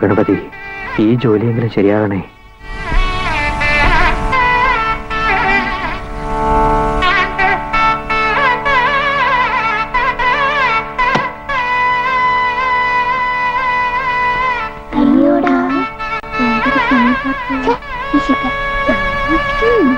ഗണപതി ഈ ജോലിയെങ്കിലും ശരിയാകണേ അയ്യോടാ എന്തൊരു പണിപ്പാട്ട്. ഇശിക്ക. ഉം.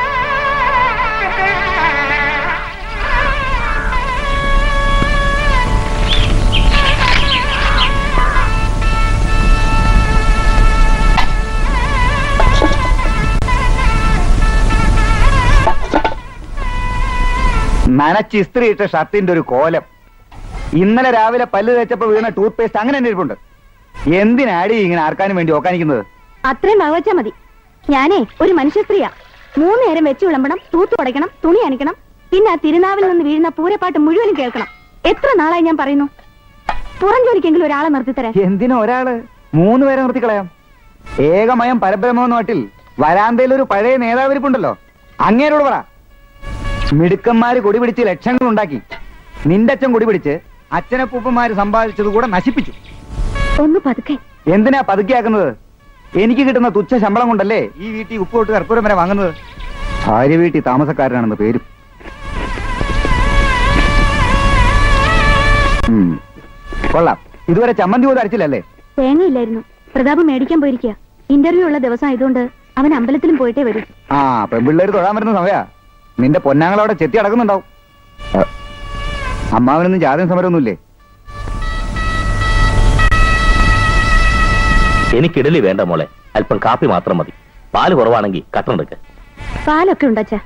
നനച്ച് ഇസ്ത്രി ഇട്ട ഷർട്ടിന്റെ ഒരു കോലം ഇന്നലെ രാവിലെ പല്ല് തേച്ചപ്പോ വീണ ടൂത്ത് പേസ്റ്റ് അങ്ങനെ തന്നെ ഇരിപ്പുണ്ട് എന്തിനാടി ഇങ്ങനെ ആർക്കാനും വേണ്ടി ഓക്കാനിക്കുന്നത് അത്രയും വകവച്ചാ മതി ഞാനേ ഒരു മനുഷ്യ സ്ത്രീയാ മൂന്ന് നേരം വെച്ച് വിളമ്പണം തൂത്തു തുടയ്ക്കണം തുണി അണിക്കണം പിന്നെ ആ തിരുനാവിൽ നിന്ന് വീഴുന്ന പൂരപ്പാട്ട് മുഴുവനും കേൾക്കണം എത്ര നാളായി ഞാൻ പറയുന്നു പുറം ജോലിക്കെങ്കിലും ഒരാളെ നിർത്തിത്തരാൻ എന്തിനാ ഒരാള് മൂന്ന് പേരെ നിർത്തിക്കളയാം ഏകമയം പരബ്രഹ്മെന്ന നാട്ടിൽ വരാന്തയിൽ ഒരു പഴയ നേതാവിരിപ്പുണ്ടല്ലോ അങ്ങേരോട് പറ മിടുക്കന്മാര് കൊടി പിടിച്ച് ലക്ഷങ്ങൾ ഉണ്ടാക്കി നിന്റെ അച്ഛൻ കൊടി പിടിച്ച് അച്ഛനപ്പൂപ്പന്മാര് സമ്പാദിച്ചത് കൂടെ നശിപ്പിച്ചു ഒന്ന് പതുക്കെ എന്തിനാ പതുക്കിയാക്കുന്നത് എനിക്ക് കിട്ടുന്ന തുച്ഛ ശമ്പളം കൊണ്ടല്ലേ ഈ വീട്ടിൽ ഉപ്പ് തൊട്ട് കർപ്പൂരം വരെ വാങ്ങുന്നത് ഭാര്യ വീട്ടിൽ താമസക്കാരനാണെന്ന് പേരും ഉം. കൊള്ളാം ഇതുവരെ ചമ്മന്തി പോലും അരച്ചില്ലല്ലേ തേങ്ങയില്ലായിരുന്നു പ്രതാപ് മേടിക്കാൻ പോയിരിക്കുക ഇന്റർവ്യൂ ഉള്ള ദിവസം ആയതുകൊണ്ട് അവൻ അമ്പലത്തിലും പോയിട്ടേ വരൂ ആ പെൺപിള്ളേര് തൊഴാൻ വരുന്ന സമയാ നിന്റെ പൊന്നാങ്ങളവിടെ ചെത്തി അടക്കുന്നുണ്ടാവും ആ, അമ്മാവനൊന്നും ജാതകം സമരമൊന്നുമില്ലേ എനിക്ക് ഇഡലി വേണ്ട മോളെ അല്പം കാപ്പി മാത്രം മതി പാല് കുറവാണെങ്കിൽ കട്ടണെടുക്ക് പാലൊക്കെ ഉണ്ടച്ചാ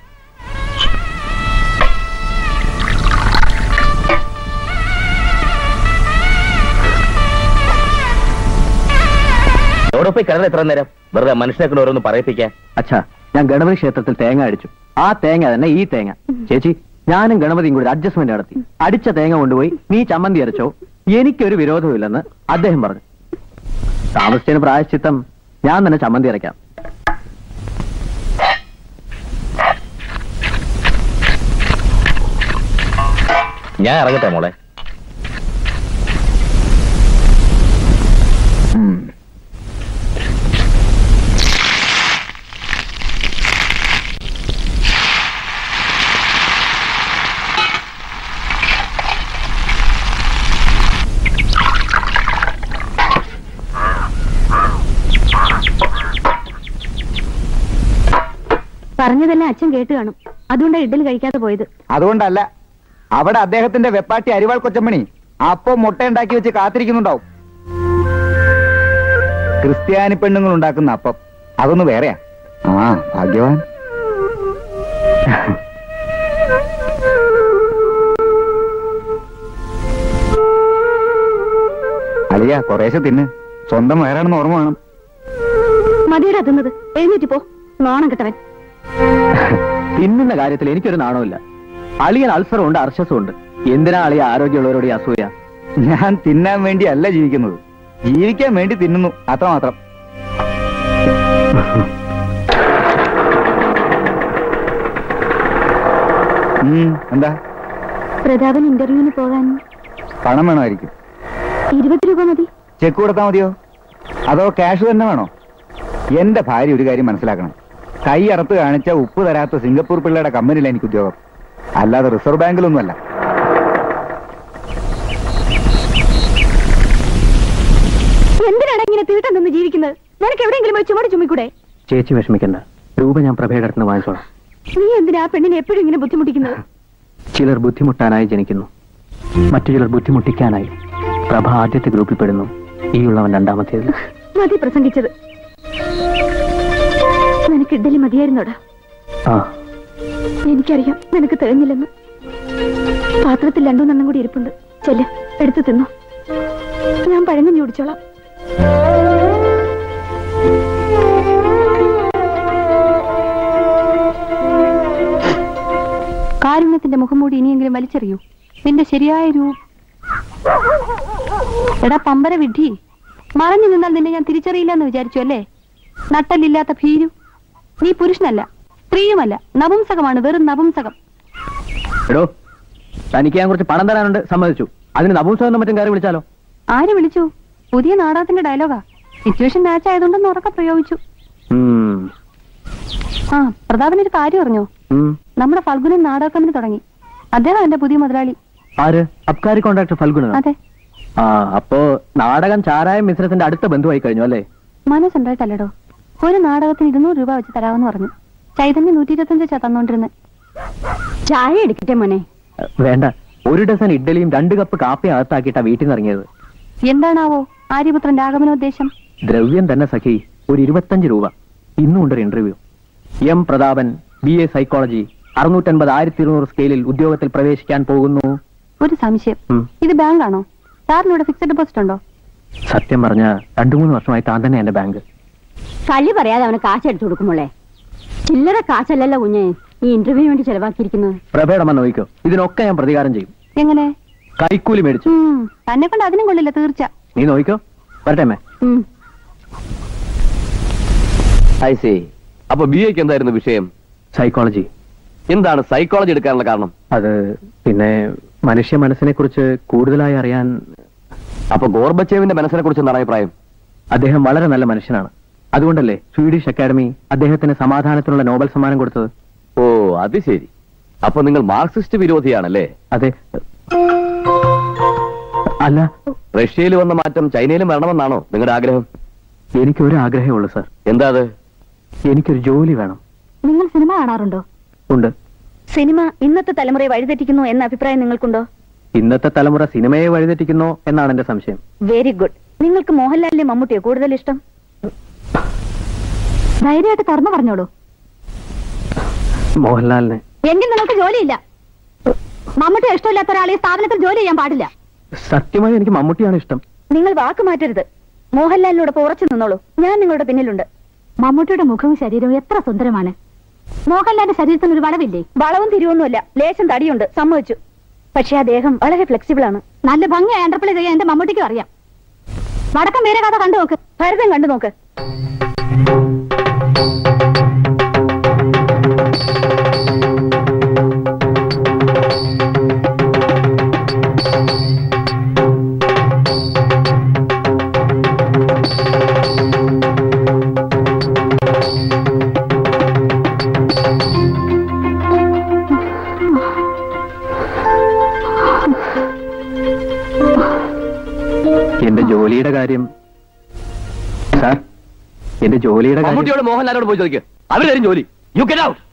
എവിടെ പോയി കിടന്ന് എത്ര നേരം വെറുതെ മനുഷ്യനെ കൊണ്ട് ഓരോന്ന് പറയിപ്പിക്കാൻ അച്ഛാ ഞാൻ ഗണപതി ക്ഷേത്രത്തിൽ തേങ്ങ അടിച്ചു ആ തേങ്ങ തന്നെ ഈ തേങ്ങ ചേച്ചി ഞാനും ഗണപതിയും കൂടി അഡ്ജസ്റ്റ്മെന്റ് നടത്തി അടിച്ച തേങ്ങ കൊണ്ടുപോയി നീ ചമ്മന്തി അരച്ചോ എനിക്കൊരു വിരോധമില്ലെന്ന് അദ്ദേഹം പറഞ്ഞു താമസിച്ചതിന് പ്രായശ്ചിത്തം ഞാൻ തന്നെ ചമ്മന്തി അരയ്ക്കാം ഞാൻ ഇറങ്ങട്ടെ മോളെ ഉം. പറഞ്ഞതെല്ലാം അച്ഛൻ കേട്ട് കാണും അതുകൊണ്ടാ ഇഡ്ഡലി കഴിക്കാതെ പോയത് അതുകൊണ്ടല്ല അവിടെ അദ്ദേഹത്തിന്റെ വെപ്പാട്ടി അരിവാൾ കൊച്ചമ്മണി അപ്പം മുട്ട ഉണ്ടാക്കി വെച്ച് കാത്തിരിക്കുന്നുണ്ടാവും ക്രിസ്ത്യാനി പെണ്ണുങ്ങൾ ഉണ്ടാക്കുന്ന അപ്പം അതൊന്ന് വേറെയാ ആ ഭാഗ്യവാൻ അളിയ കുറേശ്ശെ തിന്ന് സ്വന്തം വേറാണെന്ന് ഓർമ്മ വേണം മതിയടാ തിന്നത് എഴുന്നേറ്റ് പോ നോണം കെട്ടവൻ തിന്നുന്ന കാര്യത്തിൽ എനിക്കൊരു നാണമില്ല അളിയൻ അൾസറും ഉണ്ട് അർശസും ഉണ്ട് എന്തിനാ അളിയ ആരോഗ്യമുള്ളവരോട് ഈ അസൂയ ഞാൻ തിന്നാൻ വേണ്ടി അല്ല ജീവിക്കുന്നത് ജീവിക്കാൻ വേണ്ടി തിന്നുന്നു അത്രമാത്രം ഉം, എന്താ പ്രതാപൻ ഇന്റർവ്യൂവിന് പോകാൻ പണം വേണമായിരിക്കും ഇരുപത് രൂപ മതി ചെക്ക് കൊടുത്താൽ മതിയോ അതോ ക്യാഷ് തന്നെ വേണോ എന്റെ ഭാര്യ ഒരു കാര്യം മനസ്സിലാക്കണം കൈ അറുത്ത് കാണിച്ച ഉപ്പ് തരാത്ത സിംഗപ്പൂർ പിള്ളയുടെ കമ്പനിയിലെ എനിക്ക് ഉദ്യോഗം അല്ലാതെ റിസർവ് ബാങ്കിലൊന്നുമല്ല എന്തിനാണ് ഇങ്ങനെ തീട്ടം നിന്ന് ജീവിക്കുന്നത് നിനക്ക് എവിടെയെങ്കിലും പോയി ചുമട് ചുമ്മിക്കൂടെ ചേച്ചി വിഷമിക്കണ്ട രൂപ ഞാൻ പ്രഭയുടെ അടുത്ത് വാങ്ങിച്ചോളാം നീ എന്തിനാ ആ പെണ്ണിനെ എപ്പോഴും ഇങ്ങനെ ബുദ്ധിമുട്ടിക്കുന്നത് ചിലർ ബുദ്ധിമുട്ടാനായി ജനിക്കുന്നു മറ്റു ചിലർ ബുദ്ധിമുട്ടിക്കാനായി പ്രഭ ആദ്യത്തെ ഗ്രൂപ്പിൽ പെടുന്നു ഈ ഉള്ളവൻ രണ്ടാമത്തേത് മതി പ്രസംഗിച്ചത് നിനക്ക് ഇഡ്ഡലി മതിയായിരുന്നോടാ ആ എനിക്കറിയാം നിനക്ക് തികഞ്ഞില്ലെന്ന് പാത്രത്തിൽ രണ്ടു നണ്ണം കൂടി ഇരിപ്പുണ്ട് ചെല്ല് എടുത്തു തിന്നു ഞാൻ പഴങ്ങഞ്ഞി കുടിച്ചോളാം കാരുണ്യത്തിന്റെ മുഖംമൂടി ഇനിയെങ്കിലും വലിച്ചെറിയൂ നിന്റെ ശരിയായ രൂപ എടാ പമ്പര വിഡ്ഢി മറഞ്ഞു നിന്നാൽ നിന്നെ ഞാൻ തിരിച്ചറിയില്ല എന്ന് വിചാരിച്ചു അല്ലേ നട്ടല്ലില്ലാത്ത ഭീരു നീ പുരുഷനല്ല സ്ത്രീയുമല്ല നപുംസകമാണ് വെറും നപുംസകം എടോ തനിക്ക് ഞാൻ കുറച്ച് പണം തരാനുണ്ട് സമ്മതിച്ചു അതിന് നപുംസകം മറ്റും കയറി വിളിച്ചാലോ ആര് വിളിച്ചു പുതിയ നാടകത്തിന്റെ ഡയലോഗാ സിറ്റുവേഷൻ മാച്ച് ആയതുകൊണ്ടെന്ന് ഉറക്കെ പ്രയോഗിച്ചു ഉം. ആ പ്രതാപൻ ഒരു കാര്യം അറിഞ്ഞോ ഉം. നമ്മുടെ ഫൽഗുനൻ നാടക കമ്പനി തുടങ്ങി അദ്ദേഹം എന്റെ പുതിയ മുതലാളി ആര് അബ്കാരി കോൺട്രാക്ടർ ഫൽഗുന അതെ ആ അപ്പോ നാടകം ചാരായ മിശ്രത്തിന്റെ അടുത്ത ബന്ധുവായി കഴിഞ്ഞു അല്ലേ മനസ്സുണ്ടായിട്ടല്ലടോ ഒരു നാടകത്തിന് ഇരുന്നൂറ് രൂപ വെച്ച് തരാമെന്ന് പറഞ്ഞു ചൈതന്യം നൂറ്റി ഇരുപത്തഞ്ച് വെച്ചാ തന്നോണ്ടിരുന്നത് ചായ എടുക്കട്ടെ മോനെ അഹ് വേണ്ട ഒരു ഡസൻ ഇഡ്ഡലിയും രണ്ട് കപ്പ് കാപ്പി അകത്താക്കിയിട്ടാ വീട്ടിൽ നിന്ന് ഇറങ്ങിയത് എന്താണാവോ ആര്യപുത്രന്റെ ആഗമനോദ്ദേശം ദ്രവ്യം തന്നെ സഖി ഒരു ഇരുപത്തഞ്ച് രൂപ ഇന്നും ഉണ്ടൊരു interview M Prathapan B A psychology അറുന്നൂറ്റൻപത് ആയിരത്തി ഇരുന്നൂറ് സ്കെയിലിൽ ഉദ്യോഗത്തിൽ പ്രവേശിക്കാൻ പോകുന്നു ഒരു സംശയം ഉം. ഇത് ബാങ്കാണോ സാറിനിവിടെ ഫിക്സഡ് ഡെപ്പോസിറ്റ് ഉണ്ടോ സത്യം പറഞ്ഞ രണ്ടു മൂന്ന് വർഷമായി താൻ തന്നെ എന്റെ ബാങ്ക് കള്ളി പറയാതെ അവന് കാശ് എടുത്തു കൊടുക്കുമ്പോളെ ചില്ലറ കാശല്ലല്ലോ കുഞ്ഞെ ഈ ഇന്റർവ്യൂ വേണ്ടി ചെലവാക്കിയിരിക്കുന്നത് പ്രഭേടമ്മ നോക്കിക്കോ ഇതിനൊക്കെ ഞാൻ പ്രതികാരം ചെയ്യും എങ്ങനെ കൈക്കൂലി മേടിച്ചു ഉം, തന്നെ കൊണ്ട് അതിനും കൊള്ളില്ല തീർച്ച നീ നോക്കിക്കോ വരട്ടെ അമ്മേ ഉം. ഐ സി അപ്പൊ ബി എക്ക് എന്തായിരുന്നു വിഷയം സൈക്കോളജി എന്താണ് സൈക്കോളജി എടുക്കാനുള്ള കാരണം അത് പിന്നെ മനുഷ്യ മനസ്സിനെ കുറിച്ച് കൂടുതലായി അറിയാൻ അപ്പൊ ഗോർബച്ചേവിന്റെ മനസ്സിനെ കുറിച്ച് എന്താണ് അഭിപ്രായം അദ്ദേഹം വളരെ നല്ല മനുഷ്യനാണ് അതുകൊണ്ടല്ലേ സ്വീഡിഷ് അക്കാദമി അദ്ദേഹത്തിന് സമാധാനത്തിനുള്ള നോബൽ സമ്മാനം കൊടുത്തത് ഓ അത് ശരി അപ്പൊ നിങ്ങൾ മാർക്സിസ്റ്റ് വിരോധിയാണല്ലേ അതെ അല്ല റഷ്യയിൽ വന്ന മാറ്റം ചൈനയിലും വരണമെന്നാണോ നിങ്ങളുടെ ആഗ്രഹം എനിക്കൊരു ആഗ്രഹമേ ഉള്ളൂ സാർ എന്താ അത് എനിക്കൊരു ജോലി വേണം നിങ്ങൾ സിനിമ കാണാറുണ്ടോ ഉണ്ട് സിനിമ ഇന്നത്തെ തലമുറയെ വഴിതെറ്റിക്കുന്നു എന്ന അഭിപ്രായം നിങ്ങൾക്കുണ്ടോ ഇന്നത്തെ തലമുറ സിനിമയെ വഴിതെറ്റിക്കുന്നോ എന്നാണ് എന്റെ സംശയം വെരി ഗുഡ് നിങ്ങൾക്ക് മോഹൻലാലിനെ മമ്മൂട്ടിയോ കൂടുതൽ ഇഷ്ടം ധൈര്യമായിട്ട് കർമ്മ പറഞ്ഞോളൂ മോഹൻലാലിനെ എങ്കിൽ നിങ്ങൾക്ക് ജോലിയില്ല മമ്മൂട്ടി ഇഷ്ടമില്ലാത്ത ഒരാളെ ഈ സ്ഥാപനത്തിൽ ജോലി ചെയ്യാൻ പാടില്ല സത്യമായി എനിക്ക് മമ്മൂട്ടിയാണ് ഇഷ്ടം നിങ്ങൾ വാക്ക് മാറ്റരുത് മോഹൻലാലിനോടൊപ്പം ഉറച്ചു നിന്നോളൂ ഞാൻ നിങ്ങളുടെ പിന്നിലുണ്ട് മമ്മൂട്ടിയുടെ മുഖവും ശരീരവും എത്ര സുന്ദരമാണ് മോഹൻലാലിന്റെ ശരീരത്തിന് ഒരു വളവില്ലേ വളവും തിരിവൊന്നുമില്ല ലേശം തടിയുണ്ട് സമ്മതിച്ചു പക്ഷെ അദ്ദേഹം വളരെ ഫ്ലെക്സിബിൾ ആണ് നല്ല ഭംഗിയായി എന്റർപ്ലൈ ചെയ്യാൻ എന്റെ മമ്മൂട്ടിക്കും അറിയാം വടക്കം വേറെ കഥ കണ്ടു നോക്ക് ഭരതം കണ്ടു നോക്ക് എന്റെ ജോലിയുടെ കാര്യം സാർ എന്റെ ജോലിയുടെ കാര്യം മമ്മൂട്ടിയോട് മോഹൻലാലോട് പോയി ചോദിക്കുക അവർ തരും ജോലി യു കെറ്റ് ഔട്ട്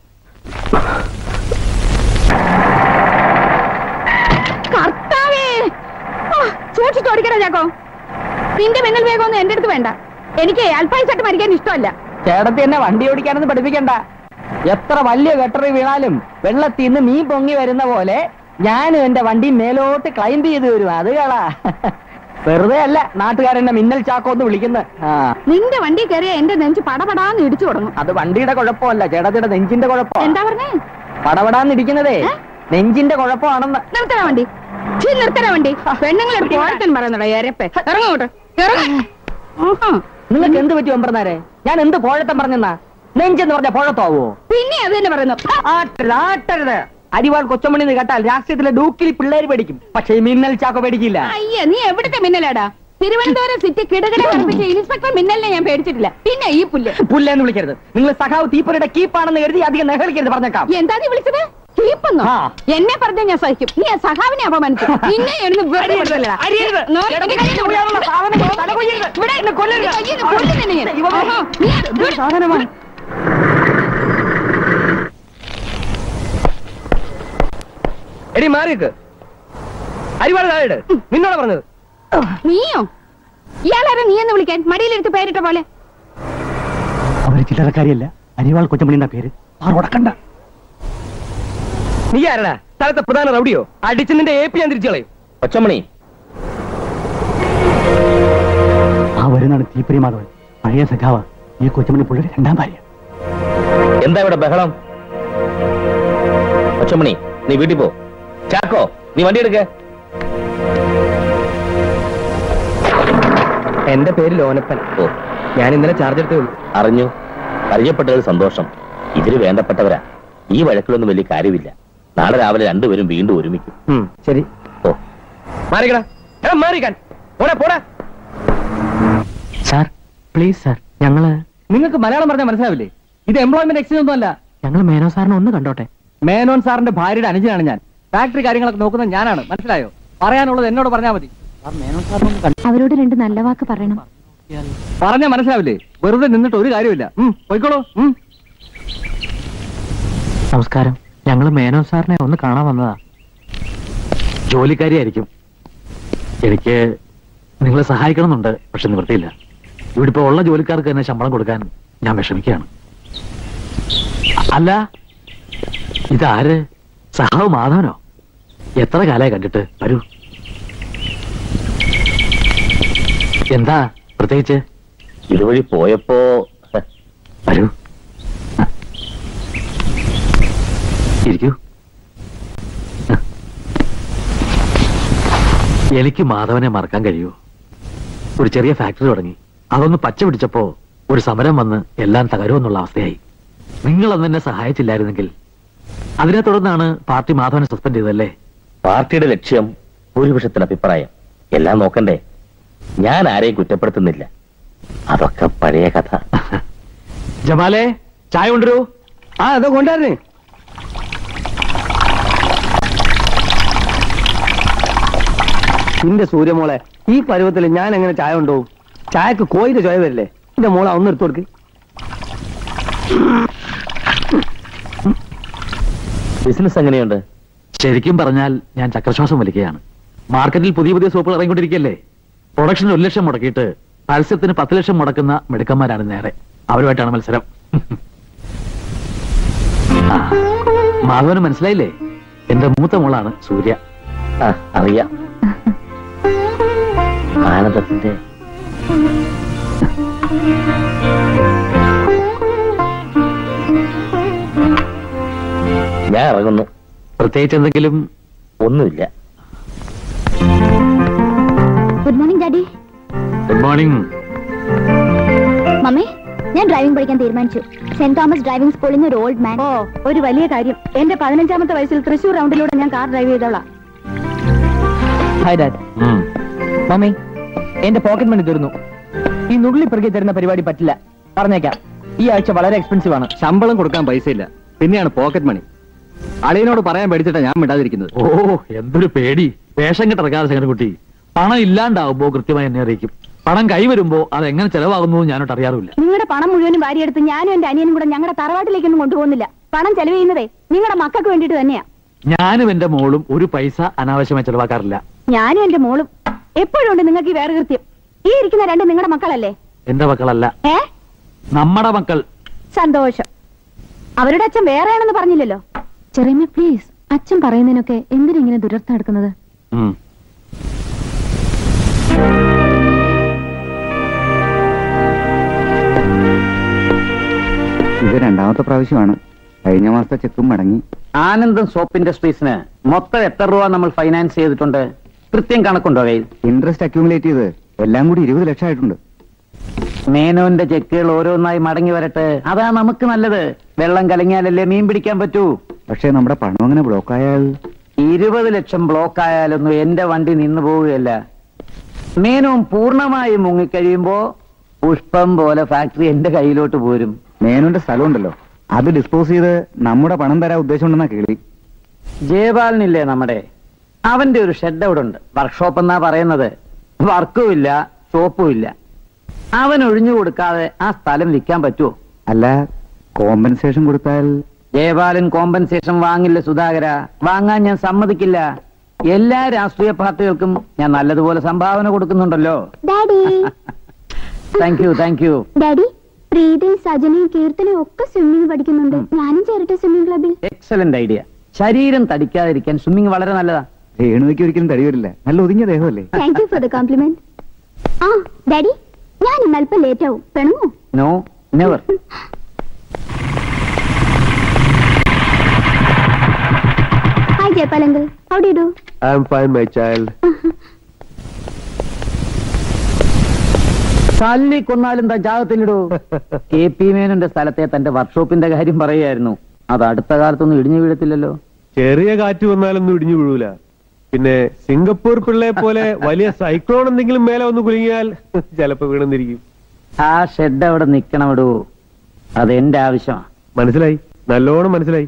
കർത്താവേ സൂക്ഷിച്ചോടിക്കണ ചാക്കോ നിന്റെ മിന്നൽ വേഗമൊന്നും എന്റെ അടുത്ത് വേണ്ട എനിക്ക് അല്പായുസായിട്ട് മരിക്കാൻ ഇഷ്ടമല്ല ചേട്ടത്തി എന്നെ വണ്ടി ഓടിക്കാനൊന്നും പഠിപ്പിക്കണ്ട എത്ര വലിയ ഗട്ടറി വീണാലും വെള്ളത്തിൽ നിന്ന് മീൻ പൊങ്ങി വരുന്ന പോലെ ഞാനും എന്റെ വണ്ടി മേലോട്ട് ക്ലൈംബ് ചെയ്ത് വരും അത് കളാ വെറുതെ അല്ല നാട്ടുകാരെന്നെ മിന്നൽ ചാക്കോ എന്ന് വിളിക്കുന്നത് ആ നിന്റെ വണ്ടി കയറിയ എന്റെ നെഞ്ച് പടപടാന്ന് ഇടിച്ചു തുടങ്ങും അത് വണ്ടിയുടെ കുഴപ്പമല്ല ചേട്ടത്തിയുടെ നെഞ്ചിന്റെ കുഴപ്പം എന്താ പറഞ്ഞേ പടപടാന്ന് ഇടിക്കുന്നതേ നെഞ്ചിന്റെ കുഴപ്പമാണെന്ന് നിർത്തണ വണ്ടി ചീ നിർത്തണ വണ്ടി പെണ്ണുങ്ങളെ പോഴത്തൻ പറയുന്നടാ എരപ്പെ ഇറങ്ങോട്ട് ഇറങ്ങ നിങ്ങൾക്ക് എന്ത് പറ്റി ഒമ്പറന്നാരെ ഞാൻ എന്ത് പോഴത്തം പറഞ്ഞെന്നാ നെഞ്ചെന്ന് പറഞ്ഞ പോഴത്താവോ പിന്നെ അത് തന്നെ പറയുന്നു ആട്ടരുത് ആട്ടരുത് അരിവാൾ കൊച്ചമണി എന്ന് കേട്ടാൽ രാഷ്ട്രീയത്തിലെ ഡൂക്കിൽ പിള്ളേര് പേടിക്കും പക്ഷേ ഈ മിന്നൽ ചാക്കോ പേടിക്കില്ല അയ്യ നീ എവിടുത്തെ മിന്നലാടാ തിരുവനന്തപുരം സിറ്റി കിടകിട കറപ്പിച്ച ഇൻസ്പെക്ടർ മിന്നലിനെ ഞാൻ പേടിച്ചിട്ടില്ല പിന്നെ ഈ പുല്ല് പുല്ലെന്ന് വിളിക്കരുത് നിങ്ങൾ സഖാവ് തീപ്പുരയുടെ കീപ്പാണെന്ന് കരുതി അധികം നെഹളിക്കരുത് പറഞ്ഞേക്കാം എന്താ നീ വിളിച്ചത് ചീപ്പെന്നോ ആ. എന്നെ പറഞ്ഞ ഞാൻ സഹിക്കും നീ ആ സഖാവിനെ അപമാനിച്ചു നിന്നെ എടുന്ന് വെറുതെ വിടുവല്ലടാ. അരിയരുത്. നോക്ക് ഇടത് ഇത് കൈയിൽ ഉപയോഗമുള്ള സാധനം തല കൊയ്യരുത്. ഇവിടെ എന്നെ കൊല്ലരുത്. ഇത് കയ്യിൽ നിന്ന് കൊല്ലും നിന്നെ ഞാൻ. ഇവ- ആഹാ, നീ അത് ഇതൊരു സാധനമാണ് എടി മാറിയേക്ക് അരിവാട് താഴെ നിന്നോട് പറഞ്ഞത് നീയോ ഇയാളാരെ നീ എന്ന് വിളിക്കാൻ മടിയിലെടുത്ത് പേരിട്ട പോലെ അവര് ചില്ലറക്കാരിയല്ല അരിവാൾ കൊച്ചമണി എന്നാ പേര് ആർ ഉടക്കണ്ട നീ ആരടാ സ്ഥലത്തെ പ്രധാന റൗഡിയോ അടിച്ച് നിന്റെ എ പി ഞാൻ തിരിച്ചു കളയും ഒച്ചമണി ആ വരുന്നാണ് തീപ്പരി മാധവൻ പഴയ സഖാവ ഈ കൊച്ചമണി പുള്ളിയുടെ രണ്ടാം ഭാര്യ എന്താ ഇവിടെ ബഹളം ഒച്ചമണി നീ വീട്ടിൽ പോ ചാക്കോ നീ വണ്ടി എടുക്ക എന്റെ പേര് ലോനപ്പൻ ഓ ഞാൻ ഇന്നലെ ചാർജ് എടുത്തേ ഉള്ളൂ അറിഞ്ഞു പരിചയപ്പെട്ടതിൽ സന്തോഷം ഇതിന് വേണ്ടപ്പെട്ടവരാ ഈ വഴക്കിലൊന്നും വലിയ കാര്യമില്ല നാളെ രാവിലെ രണ്ടുപേരും വീണ്ടും ഒരുമിക്കും ഉം, ശരി ഓ മാറിക്കടാ എടാ മാറിക്കാൻ പോടാ പോടാ സാർ പ്ലീസ് സാർ ഞങ്ങള് നിങ്ങൾക്ക് മലയാളം പറഞ്ഞാൽ മനസ്സിലാവില്ലേ ഇത് എംപ്ലോയ്മെന്റ് എക്സ്ചേഞ്ച് ഒന്നും അല്ല ഞങ്ങൾ മേനോ സാറിനെ ഒന്ന് കണ്ടോട്ടെ മേനോൻ സാറിന്റെ ഭാര്യയുടെ അനുജനാണ് ഞാൻ ഫാക്ടറി കാര്യങ്ങളൊക്കെ നോക്കുന്നത് ഞാനാണ് മനസ്സിലായോ പറയാനുള്ളത് എന്നോട് പറഞ്ഞാൽ മതി അവരോട് രണ്ട് നല്ല വാക്ക് പറയണം പറഞ്ഞാൽ മനസ്സിലാവില്ലേ വെറുതെ നിന്നിട്ട് ഒരു കാര്യമില്ല ഉം, പോയിക്കോളൂ ഉം. നമസ്കാരം ഞങ്ങൾ മേനോ സാറിനെ ഒന്ന് കാണാൻ വന്നതാ ജോലിക്കാരിയായിരിക്കും എനിക്ക് നിങ്ങളെ സഹായിക്കണമെന്നുണ്ട് പക്ഷെ നിവൃത്തിയില്ല ഇവിടെ ഇപ്പൊ ഉള്ള ജോലിക്കാർക്ക് തന്നെ ശമ്പളം കൊടുക്കാൻ ഞാൻ വിഷമിക്കുകയാണ് അ- അല്ല ഇതാര് സഹാവ് മാധവനോ എത്ര കാലമായി കണ്ടിട്ട് വരൂ എന്താ പ്രത്യേകിച്ച് ഇതുവഴി പോയപ്പോ ഹ, വരൂ ആ. ഇരിക്കൂ ആ. എനിക്ക് മാധവനെ മറക്കാൻ കഴിയൂ ഒരു ചെറിയ ഫാക്ടറി തുടങ്ങി അതൊന്ന് പച്ച പിടിച്ചപ്പോ ഒരു സമരം വന്ന് എല്ലാം തകരുമെന്നുള്ള അവസ്ഥയായി നിങ്ങൾ അന്ന് എന്നെ സഹായിച്ചില്ലായിരുന്നെങ്കിൽ അതിനെ തുടർന്നാണ് പാർട്ടി മാധവനെ സസ്പെൻഡ് ചെയ്തതല്ലേ പാർട്ടിയുടെ ലക്ഷ്യം ഭൂരിപക്ഷത്തിന് അഭിപ്രായം എല്ലാം നോക്കണ്ടേ ഞാൻ ആരെയും കുറ്റപ്പെടുത്തുന്നില്ല അതൊക്കെ പഴയ കഥ ജമാലെ ചായ കൊണ്ടുവരൂ ആ അതോ കൊണ്ടുവരണേ നിന്റെ സൂര്യമോളെ ഈ പരുവത്തിൽ ഞാൻ എങ്ങനെ ചായ കൊണ്ടുപോകും ചായക്ക് കോയിന്റെ ചോയ വരില്ലേ എന്റെ മോളെ ഒന്ന് എടുത്തു കൊടുക്ക് ബിസിനസ് എങ്ങനെയുണ്ട് ശരിക്കും പറഞ്ഞാൽ ഞാൻ ചക്രശ്വാസം വലിക്കുകയാണ് മാർക്കറ്റിൽ പുതിയ പുതിയ സോപ്പുകൾ ഇറങ്ങിക്കൊണ്ടിരിക്കുകയല്ലേ പ്രൊഡക്ഷൻ ഒരു ലക്ഷം മുടക്കിയിട്ട് പരസ്യത്തിന് പത്ത് ലക്ഷം മുടക്കുന്ന മിടുക്കന്മാരാണ് നേരെ അവരുമായിട്ടാണ് മത്സരം ആ, മാധവന് മനസ്സിലായില്ലേ എന്റെ മൂത്ത മോളാണ് സൂര്യ ആ അറിയാം ആനന്ദത്തിന്റെ ഞാൻ ഇറങ്ങുന്നു പ്രത്യേകിച്ച് എന്തെങ്കിലും ഒന്നുമില്ല good morning daddy good morning mummy ഞാൻ ഡ്രൈവിംഗ് പഠിക്കാൻ തീരുമാനിച്ചു സെന്റ് തോമസ് ഡ്രൈവിംഗ് സ്കൂളിൽ നിന്ന് ഒരു ഓൾഡ് മാൻ ഓ ഒരു വലിയ കാര്യം എന്റെ പതിനഞ്ചാമത്തെ വയസ്സിൽ തൃശൂർ റൗണ്ടിലൂടെ ഞാൻ കാർ ഡ്രൈവ് ചെയ്തോളാം ഹായ് ഡാഡ് മമ്മി എന്റെ പോക്കറ്റ് മണി തീർന്നു ഈ നുള്ളി പെറുക്കി തരുന്ന പരിപാടി പറ്റില്ല പറഞ്ഞേക്കാം ഈ ആഴ്ച വളരെ എക്സ്പെൻസീവ് ആണ് ശമ്പളം കൊടുക്കാൻ പൈസ ഇല്ല പിന്നെയാണ് പോക്കറ്റ് മണി അളിയനോട് പറയാൻ പേടിച്ചിട്ടാ ഞാൻ മിണ്ടാതിരിക്കുന്നത് ഓ എന്തൊരു പേടി വേഷം കെട്ടിറക്കാതെ ശങ്കരൻകുട്ടി പണം ഇല്ലാണ്ടാവുമ്പോ കൃത്യമായി എന്നെ അറിയിക്കും പണം കൈ വരുമ്പോ അത് എങ്ങനെ ചെലവാകുന്നു ഞാനോട്ട് അറിയാറില്ല നിങ്ങളുടെ പണം മുഴുവനും വാരിയെടുത്ത് ഞാനും എന്റെ അനിയനും കൂടെ ഞങ്ങളുടെ തറവാട്ടിലേക്കൊന്നും കൊണ്ടുപോകുന്നില്ല പണം ചെലവ് ചെയ്യുന്നതേ നിങ്ങളുടെ മക്കൾക്ക് വേണ്ടിയിട്ട് തന്നെയാ ഞാനും എന്റെ മോളും ഒരു പൈസ അനാവശ്യമായി ചെലവാക്കാറില്ല ഞാനും എന്റെ മോളും എപ്പോഴും ഉണ്ട് നിങ്ങൾക്ക് ഈ വേറെ കൃത്യം ഈ ഇരിക്കുന്ന രണ്ട് നിങ്ങളുടെ മക്കളല്ലേ എന്റെ മക്കളല്ല ഏ നമ്മുടെ മക്കൾ സന്തോഷം അവരുടെ അച്ഛൻ വേറെയാണെന്ന് പറഞ്ഞില്ലല്ലോ ചെറിയമ്മ പ്ലീസ് അച്ഛൻ പറയുന്നതിനൊക്കെ എന്തിനാ ഇങ്ങനെ ദുരർത്ഥം എടുക്കുന്നത് ഉം. ഇത് രണ്ടാമത്തെ പ്രാവശ്യമാണ് കഴിഞ്ഞ മാസത്തെ ചെക്കും മടങ്ങി ആനന്ദം സോപ്പ് ഇൻഡസ്ട്രീസിന് മൊത്തം എത്ര രൂപ നമ്മൾ ഫൈനാൻസ് ചെയ്തിട്ടുണ്ട് കൃത്യം കണക്കുണ്ടോ കയ്യിൽ ഇൻട്രസ്റ്റ് അക്യൂമുലേറ്റ് ചെയ്ത് എല്ലാം കൂടി ഇരുപത് ലക്ഷം ആയിട്ടുണ്ട് മേനോന്റെ ചെക്കുകൾ ഓരോന്നായി മടങ്ങി വരട്ടെ അതാ നമുക്ക് നല്ലത് വെള്ളം കലങ്ങിയാലല്ലേ മീൻ പിടിക്കാൻ പറ്റൂ പക്ഷേ നമ്മുടെ പണം അങ്ങനെ ബ്ലോക്ക് ആയാൽ ഇരുപത് ലക്ഷം ബ്ലോക്ക് ആയാലൊന്നും എന്റെ വണ്ടി നിന്നു പോവുകയല്ല മേനോൻ പൂർണ്ണമായി മുങ്ങിക്കഴിയുമ്പോ പുഷ്പം പോലെ ഫാക്ടറി എന്റെ കയ്യിലോട്ട് പോരും മേനോന്റെ സ്ഥലമുണ്ടല്ലോ അത് ഡിസ്പോസ് ചെയ്ത് നമ്മുടെ പണം തരാൻ ഉദ്ദേശമുണ്ടെന്നാ കേളി ജയപാലനില്ലേ നമ്മുടെ അവന്റെ ഒരു ഷെഡ് അവിടെ ഉണ്ട് വർക്ക്ഷോപ്പ് എന്നാ പറയുന്നത് വർക്കും ഇല്ല ഷോപ്പും ഇല്ല അവൻ ഒഴിഞ്ഞു കൊടുക്കാതെ ആ സ്ഥലം വിൽക്കാൻ പറ്റുമോ അല്ല കോമ്പൻസേഷൻ കൊടുത്താൽ ജയപാലൻ കോമ്പൻസേഷൻ വാങ്ങില്ല സുധാകര വാങ്ങാൻ ഞാൻ സമ്മതിക്കില്ല എല്ലാ രാഷ്ട്രീയ പാർട്ടികൾക്കും ഞാൻ നല്ലതുപോലെ സംഭാവന കൊടുക്കുന്നുണ്ടല്ലോ daddy thank you thank you daddy പ്രീതിയും സജനയും കീർത്തനയും ഒക്കെ സ്വിമ്മിംഗ് പഠിക്കുന്നുണ്ട് ഞാനും ചേരട്ടെ സ്വിമ്മിംഗ് ക്ലബിൽ എക്സലന്റ് ഐഡിയ ശരീരം തടിക്കാതിരിക്കാൻ സ്വിമ്മിങ് വളരെ നല്ലതാ രേണുവയ്ക്ക് ഒരിക്കലും തടി വരില്ല നല്ല ഒതുങ്ങിയ ദേഹമല്ലേ thank you for the compliment ആ ഡാഡി ഞാൻ ഇന്ന് അല്പം ലേറ്റ് ആവും പെണുമോ no never hi Jayapal uncle how do do I'm fine my child തല്ലി കൊന്നാലും താൻ ജാഗത്തിലിടൂ കെ പി മേനന്റെ സ്ഥലത്തെ തന്റെ വർക്ക്ഷോപ്പിന്റെ കാര്യം പറയായിരുന്നു അത് അടുത്ത കാലത്തൊന്നും ഇടിഞ്ഞു വീഴത്തില്ലല്ലോ ചെറിയ കാറ്റ് വന്നാലൊന്നും ഇടിഞ്ഞു വീഴൂല പിന്നെ സിംഗപ്പൂർ പിള്ളയെ പോലെ വലിയ സൈക്ലോൺ എന്തെങ്കിലും മേലെ ഒന്ന് കുലുങ്ങിയാൽ ചിലപ്പോ വീണെന്നിരിക്കും ആ ഷെഡ് അവിടെ നിക്കണവിടൂ അതെന്റെ ആവശ്യമാണ് മനസ്സിലായി നല്ലോണം മനസ്സിലായി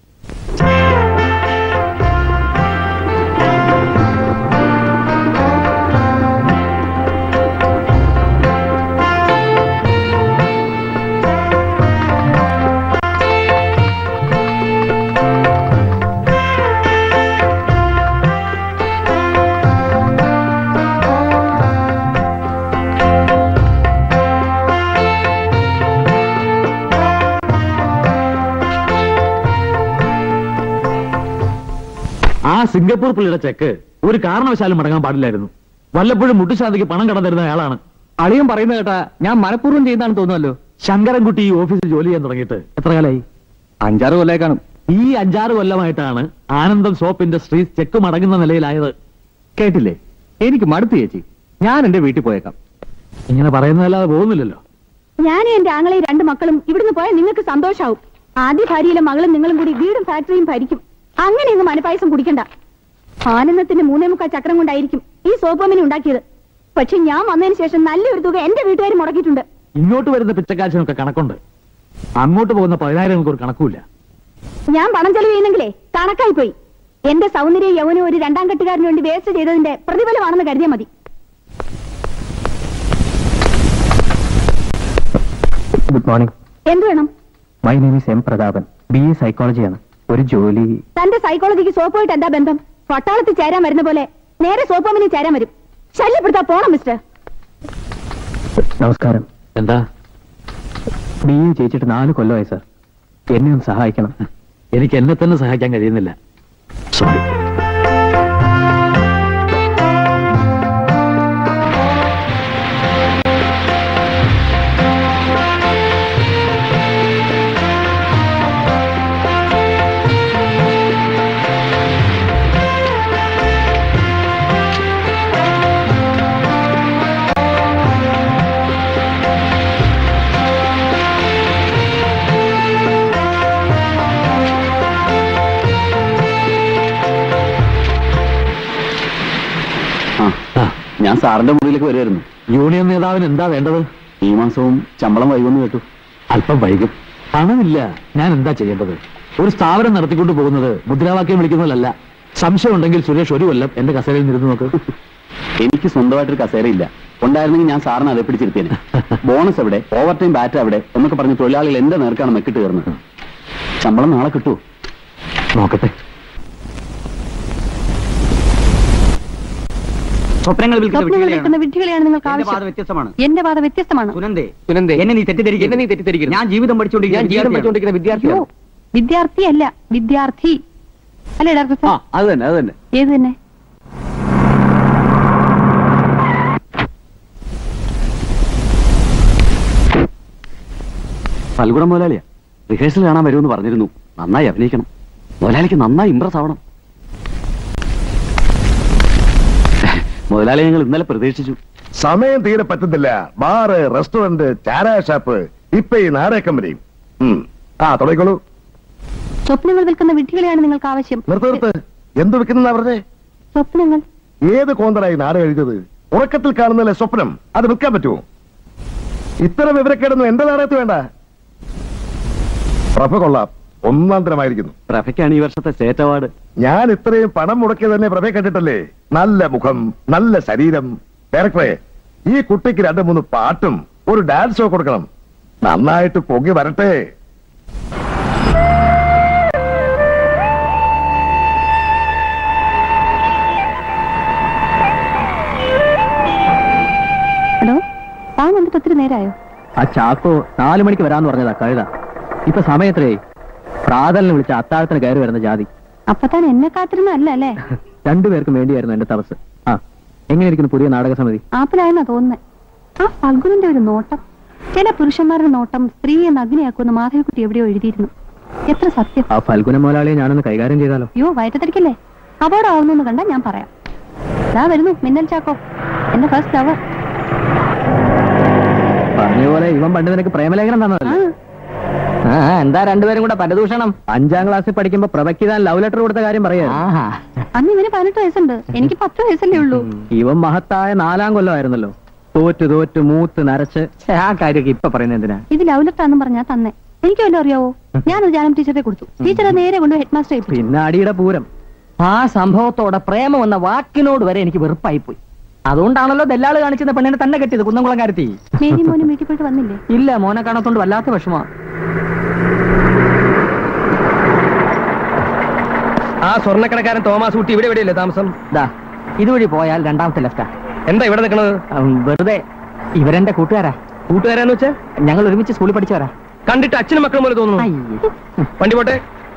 ആ സിംഗപ്പൂർ പുള്ളിയുടെ ചെക്ക് ഒരു കാരണവശാലും മടങ്ങാൻ പാടില്ലായിരുന്നു വല്ലപ്പോഴും മുട്ടുശാന്തിക്ക് പണം കടം തരുന്ന അയാളാണ് അളിയൻ പറയുന്ന കേട്ടാ ഞാൻ മനഃപൂർവ്വം ചെയ്യുന്നതാണെന്ന് തോന്നുമല്ലോ ശങ്കരൻകുട്ടി ഈ ഓഫീസിൽ ജോലി ചെയ്യാൻ തുടങ്ങിയിട്ട് എത്ര കാലായി അഞ്ചാറ് കൊല്ലേ കാണും ഈ അഞ്ചാറ് കൊല്ലമായിട്ടാണ് ആനന്ദം സോപ്പ് ഇൻഡസ്ട്രീസ് ചെക്ക് മടങ്ങുന്ന നിലയിലായത് കേട്ടില്ലേ എനിക്ക് മടുത്തു ചേച്ചി ഞാൻ എന്റെ വീട്ടിൽ പോയേക്കാം ഇങ്ങനെ പറയുന്നതല്ലാതെ പോകുന്നില്ലല്ലോ ഞാനും എന്റെ ആങ്ങളെയും രണ്ട് മക്കളും ഇവിടുന്ന് പോയാൽ നിങ്ങൾക്ക് സന്തോഷാവും ആദ്യ ഭാര്യയിലെ മകളും നിങ്ങളും കൂടി വീടും ഫാക്ടറിയും ഭരിക്കും അങ്ങനെ ഇങ്ങ് മനപ്പായസം കുടിക്കണ്ട ആനന്ദത്തിന്റെ മൂന്നേ മുക്കാൽ ചക്രം കൊണ്ടായിരിക്കും ഈ സോപ്പമിനെ ഉണ്ടാക്കിയത് പക്ഷെ ഞാൻ വന്നതിന് ശേഷം നല്ലൊരു തുക എന്റെ വീട്ടുകാർ മുടക്കിയിട്ടുണ്ട് ഇങ്ങോട്ട് വരുന്ന പിച്ചക്കാശിനൊക്കെ കണക്കുണ്ട് അങ്ങോട്ട് പോകുന്ന പതിനായിരങ്ങൾക്ക് ഒരു കണക്കുമില്ല ഞാൻ പണം ചെലവ് ചെയ്യുന്നെങ്കിലേ കണക്കായി പോയി എന്റെ സൗന്ദര്യ യൗവനം ഒരു രണ്ടാം കെട്ടുകാരന് വേണ്ടി വേസ്റ്റ് ചെയ്തതിന്റെ പ്രതിഫലമാണെന്ന് കരുതിയാൽ മതി ഗുഡ് മോർണിംഗ് എന്ത് വേണം my name is M Prathapan B A സൈക്കോളജിയാണ് ഒരു ജോലി തന്റെ സൈക്കോളജിക്ക് സോപ്പുമായിട്ട് എന്താ ബന്ധം പട്ടാളത്തിൽ ചേരാൻ വരുന്ന പോലെ നേരെ സോപ്പമിന് ചേരാൻ വരും ശല്യപ്പെടുത്താ പോണം മിസ്റ്റർ നമസ്കാരം എന്താ ബി എ ജയിച്ചിട്ട് നാല് കൊല്ലമായി സർ എന്നെ ഒന്ന് സഹായിക്കണം എനിക്ക് എന്നെ തന്നെ സഹായിക്കാൻ കഴിയുന്നില്ല സോറി ആ, ഞാൻ സാറിന്റെ മുറിയിലേക്ക് വരുമായിരുന്നു യൂണിയൻ നേതാവിന് എന്താ വേണ്ടത് ഈ മാസവും ശമ്പളം വൈകുമെന്ന് കേട്ടു അല്പം വൈകും പണമില്ല ഞാൻ എന്താ ചെയ്യേണ്ടത് ഒരു സ്ഥാപനം നടത്തിക്കൊണ്ട് പോകുന്നത് മുദ്രാവാക്യം വിളിക്കുന്നതല്ല സംശയം ഉണ്ടെങ്കിൽ സുരേഷ് ഒരു കൊല്ലം എന്റെ കസേരയിൽ നിരുന്ന് നോക്ക് എനിക്ക് സ്വന്തമായിട്ടൊരു കസേരയില്ല ഉണ്ടായിരുന്നെങ്കിൽ ഞാൻ സാറിന് അതേ പിടിച്ചിരുത്തിയേനെ ബോണസ് എവിടെ ഓവർ ടൈം ബാറ്റ് എവിടെ എന്നൊക്കെ പറഞ്ഞ് തൊഴിലാളികൾ എന്റെ നേർക്കാണ് മെക്കിട്ട് കയറുന്നത് ശമ്പളം നാളെ കിട്ടുമോ നോക്കട്ടെ സ്വപ്നങ്ങൾ വിൽക്കുന്ന സ്വപ്നങ്ങൾ വിഡ്ഢികളെയാണ്. വെക്കുന്ന വിഡ്ഢികളെയാണ് നിങ്ങൾക്ക് എന്റെ പാത ആവശ്യം വ്യത്യസ്തമാണ് എന്റെ പാത വ്യത്യസ്തമാണ് സുനന്ദേ സുനന്ദേ എന്നെ നീ തെറ്റിദ്ധരിക്കരുത്. എന്നെ നീ തെറ്റിദ്ധരിക്കരുത്. ഞാൻ ജീവിതം പഠിച്ചുകൊണ്ടിരിക്കുന്ന ഞാൻ ജീവിതം വിദ്യാർത്ഥിയാണ്. പഠിച്ചുകൊണ്ടിരിക്കുന്ന അയ്യോ വിദ്യാർത്ഥിയാണ് വിദ്യാർത്ഥിയല്ല വിദ്യാർത്ഥി അല്ലേ ഡോക്ടർ ആ സാർ അത് തന്നെ അത് തന്നെ ഏത് തന്നെ ഫൽഗുണം മുതലാളിയാ റിഹേഴ്സൽ കാണാൻ വരുമെന്ന് പറഞ്ഞിരുന്നു നന്നായി അഭിനയിക്കണം മുതലാളിക്ക് നന്നായി ഇമ്പ്രസ് ആവണം മുതലാളി ഞങ്ങൾ ഇന്നലെ പ്രതീക്ഷിച്ചു സമയം തീരെ പറ്റുന്നില്ല ബാറ് റെസ്റ്റോറന്റ് ചാരായ ഷാപ്പ് ഇപ്പൊ ഈ നാടക കമ്പനിയും ഉം. ആ തുടങ്ങിക്കോളൂ സ്വപ്നങ്ങൾ വിൽക്കുന്ന വിഡ്ഢികളെയാണ് നിങ്ങൾക്ക് ആവശ്യം നിർത്ത് നിർത്ത് എന്ത് വെക്കുന്ന പറഞ്ഞേ സ്വപ്നങ്ങൾ ഏത് കോന്തറായി നാടകം എഴുതിയത് ഉറക്കത്തിൽ കാണുന്നല്ലേ സ്വപ്നം അത് വിൽക്കാൻ പറ്റുമോ ഇത്തരം വിവരക്കേടൊന്നും എന്റെ നാടകത്ത് വേണ്ട പ്രഭ കൊള്ളാം ഒന്നാം തരമായിരിക്കുന്നു പ്രഭയ്ക്കാണ് ഈ വർഷത്തെ സ്റ്റേറ്റ് അവാർഡ് ഞാൻ ഇത്രയും പണം മുടക്കി തന്നെ പ്രഭയെ കണ്ടിട്ടല്ലേ നല്ല മുഖം നല്ല ശരീരം ഡയറക്ടറെ ഈ കുട്ടിക്ക് രണ്ട് മൂന്ന് പാട്ടും ഒരു ഡാൻസോ കൊടുക്കണം നന്നായിട്ട് പൊങ്ങി വരട്ടെ ഹലോ താൻ വന്നിട്ട് ഒത്തിരി നേരമായോ ആ ചാക്കോ നാലു മണിക്ക് വരാന്ന് പറഞ്ഞതാ കഴുത ഇപ്പൊ സമയത്രയായി പ്രാതലിന് വിളിച്ച അത്താഴത്തിന് കയറി വരുന്ന ജാതി അപ്പൊ താൻ എന്നെ കാത്തിരുന്നല്ല അല്ലേ രണ്ടുപേർക്കും വേണ്ടിയായിരുന്നു എന്റെ തപസ് ആ എങ്ങനെയിരിക്കുന്നു പുതിയ നാടക സമിതി ആപ്പിലായെന്നാ തോന്നുന്നേ ആ ഫൽഗുനിന്റെ ഒരു നോട്ടം ചില പുരുഷന്മാരുടെ നോട്ടം സ്ത്രീയെ നഗ്നയാക്കുമെന്ന് മാധവിക്കുട്ടി എവിടെയോ എഴുതിയിരുന്നു എത്ര സത്യം ആ ഫൽഗുന മോലാളിയെ ഞാനൊന്ന് കൈകാര്യം ചെയ്താലോ അയ്യോ വയറ്റത്തിരിക്കല്ലേ അപകടമാവുന്നു കണ്ടാ ഞാൻ പറയാം ദാ വരുന്നു മിന്നൽ ചാക്കോ എന്റെ ഫസ്റ്റ് ലവർ പറഞ്ഞ പോലെ ഇവൻ പണ്ട് നിനക്ക് പ്രേമലേഖനം ആ തന്നതല്ലേ ആ എന്താ രണ്ടുപേരും കൂടെ പരദൂഷണം അഞ്ചാം ക്ലാസ്സിൽ പഠിക്കുമ്പോ പ്രഭയ്ക്ക് താൻ ലവ് ലെറ്റർ കൊടുത്ത കാര്യം പറയാ അന്ന് ഇവന് പതിനെട്ട് വയസ്സുണ്ട് എനിക്ക് പത്ത് വയസ്സല്ലേ ഉള്ളൂ ഇവൻ മഹത്തായ നാലാം കൊല്ലമായിരുന്നല്ലോ തോറ്റ് തോറ്റ് മൂത്ത് നരച്ച് ഛെ, ആ കാര്യമൊക്കെ ഇപ്പൊ പറയുന്നത് എന്തിനാ ഇത് ലവ് ലെറ്റർ ആണെന്ന് പറഞ്ഞാ തന്നെ എനിക്ക് വല്ലതും അറിയാവോ ഞാനത് ജാനം ടീച്ചറെ കൊടുത്തു ടീച്ചറെ നേരെ കൊണ്ട് ഹെഡ് മാസ്റ്റർ ഏൽപ്പിച്ചു പിന്നെ അടിയുടെ പൂരം ആ സംഭവത്തോടെ പ്രേമം എന്ന വാക്കിനോട് വരെ എനിക്ക് വെറുപ്പായി പോയി അതുകൊണ്ടാണല്ലോ ദല്ലാള് കാണിച്ചിരുന്ന പെണ്ണിനെ തന്നെ കെട്ടിയത് കുന്നംകുളം കാര്യത്തി മേരി മോനും വീട്ടിൽ പോയിട്ട് വന്നില്ലേ ഇല്ല മോനെ കാണാത്തോണ്ട് വല്ലാത്ത വിഷമാ ആ സ്വർണ്ണക്കടക്കാരൻ തോമസ് ഊട്ടി ഇവിടെ എവിടെയല്ലേ താമസം ദാ ഇതുവഴി പോയാൽ രണ്ടാമത്തെ ലെഫ്റ്റാ എന്താ ഇവിടെ നിൽക്കണത് ഉം, വെറുതെ ഇവരെന്റെ കൂട്ടുകാരാ കൂട്ടുകാരാന്ന് വെച്ചാ ഞങ്ങൾ ഒരുമിച്ച് സ്കൂളിൽ പഠിച്ചവരാ കണ്ടിട്ട് അച്ഛനും മക്കളും പോലെ തോന്നുന്നു അയ്യേ. വണ്ടി പോട്ടെ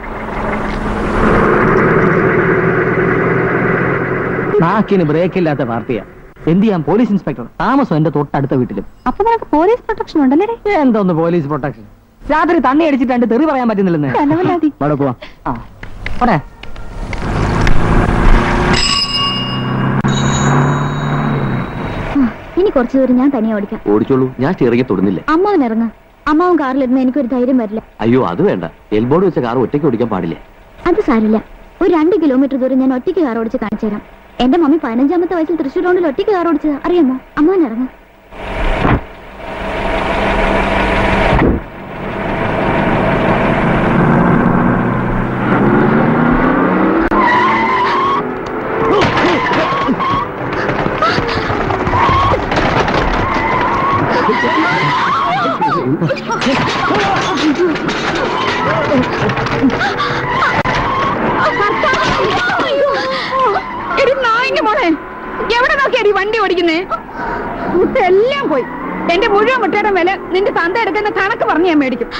നാക്കിന് ബ്രേക്ക് ഇല്ലാത്ത പാർട്ടിയാ എന്ത് ചെയ്യാൻ പോലീസ് ഇൻസ്പെക്ടർ താമസം എന്റെ തൊട്ടടുത്ത വീട്ടിലും അപ്പൊ നിനക്ക് പോലീസ് പ്രൊട്ടക്ഷൻ ഉണ്ടല്ലേ എന്തോന്ന് പോലീസ് പ്രൊട്ടക്ഷൻ രാത്രി തണ്ണി അടിച്ചിട്ട് രണ്ട് തെറി പറയാൻ പറ്റുന്നില്ലെന്ന് അലവലാതി അവിടെ പോവാം ആ പോരെ ഇനി കുറച്ചു ദൂരം ഞാൻ തനിയെ ഓടിക്കാം ഓടിച്ചോളൂ ഞാൻ സ്റ്റിയറിംഗ് തൊടുന്നില്ല അമ്മാവൻ ഇറങ്ങ അമ്മാവൻ കാറിലിരുന്ന് എനിക്കൊരു ധൈര്യം വരില്ല അയ്യോ അത് വേണ്ട എൽബോർഡ് വെച്ച കാർ ഒറ്റയ്ക്ക് ഓടിക്കാൻ പാടില്ല അത് സാരില്ല ഒരു രണ്ട് കിലോമീറ്റർ ദൂരം ഞാൻ ഒറ്റയ്ക്ക് കാർ ഓടിച്ച് കാണിച്ചു തരാം എന്റെ മമ്മി പതിനഞ്ചാമത്തെ വയസ്സിൽ തൃശ്ശൂർ റൗണ്ടിൽ ഒറ്റയ്ക്ക് കാർ ഓടിച്ചത് അറിയാമോ അമ്മാവൻ ഇറങ്ങ എടി നായിന്റെ മോളെ എവിടെ നോക്കിയാടി വണ്ടി ഓടിക്കുന്നേ മുട്ടെല്ലാം പോയി എന്റെ മുഴുവൻ മുട്ടയുടെ വില നിന്റെ തന്ത എടുക്കുന്ന കണക്ക് പറഞ്ഞ് ഞാൻ മേടിക്കും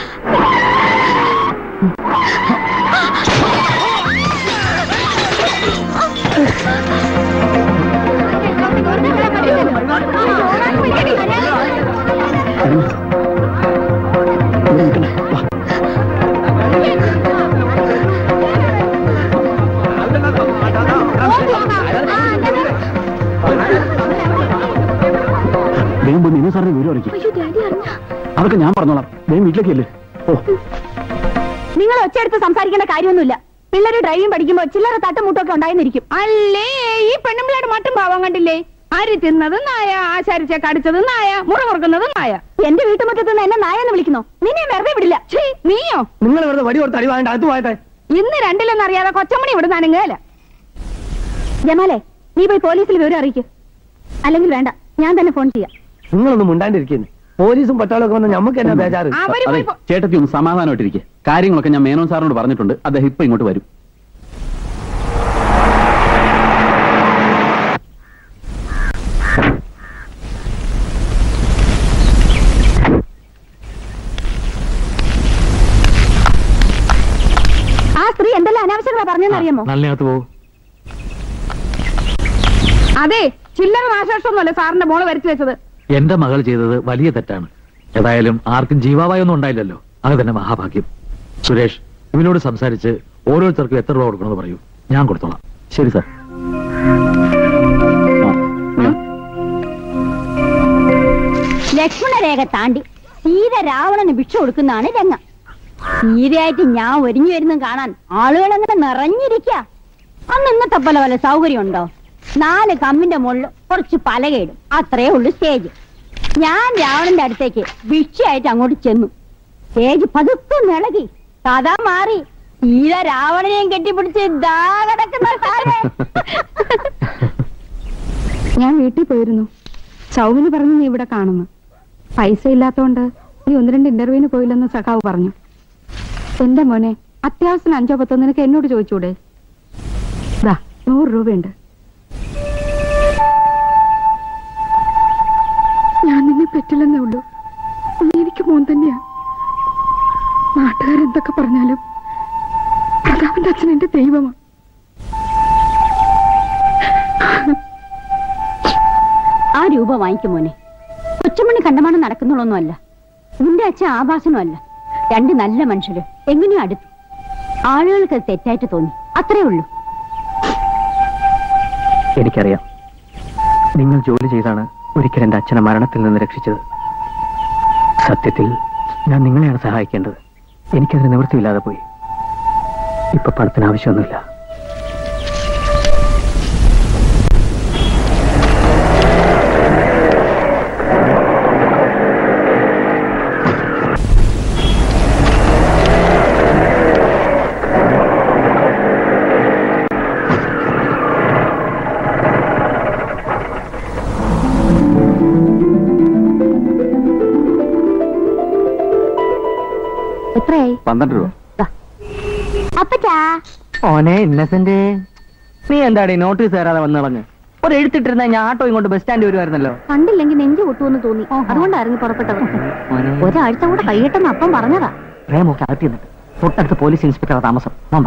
വേഗം പോയി നിങ്ങൾ സാറിന് വിവരം അറിയിക്കും അയ്യോ ഡാഡി അറിഞ്ഞ അതൊക്കെ ഞാൻ പറഞ്ഞോളാം വേഗം വീട്ടിലേക്ക് അല്ലേ ഓ നിങ്ങൾ ഒച്ചയെടുത്ത് സംസാരിക്കേണ്ട കാര്യമൊന്നുമില്ല പിള്ളേര് ഡ്രൈവിംഗ് പഠിക്കുമ്പോ ചില്ലറ തട്ടുമുട്ടൊക്കെ ഉണ്ടായിരുന്നിരിക്കും അല്ലേ ഈ പെണ്ണുമ്പിള്ളയുടെ മട്ടും പാവാൻ കണ്ടില്ലേ അരി തിന്നത് നായ ആശാരിച്ച കടിച്ചത് നായ മുറ മുറുക്കുന്നത് നായ എന്റെ വീട്ടുമുറ്റത്ത് നിന്ന് എന്നെ നായെന്ന് വിളിക്കുന്നോ നിന്നെ വെറുതെ വിടില്ല ഛീ, നീയോ നിങ്ങൾ വെറുതെ വടി കൊടുത്ത് അടി വാങ്ങണ്ട അത് പോയട്ടെ ഇന്ന് രണ്ടിലൊന്നും അറിയാതെ കൊച്ചമണി ഇവിടെ നനങ്ങേല ജമാലെ നീ പോയി പോലീസിൽ വിവരം അറിയിക്കും അല്ലെങ്കിൽ വേണ്ട ഞാൻ തന്നെ ഫോൺ ചെയ്യാം നിങ്ങളൊന്നും മുണ്ടാണ്ടിരിക്കുന്നു പോലീസും പട്ടാളമൊക്കെ വന്ന് നമുക്ക് എന്നാ ബേജാറ് അവര് അതെ പോയി പോ- ചേട്ടത്തി ഒന്ന് സമാധാനമായിട്ടിരിക്കെ കാര്യങ്ങളൊക്കെ ഞാൻ മേനോൻ സാറിനോട് പറഞ്ഞിട്ടുണ്ട് അദ്ദേഹം ഇപ്പൊ ഇങ്ങോട്ട് വരും ആ സ്ത്രീ എന്തെല്ലാം അനാവശ്യങ്ങളാ പറഞ്ഞെന്നറിയാമോ നല്ലതിനകത്ത് പോകും അതെ ചില്ലറ നാശനഷ്ടമൊന്നുമല്ല സാറിന്റെ മോള് വരുത്തി വെച്ചത് എന്റെ മകൾ ചെയ്തത് വലിയ തെറ്റാണ് ഏതായാലും ആർക്കും ജീവാപായൊന്നും ഉണ്ടായില്ലല്ലോ അത് തന്നെ മഹാഭാഗ്യം സുരേഷ് ഇവനോട് സംസാരിച്ച് ഓരോരുത്തർക്കും എത്ര രൂപ കൊടുക്കണമെന്ന് പറയൂ ഞാൻ കൊടുത്തോളാം ശരി സാർ ലക്ഷ്മണരേഖ താണ്ടി സീത രാവണന് ഭിക്ഷ കൊടുക്കുന്നതാണ് രംഗം സീതയായിട്ട് ഞാൻ ഒരുങ്ങി വരുന്നത് കാണാൻ ആളുകൾ അങ്ങനെ നിറഞ്ഞിരിക്ക അന്ന് ഇന്നത്തെ പോലെ വല്ല സൗകര്യം ഉണ്ടോ നാല് കമ്മിന്റെ മുകളിൽ കുറച്ച് പലകയിടും അത്രേ ഉള്ളൂ സ്റ്റേജ് ഞാൻ രാവണന്റെ അടുത്തേക്ക് ഭിക്ഷയായിട്ട് അങ്ങോട്ട് ചെന്നു സ്റ്റേജ് പതുക്കെ നിളകി കഥ മാറി സീത രാവണനെയും കെട്ടിപ്പിടിച്ച് ദാ കിടക്കുന്ന താഴെ. ഞാൻ വീട്ടിൽ പോയിരുന്നു സൗമിനി പറഞ്ഞു നീ ഇവിടെ കാണുന്നു പൈസ ഇല്ലാത്തോണ്ട് നീ ഒന്ന് രണ്ട് ഇന്റർവ്യൂവിന് പോയില്ലെന്ന് സഖാവ് പറഞ്ഞു എന്റെ മോനെ അത്യാവശ്യം അഞ്ചോ പത്തോ നിനക്ക് എന്നോട് ചോദിച്ചൂടെ ദാ നൂറ് രൂപയുണ്ട് ഞാൻ നിന്നെ പറ്റില്ലെന്നേ ഉള്ളൂ നീ എനിക്ക് മോൻ തന്നെയാ നാട്ടുകാരെന്തൊക്കെ പറഞ്ഞാലും പ്രതാപന്റെ അച്ഛൻ എന്റെ ദൈവമാ ആ രൂപ വാങ്ങിക്കും മോനെ കൊച്ചുമണി കണ്ടമാനം നടക്കുന്നുള്ളൊന്നുമല്ല നിന്റെ അച്ഛൻ ആഭാസനുമല്ല രണ്ട് നല്ല മനുഷ്യര് എങ്ങനെയോ അടുത്തു ആളുകൾക്ക് അത് തെറ്റായിട്ട് തോന്നി അത്രേ ഉള്ളൂ എനിക്കറിയാം നിങ്ങൾ ജോലി ചെയ്താണ് ഒരിക്കൽ എന്റെ അച്ഛനെ മരണത്തിൽ നിന്ന് രക്ഷിച്ചത് സത്യത്തിൽ ഞാൻ നിങ്ങളെയാണ് സഹായിക്കേണ്ടത് എനിക്കതിന് നിവൃത്തിയില്ലാതെ പോയി ഇപ്പൊ പണത്തിന് ആവശ്യമൊന്നുമില്ല എത്രയായി പന്ത്രണ്ട് രൂപ അപ്പച്ചാ ഓനെ ഇന്നസെന്റ് നീ എന്താടി നോട്ടീസ് തരാതെ വന്നിളഞ്ഞ് ഒരു എഴുത്തിട്ടിരുന്ന ഞാൻ ആട്ടോ ഇങ്ങോട്ട് ബസ് സ്റ്റാൻഡ് വരുമായിരുന്നല്ലോ കണ്ടില്ലെങ്കിൽ നെഞ്ചു പൊട്ടുമെന്ന് തോന്നി അതുകൊണ്ടായിരുന്നു പുറപ്പെട്ടത് ഒരാഴ്ച കൂടെ കഴിയട്ടെന്ന് അപ്പം പറഞ്ഞതാ പ്രേമൊക്കെ അകത്തി നിന്നിട്ട് തൊട്ടടുത്ത് പോലീസ് ഇൻസ്പെക്ടർ താമസം നോമ്പ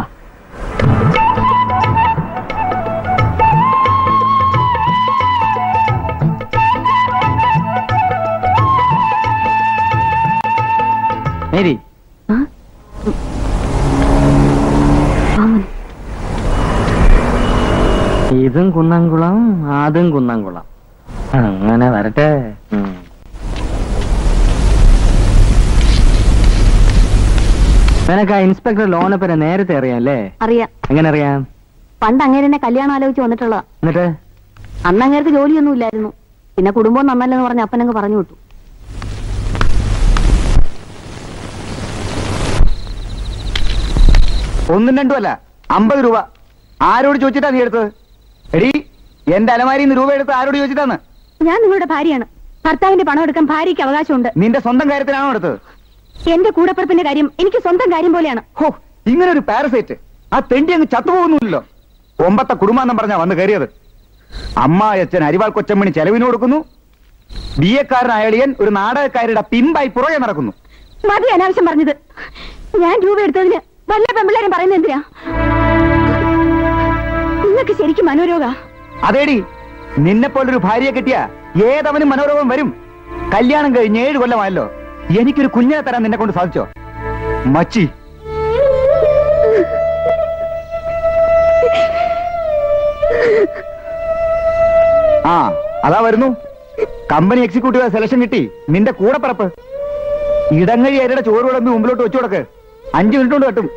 മേരി ആ? മാമൻ ഇതും കുന്നംകുളം അതും കുന്നംകുളം അങ്ങനെ വരട്ടെ ഉം. നിനക്ക് ആ ഇൻസ്പെക്ടർ ലോനെ പേരെ നേരത്തെ അറിയാം അറിയാം എങ്ങനെ അറിയാം പണ്ട് അങ്ങേരെന്നെ കല്യാണം ആലോചിച്ച് വന്നിട്ടുള്ളതാ എന്നിട്ട് അന്ന് അങ്ങേർക്ക് ജോലിയൊന്നും ഇല്ലായിരുന്നു പിന്നെ കുടുംബം നന്നല്ലെന്ന് പറഞ്ഞ് അപ്പനങ്ങ് പറഞ്ഞു വിട്ടു ഒന്നും രണ്ടും അല്ല അമ്പത് രൂപ ആരോട് ചോദിച്ചിട്ടാ നീ എടുത്തത് എടി എന്റെ അലമാരിയിൽ നിന്ന് രൂപ എടുത്ത് ആരോട് ചോദിച്ചിട്ടാന്ന് ഞാൻ നിങ്ങളുടെ ഭാര്യയാണ് ഭർത്താവിന്റെ പണം എടുക്കാൻ ഭാര്യയ്ക്ക് അവകാശമുണ്ട് നിന്റെ സ്വന്തം കാര്യത്തിനാണോ എടുത്തത് എന്റെ കൂടപ്പിറപ്പിന്റെ കാര്യം എനിക്ക് സ്വന്തം കാര്യം പോലെയാണ് ഹോ ഇങ്ങനെ ഒരു പാരസൈറ്റ് ആ തെണ്ടി അങ്ങ് ചത്തുപോകുന്നില്ലല്ലോ ഒമ്പത്തെ കുടുംബാന്നും പറഞ്ഞാ വന്ന് കയറിയത് അമ്മായച്ചൻ അരിവാൾ കൊച്ചമ്മണി ചെലവിന് കൊടുക്കുന്നു ബി എക്കാരനായ അളിയൻ ഒരു നാടകക്കാരുടെ പിമ്പായി പുറകെ നടക്കുന്നു മതി അനാവശ്യം പറഞ്ഞത് ഞാൻ രൂപ എടുത്തതിന് വല്ല പെമ്പിള്ളേരും പറയുന്നത് എന്തിനാ നിങ്ങൾക്ക് ശരിക്കും മനോരോഗ അതേടി നിന്നെ പോലൊരു ഭാര്യയെ കിട്ടിയ ഏതവനും മനോരോഗം വരും കല്യാണം കഴിഞ്ഞ് ഏഴ് കൊല്ലമായല്ലോ എനിക്കൊരു കുഞ്ഞിനെ തരാൻ നിന്നെ കൊണ്ട് സാധിച്ചോ മച്ചി ആ അതാ വരുന്നു കമ്പനി എക്സിക്യൂട്ടീവ് സെലക്ഷൻ കിട്ടി നിന്റെ കൂടെ പറപ്പ് ഇടങ്ങഴി അരുടെ ചോറ് വിളമ്പി മുമ്പിലോട്ട് വെച്ചു കൊടുക്ക് അഞ്ചു മിനിറ്റ് കൊണ്ട് കെട്ടും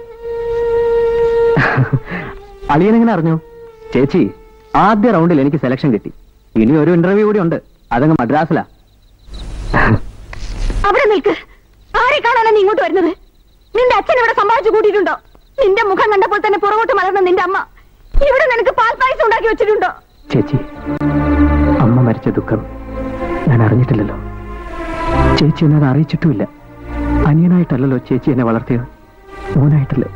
അളിയൻ എങ്ങനെ അറിഞ്ഞു ചേച്ചി ആദ്യ റൗണ്ടിൽ എനിക്ക് സെലക്ഷൻ കിട്ടി ഇനി ഒരു ഇന്റർവ്യൂ കൂടി ഉണ്ട് അതങ്ങ് മദ്രാസിലാ അവിടെ നിൽക്ക് ആരെ കാണാനാ നീ ഇങ്ങോട്ട് വരുന്നത് നിന്റെ അച്ഛൻ ഇവിടെ സമ്പാദിച്ചു കൂട്ടിയിട്ടുണ്ടോ നിന്റെ മുഖം കണ്ടപ്പോൾ തന്നെ പുറകോട്ട് മലർന്ന നിന്റെ അമ്മ ഇവിടെ നിനക്ക് പാൽ പായസം ഉണ്ടാക്കി വെച്ചിട്ടുണ്ടോ ചേച്ചി അമ്മ മരിച്ച ദുഃഖം ഞാൻ അറിഞ്ഞിട്ടില്ലല്ലോ ചേച്ചി എന്നെ അത് അറിയിച്ചിട്ടുമില്ല അനിയനായിട്ടല്ലല്ലോ ചേച്ചി എന്നെ വളർത്തിയത് മോനായിട്ടല്ലേ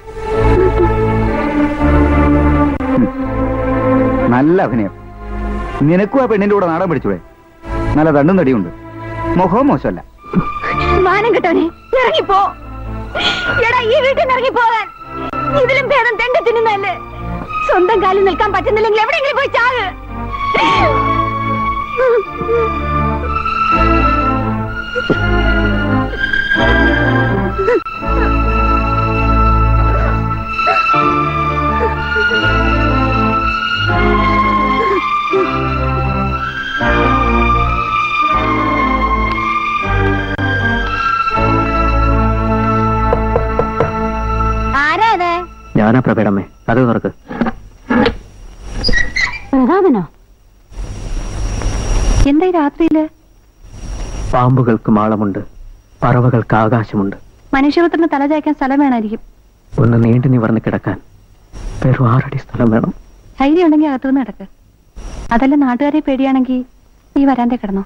നല്ല അഭിനയം നിനക്കും ആ പെണ്ണിന്റെ കൂടെ നാടൻ പിടിച്ചൂടെ നല്ല തണ്ടും തടിയുണ്ട് മുഖവും മോശമല്ല മാനം കിട്ടവനെ ഇറങ്ങിപ്പോ എടാ ഈ വീട്ടിൽ നിന്ന് ഇറങ്ങിപ്പോകാൻ ഇതിലും ഭേദം തെണ്ട തിന്നുന്നല്ലേ സ്വന്തം കാലിൽ നിൽക്കാൻ പറ്റുന്നില്ലെങ്കിൽ എവിടെയെങ്കിലും പോയി ചാക് ആരാ അത് ഞാനാ പ്രഭേടമ്മേ അത് തുറക്ക് പ്രതാപനോ എന്താ ഈ രാത്രിയില് പാമ്പുകൾക്ക് മാളമുണ്ട് പറവകൾക്ക് ആകാശമുണ്ട് മനുഷ്യപുത്രന് തല ചായ്ക്കാൻ സ്ഥലം വേണമായിരിക്കും ഒന്ന് നീണ്ടു നിവർന്ന് കിടക്കാൻ വെറും ആറടി സ്ഥലം വേണം ധൈര്യം ഉണ്ടെങ്കിൽ അകത്തുനിന്ന് കിടക്ക് അതല്ല നാട്ടുകാരെ പേടിയാണെങ്കിൽ നീ വരാന്റെ കിടന്നോ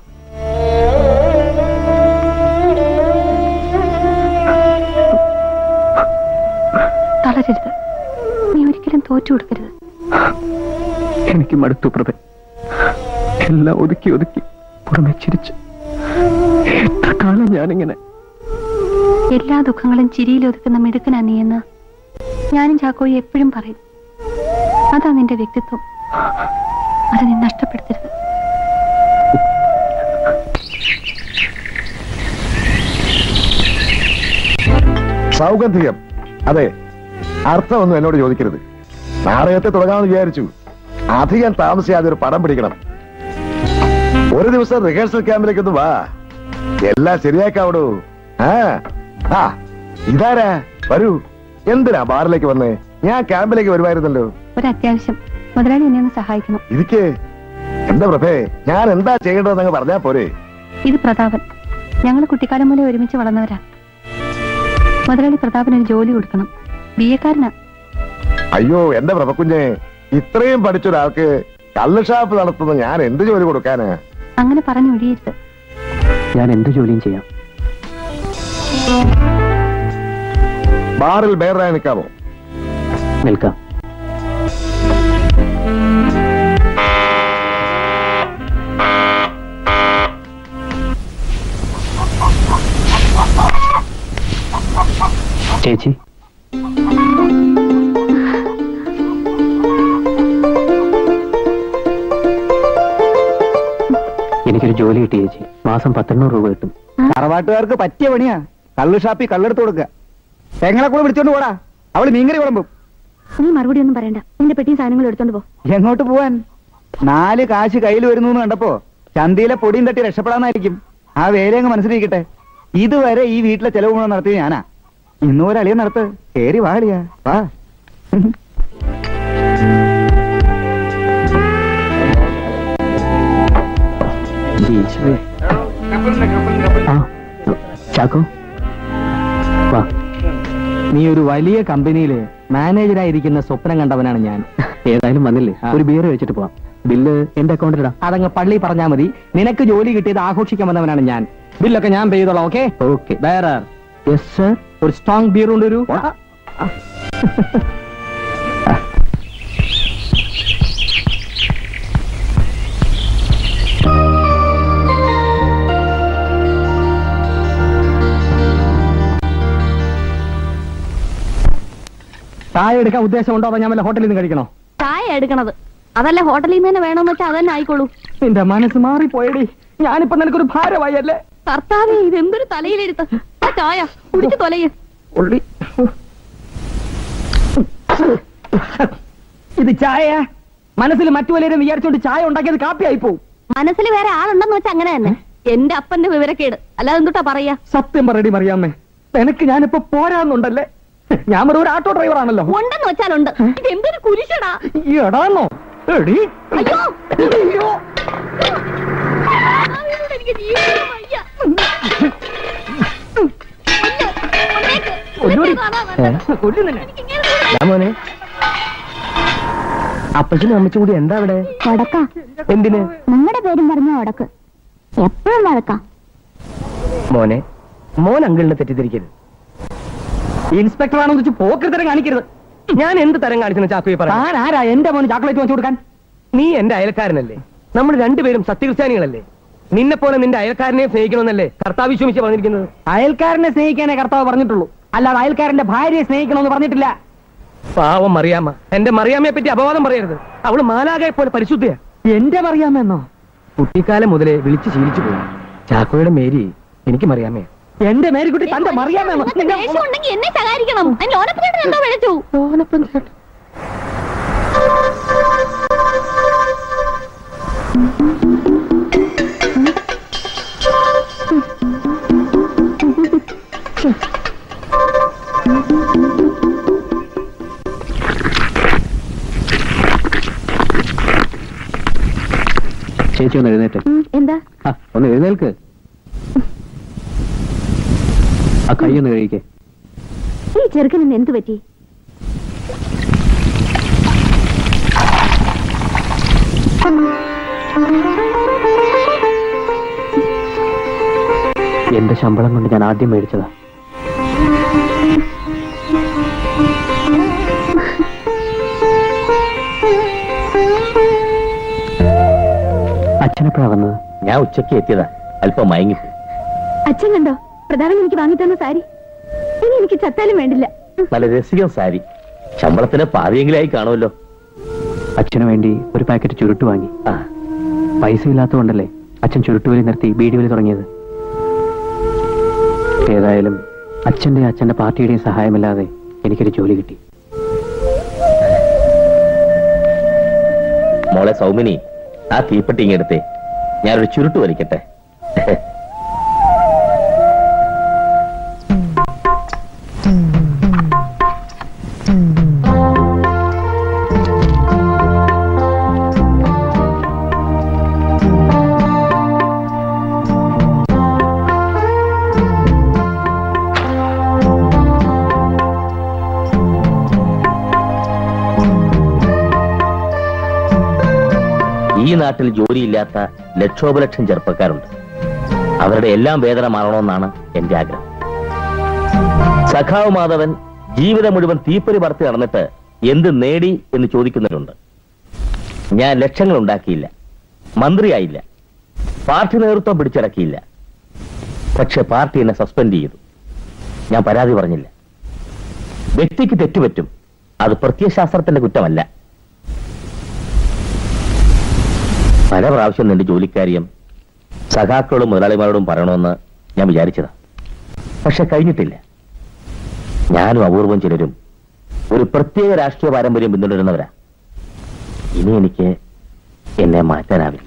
തളരരുത് നീ ഒരിക്കലും തോറ്റു കൊടുക്കരുത് എനിക്ക് മടുത്തു പ്രഭ എല്ലാം ഒതുക്കി ഒതുക്കി പുറമെ ചിരിച്ച് എത്ര കാലം ഞാനിങ്ങനെ എല്ലാ ദുഃഖങ്ങളും ചിരിയിൽ ഒതുക്കുന്ന മിടുക്കനാ നീയെന്ന് ഞാനും ചാക്കോയി എപ്പോഴും പറയും അതാ നിന്റെ വ്യക്തിത്വം അത് നീ നഷ്ടപ്പെടുത്തരുത് സൗഗന്ധികം അതെ അർത്ഥമൊന്നും എന്നോട് ചോദിക്കരുത് നാടകത്തെ തുടങ്ങാമെന്ന് വിചാരിച്ചു അധികം താമസിയാതെ ഒരു പടം പിടിക്കണം ഒരു ദിവസം റിഹേഴ്സൽ ക്യാമ്പിലേക്ക് ഒന്ന് വാ എല്ലാം ശരിയാക്കാവടോ ആ ആ ഇതാരാ വരൂ എന്തിനാ ബാറിലേക്ക് വന്നേ ഞാൻ ക്യാമ്പിലേക്ക് വരുമായിരുന്നല്ലോ ഒരു അത്യാവശ്യം മുതലാളി എന്നെ ഒന്ന് സഹായിക്കണം ഇരിക്കേ എന്താ പ്രഭേ ഞാൻ എന്താ ചെയ്യേണ്ടതെന്ന് പറഞ്ഞാ പോരെ ഇത് പ്രതാപൻ ഞങ്ങൾ കുട്ടിക്കാലം മുതലേ ഒരുമിച്ച് വളർന്നവരാ മുതലാളി പ്രതാപന് ഒരു ജോലി കൊടുക്കണം ബി എക്കാരനാ അയ്യോ എന്റെ പ്രഭക്കുഞ്ഞെ ഇത്രയും പഠിച്ച ഒരാൾക്ക് കള്ള് ഷാപ്പ് നടത്തുന്ന ഞാൻ എന്ത് ജോലി കൊടുക്കാനാ അങ്ങനെ പറഞ്ഞൊഴിയരുത് ഞാൻ എന്ത് ജോലിയും ചെയ്യാം ബാറിൽ ബേറായി നിൽക്കാമോ നിൽക്കാം ചേച്ചി എനിക്കൊരു ജോലി കിട്ടി ചേച്ചി മാസം പത്തെണ്ണൂറ് രൂപ കിട്ടും തറവാട്ടുകാർക്ക് പറ്റിയ പണിയാ കള്ള് ഷാപ്പി കള്ളെടുത്ത് കൊടുക്കുക പെങ്ങളെ കൂടെ വിളിച്ചോണ്ട് പോടാ അവള് മീൻകറി വിളമ്പും നീ മറുപടി ഒന്നും പറയണ്ട നിന്റെ പെട്ടിയും സാധനങ്ങളും എടുത്തോണ്ട് പോ എങ്ങോട്ട് പോവാൻ നാല് കാശ് കയ്യിൽ വരുന്നു എന്ന് കണ്ടപ്പോ ചന്തയിലെ പൊടിയും തട്ടി രക്ഷപ്പെടാന്നായിരിക്കും ആ വേലയങ്ങ് മനസ്സിലിരിക്കട്ടെ ഇതുവരെ ഈ വീട്ടിലെ ചെലവ് മുഴുവൻ നടത്തിയത് ഞാനാ ഇന്നും ഒരു അളിയ നടത്ത് കേറി വാളിയാ വാ ഈശ്വരേ. ആ, ചാക്കോ വാ നീ ഒരു വലിയ കമ്പനിയില് മാനേജരായിരിക്കുന്ന സ്വപ്നം കണ്ടവനാണ് ഞാൻ ഏതായാലും വന്നില്ലേ ഒരു ബിയർ വെച്ചിട്ട് പോവാം ബില്ല് എന്റെ അക്കൗണ്ടിലിടാം അതങ്ങ് പള്ളി പറഞ്ഞാ മതി നിനക്ക് ജോലി കിട്ടിയത് ആഘോഷിക്കാൻ വന്നവനാണ് ഞാൻ ബില്ലൊക്കെ ഞാൻ പേ ചെയ്തോളാം ഓക്കെ ഓക്കെ വേറെ യെസ് സർ ഒരു സ്ട്രോങ് ബിയർ കൊണ്ടൊരു ചായ എടുക്കാൻ ഉദ്ദേശമുണ്ടോ അതോ ഞാൻ വല്ല ഹോട്ടലിൽ നിന്ന് കഴിക്കണോ ചായ എടുക്കണത് അതല്ല ഹോട്ടലിൽ നിന്ന് തന്നെ വേണമെന്ന് വെച്ചാൽ അതന്നെ ആയിക്കോളൂ നിന്റെ മനസ്സ് മാറിപ്പോയടി ഞാനിപ്പോ നിനക്കൊരു ഭാരമായി അല്ലേ കർത്താവേ ഇത് എന്തൊരു തലയിലെടുത്ത് ആ ചായ കുടിച്ചു തൊലയ് ഉള്ളി ഇത് ചായ മനസ്സിൽ മറ്റു വല്ലവരും വിചാരിച്ചോണ്ട് ചായ ഉണ്ടാക്കിയത് കാപ്പിയായി പോവും മനസ്സിൽ വേറെ ആളുണ്ടെന്ന് വെച്ചാൽ അങ്ങനെ തന്നെ എന്റെ അപ്പന്റെ വിവരക്കേട് അല്ലാതെ എന്തുട്ടാ പറയാ സത്യം പറയടി മറിയാമ്മേ നിനക്ക് ഞാനിപ്പോ പോരാന്നുണ്ടല്ലേ ഞാൻ വെറും ഒരു ആട്ടോ ഡ്രൈവർ ആണല്ലോ ഉണ്ടെന്ന് വെച്ചാലുണ്ട് ഇത് എന്തൊരു കുരിശടാ ഈ എടാന്നോ എടി അയ്യോ അയ്യോ കർത്താവിനോട് എനിക്ക് ജീവിക്കാൻ വയ്യ. കൊല്ല്, കൊന്നേക്ക്. ഒന്നൂടി. നിന്നെ കാണാൻ വന്നത്. കൊല്ലും നിന്നെ. എനിക്കിങ്ങനെ കൂടെ മോനെ അപ്പച്ചനും അമ്മച്ചും കൂടി എന്താ അവിടെ വടക്ക എന്തിന് നിങ്ങളുടെ പേരും പറഞ്ഞ വടക്ക് എപ്പോഴും വഴക്കാം മോനെ മോൻ അങ്കിളിനെ തെറ്റിദ്ധരിക്കരുത് ഇൻസ്പെക്ടർ ആണെന്ന് വെച്ച് പോക്കൃതരം കാണിക്കരുത് ഞാൻ എന്ത് തരം കാണിച്ചെന്ന് ചാക്കോയെ പറയാം താൻ ആരാ എന്റെ മോന് ചോക്ലേറ്റ് വാങ്ങിച്ചു കൊടുക്കാൻ നീ എന്റെ അയൽക്കാരനല്ലേ നമ്മൾ രണ്ടുപേരും സത്യക്രിസ്ത്യാനികളല്ലേ നിന്നെ പോലെ നിന്റെ അയൽക്കാരനെ സ്നേഹിക്കണമെന്നല്ലേ കർത്താവ് വിശ്വമിച്ച് പറഞ്ഞിരിക്കുന്നത് അയൽക്കാരനെ സ്നേഹിക്കാനേ കർത്താവ് പറഞ്ഞിട്ടുള്ളൂ അല്ലാതെ അയൽക്കാരന്റെ ഭാര്യയെ സ്നേഹിക്കണമെന്ന് പറഞ്ഞിട്ടില്ല പാവം മറിയാമ്മ എന്റെ മറിയാമ്മയെ പറ്റി അപവാദം പറയരുത് അവള് മാലാകയെ പോലെ പരിശുദ്ധയാ എന്റെ അറിയാമെന്നോ കുട്ടിക്കാലം മുതലേ വിളിച്ച് ശീലിച്ചു പോയി ചാക്കോയുടെ മേരി എനിക്ക് മറിയാമ്മയാ എന്റെ മേരിക്കുട്ടി തന്റെ മറിയാമെന്നോ നിങ്ങൾക്ക് ദേഷ്യം ഉണ്ടെങ്കിൽ എന്നെ ശകാരിക്കണം അതിന് ഓനപ്പനോട് എന്തോ വിളിച്ചു ചേച്ചി ഒന്ന് എഴുന്നേറ്റ് ഉം, എന്താ ആ, ഒന്ന് എഴുന്നേൽക്ക് ആ കൈ ഒന്ന് കഴിക്കേ ഈ ചെറുക്കനിന്ന് എന്തു പറ്റി എന്റെ ശമ്പളം കൊണ്ട് ഞാൻ ആദ്യം മേടിച്ചതാ അച്ഛനെപ്പോഴാ വന്നത് ഞാൻ ഉച്ചയ്ക്ക് എത്തിയതാ അല്പം മയങ്ങിപ്പോയി അച്ഛൻ കണ്ടോ പ്രതാപൻ എനിക്ക് വാങ്ങിത്തന്ന സാരി ഇനി എനിക്ക് ചത്താലും വേണ്ടില്ല നല്ല രസികം സാരി ശമ്പളത്തിന് പാതിയെങ്കിലായി കാണുമല്ലോ അച്ഛന് വേണ്ടി ഒരു പാക്കറ്റ് ചുരുട്ട് വാങ്ങി ആ പൈസ ഇല്ലാത്തതുകൊണ്ടല്ലേ അച്ഛൻ ചുരുട്ടുവലി നിർത്തി ബീഡി വലി തുടങ്ങിയത് ഏതായാലും അച്ഛന്റെ അച്ഛന്റെ പാർട്ടിയുടെയും സഹായമില്ലാതെ എനിക്കൊരു ജോലി കിട്ടി മോളെ സൗമിനി ആ തീപ്പെട്ടി ഇങ്ങെടുത്തേ ഞാനൊരു ചുരുട്ട് വലിക്കട്ടെ ഈ നാട്ടിൽ ജോലിയില്ലാത്ത ലക്ഷോപലക്ഷം ചെറുപ്പക്കാരുണ്ട് അവരുടെ എല്ലാം വേദന മാറണമെന്നാണ് എന്റെ ആഗ്രഹം സഖാവ് മാധവൻ ജീവിതം മുഴുവൻ തീപ്പൊരി പറത്തി നടന്നിട്ട് എന്ത് നേടി എന്ന് ചോദിക്കുന്നവരുണ്ട് ഞാൻ ലക്ഷങ്ങൾ ഉണ്ടാക്കിയില്ല മന്ത്രിയായില്ല പാർട്ടി നേതൃത്വം പിടിച്ചടക്കിയില്ല പക്ഷെ പാർട്ടി എന്നെ സസ്പെൻഡ് ചെയ്തു ഞാൻ പരാതി പറഞ്ഞില്ല വ്യക്തിക്ക് തെറ്റുപറ്റും അത് പ്രത്യയശാസ്ത്രത്തിന്റെ കുറ്റമല്ല പല പ്രാവശ്യം നിന്റെ ജോലിക്കാര്യം സഖാക്കളോടും മുതലാളിമാരോടും പറയണമെന്ന് ഞാൻ വിചാരിച്ചതാ പക്ഷെ കഴിഞ്ഞിട്ടില്ല ഞാനും അപൂർവം ചിലരും ഒരു പ്രത്യേക രാഷ്ട്രീയ പാരമ്പര്യം പിന്തുടരുന്നവരാ ഇനി എനിക്ക് എന്നെ മാറ്റാനാവില്ല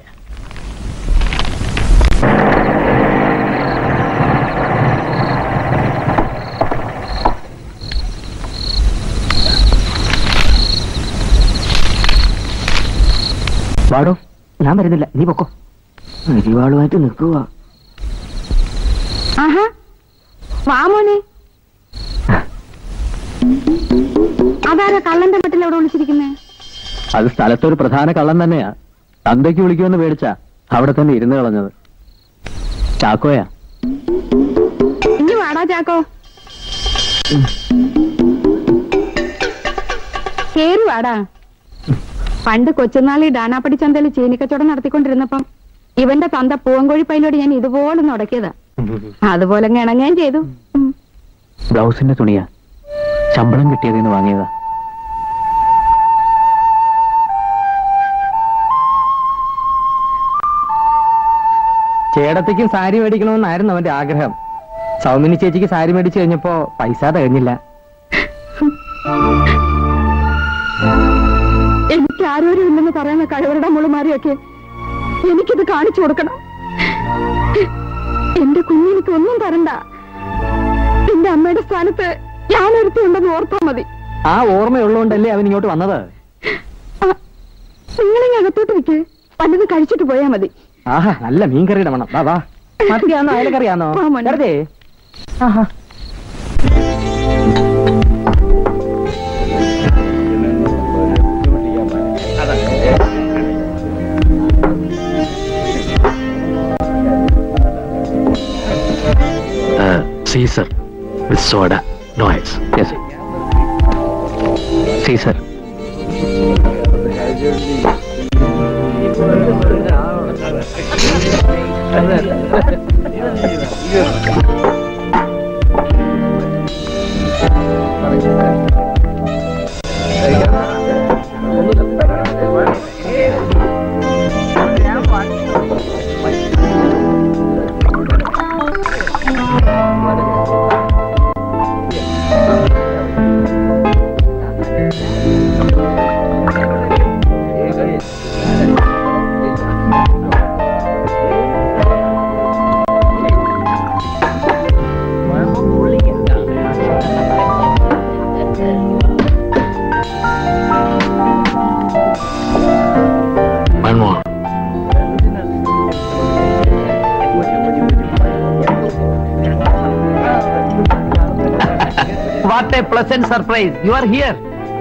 വാടോ ഞാൻ വരുന്നില്ല നീ പൊക്കോ അരിവാളുമായിട്ട് നിൽക്കുക ആഹാ വാ മോനെ അതാരാ കള്ളന്റെ മട്ടിൽ അവിടെ വിളിച്ചിരിക്കുന്നേ അത് സ്ഥലത്തൊരു പ്രധാന കള്ളൻ തന്നെയാ തന്തയ്ക്ക് വിളിക്കുമെന്ന് പേടിച്ചാ അവിടെ തന്നെ ഇരുന്ന് കളഞ്ഞത് ചാക്കോയാ ഇനി വാടാ ചാക്കോ കേറി വാടാ പണ്ട് കൊച്ചുനാളി ഡാനാപ്പടി ചന്തയിൽ ചീനിക്കച്ചവടം നടത്തിക്കൊണ്ടിരുന്നപ്പം ഇവന്റെ തന്ത പൂവൻകോഴി പൈലോട് ഞാൻ ഇതുപോലെ നടക്കിയതാ അതുപോലെ അങ്ങ് ഇണങ്ങുകയും ചെയ്തു ഉം. ബ്ലൗസിന്റെ തുണിയാ ശമ്പളം കിട്ടിയതിന് വാങ്ങിയതാ ചേടത്തേക്കും സാരി മേടിക്കണമെന്നായിരുന്നു അവന്റെ ആഗ്രഹം സൗമിനി ചേച്ചിക്ക് സാരി മേടിച്ചു കഴിഞ്ഞപ്പോ പൈസ തികഞ്ഞില്ല എനിക്ക് ആരോരും ഇല്ലെന്ന് പറയുന്ന കഴിവരുടെ മുളുമാരിയൊക്കെ എനിക്കിത് കാണിച്ചു കൊടുക്കണം എന്റെ കുഞ്ഞെനിക്ക് ഒന്നും തരണ്ട എന്റെ അമ്മയുടെ സ്ഥാനത്ത് ഞാനൊരുത്തി ഉണ്ടെന്ന് ഓർത്താ മതി ആ ഓർമ്മയുള്ളതുകൊണ്ടല്ലേ അവൻ ഇങ്ങോട്ട് വന്നത് നിങ്ങളിങ്ങ് അകത്തോട്ട് നിൽക്കേ വല്ലതും കഴിച്ചിട്ട് പോയാ മതി ആഹാ നല്ല മീൻകറിയുടെ മണം വാ വാ മത്തിയാന്നോ അയലക്കറിയാന്നോ വാ മോനെ. വെറുതെ ആഹാ Caesar with soda noise yes Caesar One more. What a pleasant surprise you are here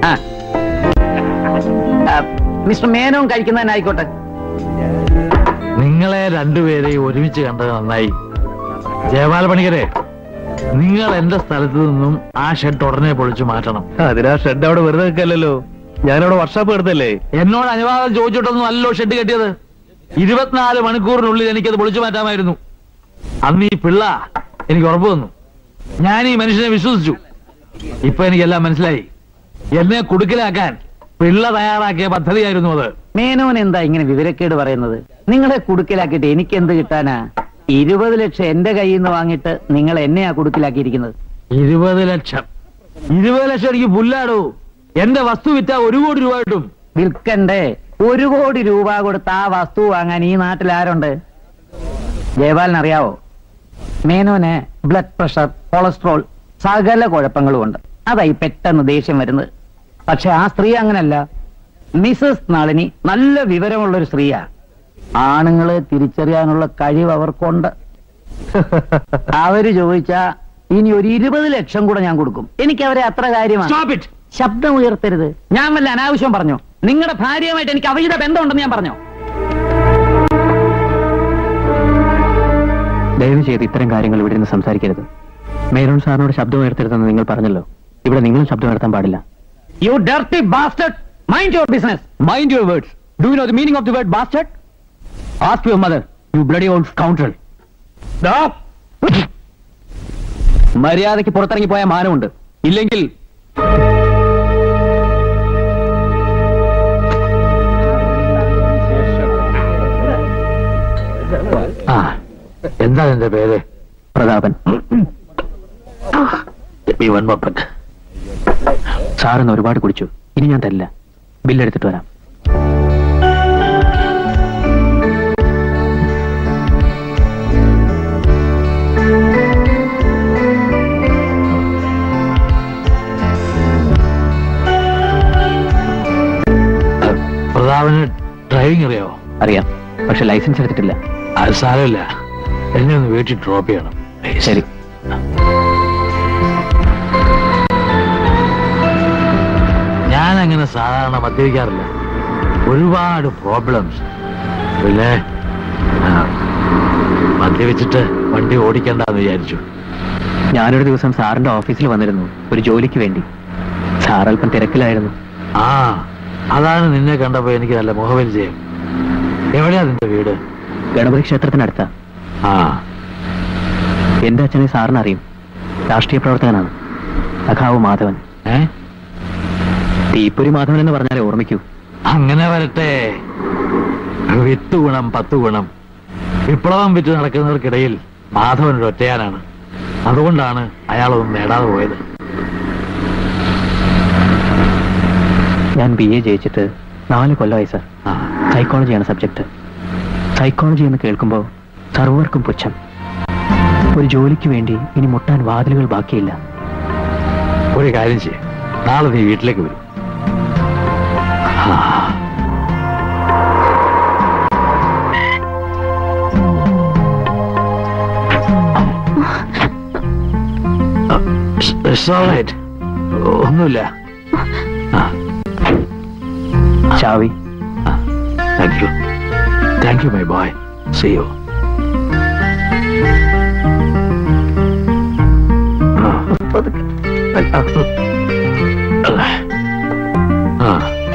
mister Menon കഴിക്കുന്നതിനായിക്കോട്ടെ നിങ്ങളെ രണ്ടുപേരെയും ഒരുമിച്ച് കണ്ടത് നന്നായി ജയപാല പണിക്കരെ നിങ്ങൾ എന്റെ സ്ഥലത്ത് നിന്നും ആ ഷെഡ് ഉടനെ പൊളിച്ചു മാറ്റണം അതിനാ ഷെഡ് അവിടെ വെറുതെ നിൽക്കല്ലോ ഞാനവിടെ വർഷാപ്പ് എടുത്തല്ലേ എന്നോട് അനുവാദം ചോദിച്ചിട്ടൊന്നും അല്ലോ ഷെഡ് കെട്ടിയത് ഇരുപത്തിനാല് മണിക്കൂറിനുള്ളിൽ എനിക്കത് പൊളിച്ചു മാറ്റാമായിരുന്നു അന്ന് ഈ പിള്ള എനിക്ക് ഉറപ്പ് തന്നു ഞാൻ ഈ മനുഷ്യനെ വിശ്വസിച്ചു ഇപ്പൊ എനിക്കെല്ലാം മനസ്സിലായി എന്നെ കുടുക്കിലാക്കാൻ പിള്ള തയ്യാറാക്കിയ പദ്ധതിയായിരുന്നു അത് മേനോൻ എന്താ ഇങ്ങനെ വിവരക്കേട് പറയുന്നത് നിങ്ങളെ കുടുക്കിലാക്കിയിട്ട് എനിക്ക് എന്ത് കിട്ടാനാ ഇരുപത് ലക്ഷം എന്റെ കയ്യിൽ നിന്ന് വാങ്ങിയിട്ട് നിങ്ങൾ എന്നെയാ കുടുക്കിലാക്കിയിരിക്കുന്നത് ഇരുപത് ലക്ഷം ഇരുപത് ലക്ഷം എനിക്ക് പുല്ലാടൂ എന്റെ വസ്തു വിറ്റ ഒരു കോടി രൂപ കിട്ടും വിൽക്കണ്ടേ ഒരു കോടി രൂപ കൊടുത്ത് ആ വസ്തു വാങ്ങാൻ ഈ നാട്ടിൽ ആരുണ്ട് ജയപാലിന് അറിയാവോ മേനോന് ബ്ലഡ് പ്രഷർ കൊളസ്ട്രോൾ സകല കുഴപ്പങ്ങളും ഉണ്ട് അതായി പെട്ടെന്ന് ദേഷ്യം വരുന്നത് പക്ഷെ ആ സ്ത്രീ അങ്ങനല്ല മിസസ് നളിനി നല്ല വിവരമുള്ള ഒരു സ്ത്രീയാ ആണുങ്ങളെ തിരിച്ചറിയാനുള്ള കഴിവ് അവർക്കുണ്ട് അവര് ചോദിച്ചാ ഇനി ഒരു ഇരുപത് ലക്ഷം കൂടെ ഞാൻ കൊടുക്കും എനിക്ക് അവരെ അത്ര കാര്യമാണ് Stop it. ശബ്ദം ഉയർത്തരുത് ഞാൻ വല്ല അനാവശ്യം പറഞ്ഞു നിങ്ങളുടെ ഭാര്യയുമായിട്ട് എനിക്ക് അവിഹിത ബന്ധമുണ്ടെന്ന് ഞാൻ പറഞ്ഞു ദയവ് ചെയ്ത് ഇത്തരം കാര്യങ്ങൾ ഇവിടെ നിന്ന് സംസാരിക്കരുത് മേരോൺ സാറിനോട് ശബ്ദം ഉയർത്തരുതെന്ന് നിങ്ങൾ പറഞ്ഞല്ലോ ഇവിടെ നിങ്ങളും ശബ്ദം നടത്താൻ പാടില്ല you dirty bastard mind your business mind your words do you know the meaning of the word bastard ask your mother you bloody old counter മര്യാദയ്ക്ക് പുറത്തിറങ്ങി പോയ മാനമുണ്ട് ഇല്ലെങ്കിൽ ആ എന്താ നിന്റെ പേര് പ്രതാപൻ ഈ വൺമപ്പൻ സാറിന്ന് ഒരുപാട് കുടിച്ചു ഇനി ഞാൻ തരില്ല ബില്ലെടുത്തിട്ട് വരാം പ്രതാപന് ഡ്രൈവിംഗ് അറിയാവോ അറിയാം പക്ഷെ ലൈസൻസ് എടുത്തിട്ടില്ല അത് സാരമില്ല എന്നെ ഒന്ന് വീട്ടിൽ ഡ്രോപ്പ് ചെയ്യണം ശരി ഞാൻ അങ്ങനെ സാധാരണ മദ്യപിക്കാറില്ല ഒരുപാട് പ്രോബ്ലംസ് പിന്നെ ആ, മദ്യപിച്ചിട്ട് വണ്ടി ഓടിക്കണ്ടെന്ന് വിചാരിച്ചു ഞാനൊരു ദിവസം സാറിന്റെ ഓഫീസിൽ വന്നിരുന്നു ഒരു ജോലിക്ക് വേണ്ടി സാർ അല്പം തിരക്കിലായിരുന്നു ആ അതാണ് നിന്നെ കണ്ടപ്പോ എനിക്ക് നല്ല മുഖപരിചയം എവിടെയാ നിന്റെ വീട് ഗണപതി ക്ഷേത്രത്തിനടുത്ത ആ എന്റെ അച്ഛനെ സാറിന് അറിയും രാഷ്ട്രീയ പ്രവർത്തകനാണ് സഖാവ് മാധവൻ ഏ തീപ്പൊരി മാധവൻ എന്ന് പറഞ്ഞാലേ ഓർമ്മിക്കൂ അങ്ങനെ വരട്ടെ വിത്ത് ഗുണം പത്ത് ഗുണം വിപ്ലവം വിറ്റ് നടക്കുന്നവർക്കിടയിൽ മാധവൻ ഒരു ഒറ്റയാനാണ് അതുകൊണ്ടാണ് അയാളൊന്നും നേടാതെ പോയത് ഞാൻ ബി എ ജയിച്ചിട്ട് നാല് കൊല്ലമായി സർ ആ, സൈക്കോളജിയാണ് സബ്ജക്ട് സൈക്കോളജി എന്ന് കേൾക്കുമ്പോൾ സർവർക്കും പുച്ഛം ഒരു ജോലിക്ക് വേണ്ടി ഇനി മുട്ടാൻ വാതിലുകൾ ബാക്കിയില്ല ഒരു കാര്യം ചെയ്യ നാളെ നീ വീട്ടിലേക്ക് വരും ഒന്നുമില്ല ചാവി thank you thank you my boy see you ആ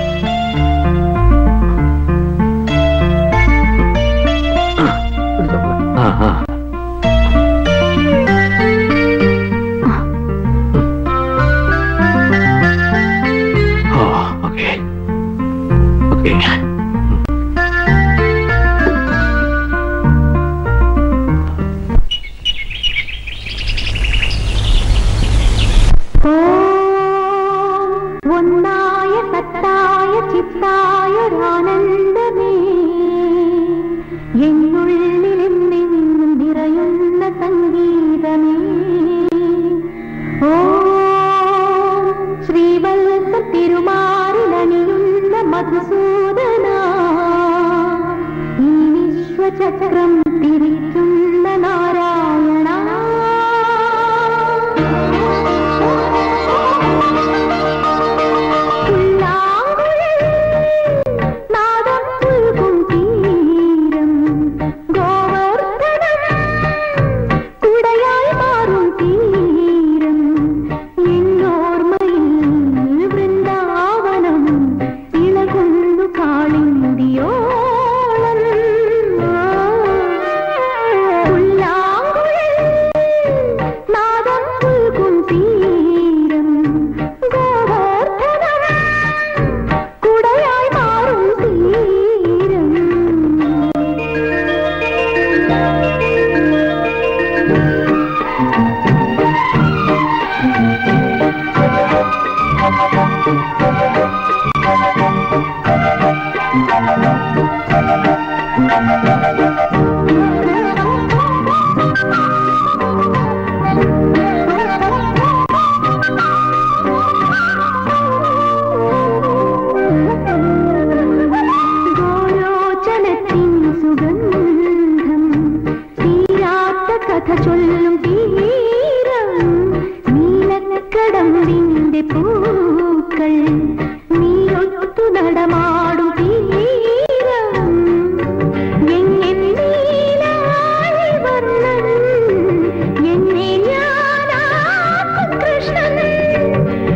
ആ ആ ഓ ഓക്കെ ഓക്കെ ഒന്നായ സത്തായ ചിത്തായൊരാനന്ദമേ എന്നുള്ളിലെന്നെന്നും നിറയുന്ന സംഗീതമേ ഓ ശ്രീവത്സ തിരുമാറിലണിയുന്ന മധുസൂദന ഈ വിശ്വചക്രം തിരിക്കുന്ന നാരായണ നാദം പുൽകും തീരം ഗോവർദ്ധനം കുടയായി മാറും തീരം എന്നോർമ്മയിൽ വൃന്ദാവനം ഇളകുന്നു കാളിന്തിയോളം പുല്ലാങ്കുഴൽ നാദം പുൽകും തീരം ഗോവർദ്ധനം കുടയായി മാറും തീരം ഗോരോചനത്തിൻ സുഗന്ധം തീരാത്ത കഥ ചൊല്ലും തീരം നീലക്കടമ്പിന്റെ പൂക്കൾ നീയൊത്തു നടമാടും തീരം എങ്ങനെ നീലായി വർണ്ണൻ എന്നെ ഞാനാക്കും കൃഷ്ണൻ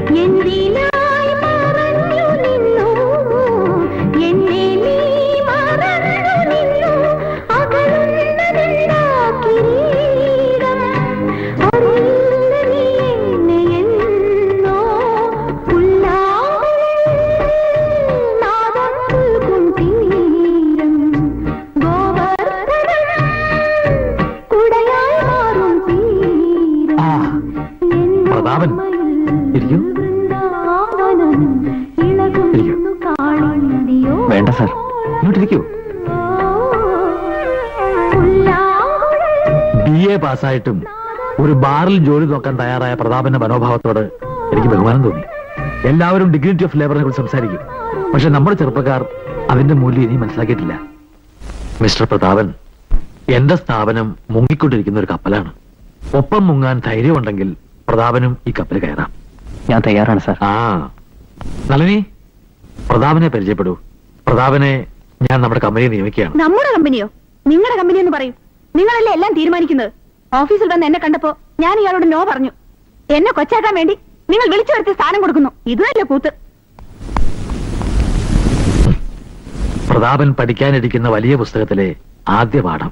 എ പാസ്സായിട്ടും ഒരു ബാറിൽ ജോലി നോക്കാൻ തയ്യാറായ പ്രതാപന്റെ മനോഭാവത്തോട് എനിക്ക് ബഹുമാനം തോന്നി എല്ലാവരും ഡിഗ്നിറ്റി ഓഫ് ലേബറിനെ കുറിച്ച് സംസാരിക്കും പക്ഷെ നമ്മുടെ ചെറുപ്പക്കാർ അതിന്റെ മൂല്യം ഇനി മനസ്സിലാക്കിയിട്ടില്ല മിസ്റ്റർ പ്രതാപൻ എന്റെ സ്ഥാപനം മുങ്ങിക്കൊണ്ടിരിക്കുന്ന ഒരു കപ്പലാണ് ഒപ്പം മുങ്ങാൻ ധൈര്യമുണ്ടെങ്കിൽ പ്രതാപനും ഈ കപ്പൽ കയറാം ഞാൻ തയ്യാറാണ് സാർ ആ നളിനി പ്രതാപനെ പരിചയപ്പെടൂ പ്രതാപനെ ഞാൻ നമ്മുടെ കമ്പനിയെ നിയമിക്കുകയാണ് നമ്മുടെ കമ്പനിയോ നിങ്ങളുടെ കമ്പനി എന്ന് പറയും നിങ്ങളല്ലേ എല്ലാം തീരുമാനിക്കുന്നത് ഓഫീസിൽ വന്ന് എന്നെ കണ്ടപ്പോ ഞാൻ ഇയാളോട് നോ പറഞ്ഞു എന്നെ കൊച്ചാക്കാൻ വേണ്ടി നിങ്ങൾ വിളിച്ചു വരുത്തി സ്ഥാനം കൊടുക്കുന്നു ഇതുമല്ലേ കൂത്ത് പ്രതാപൻ പഠിക്കാനിരിക്കുന്ന വലിയ പുസ്തകത്തിലെ ആദ്യ പാഠം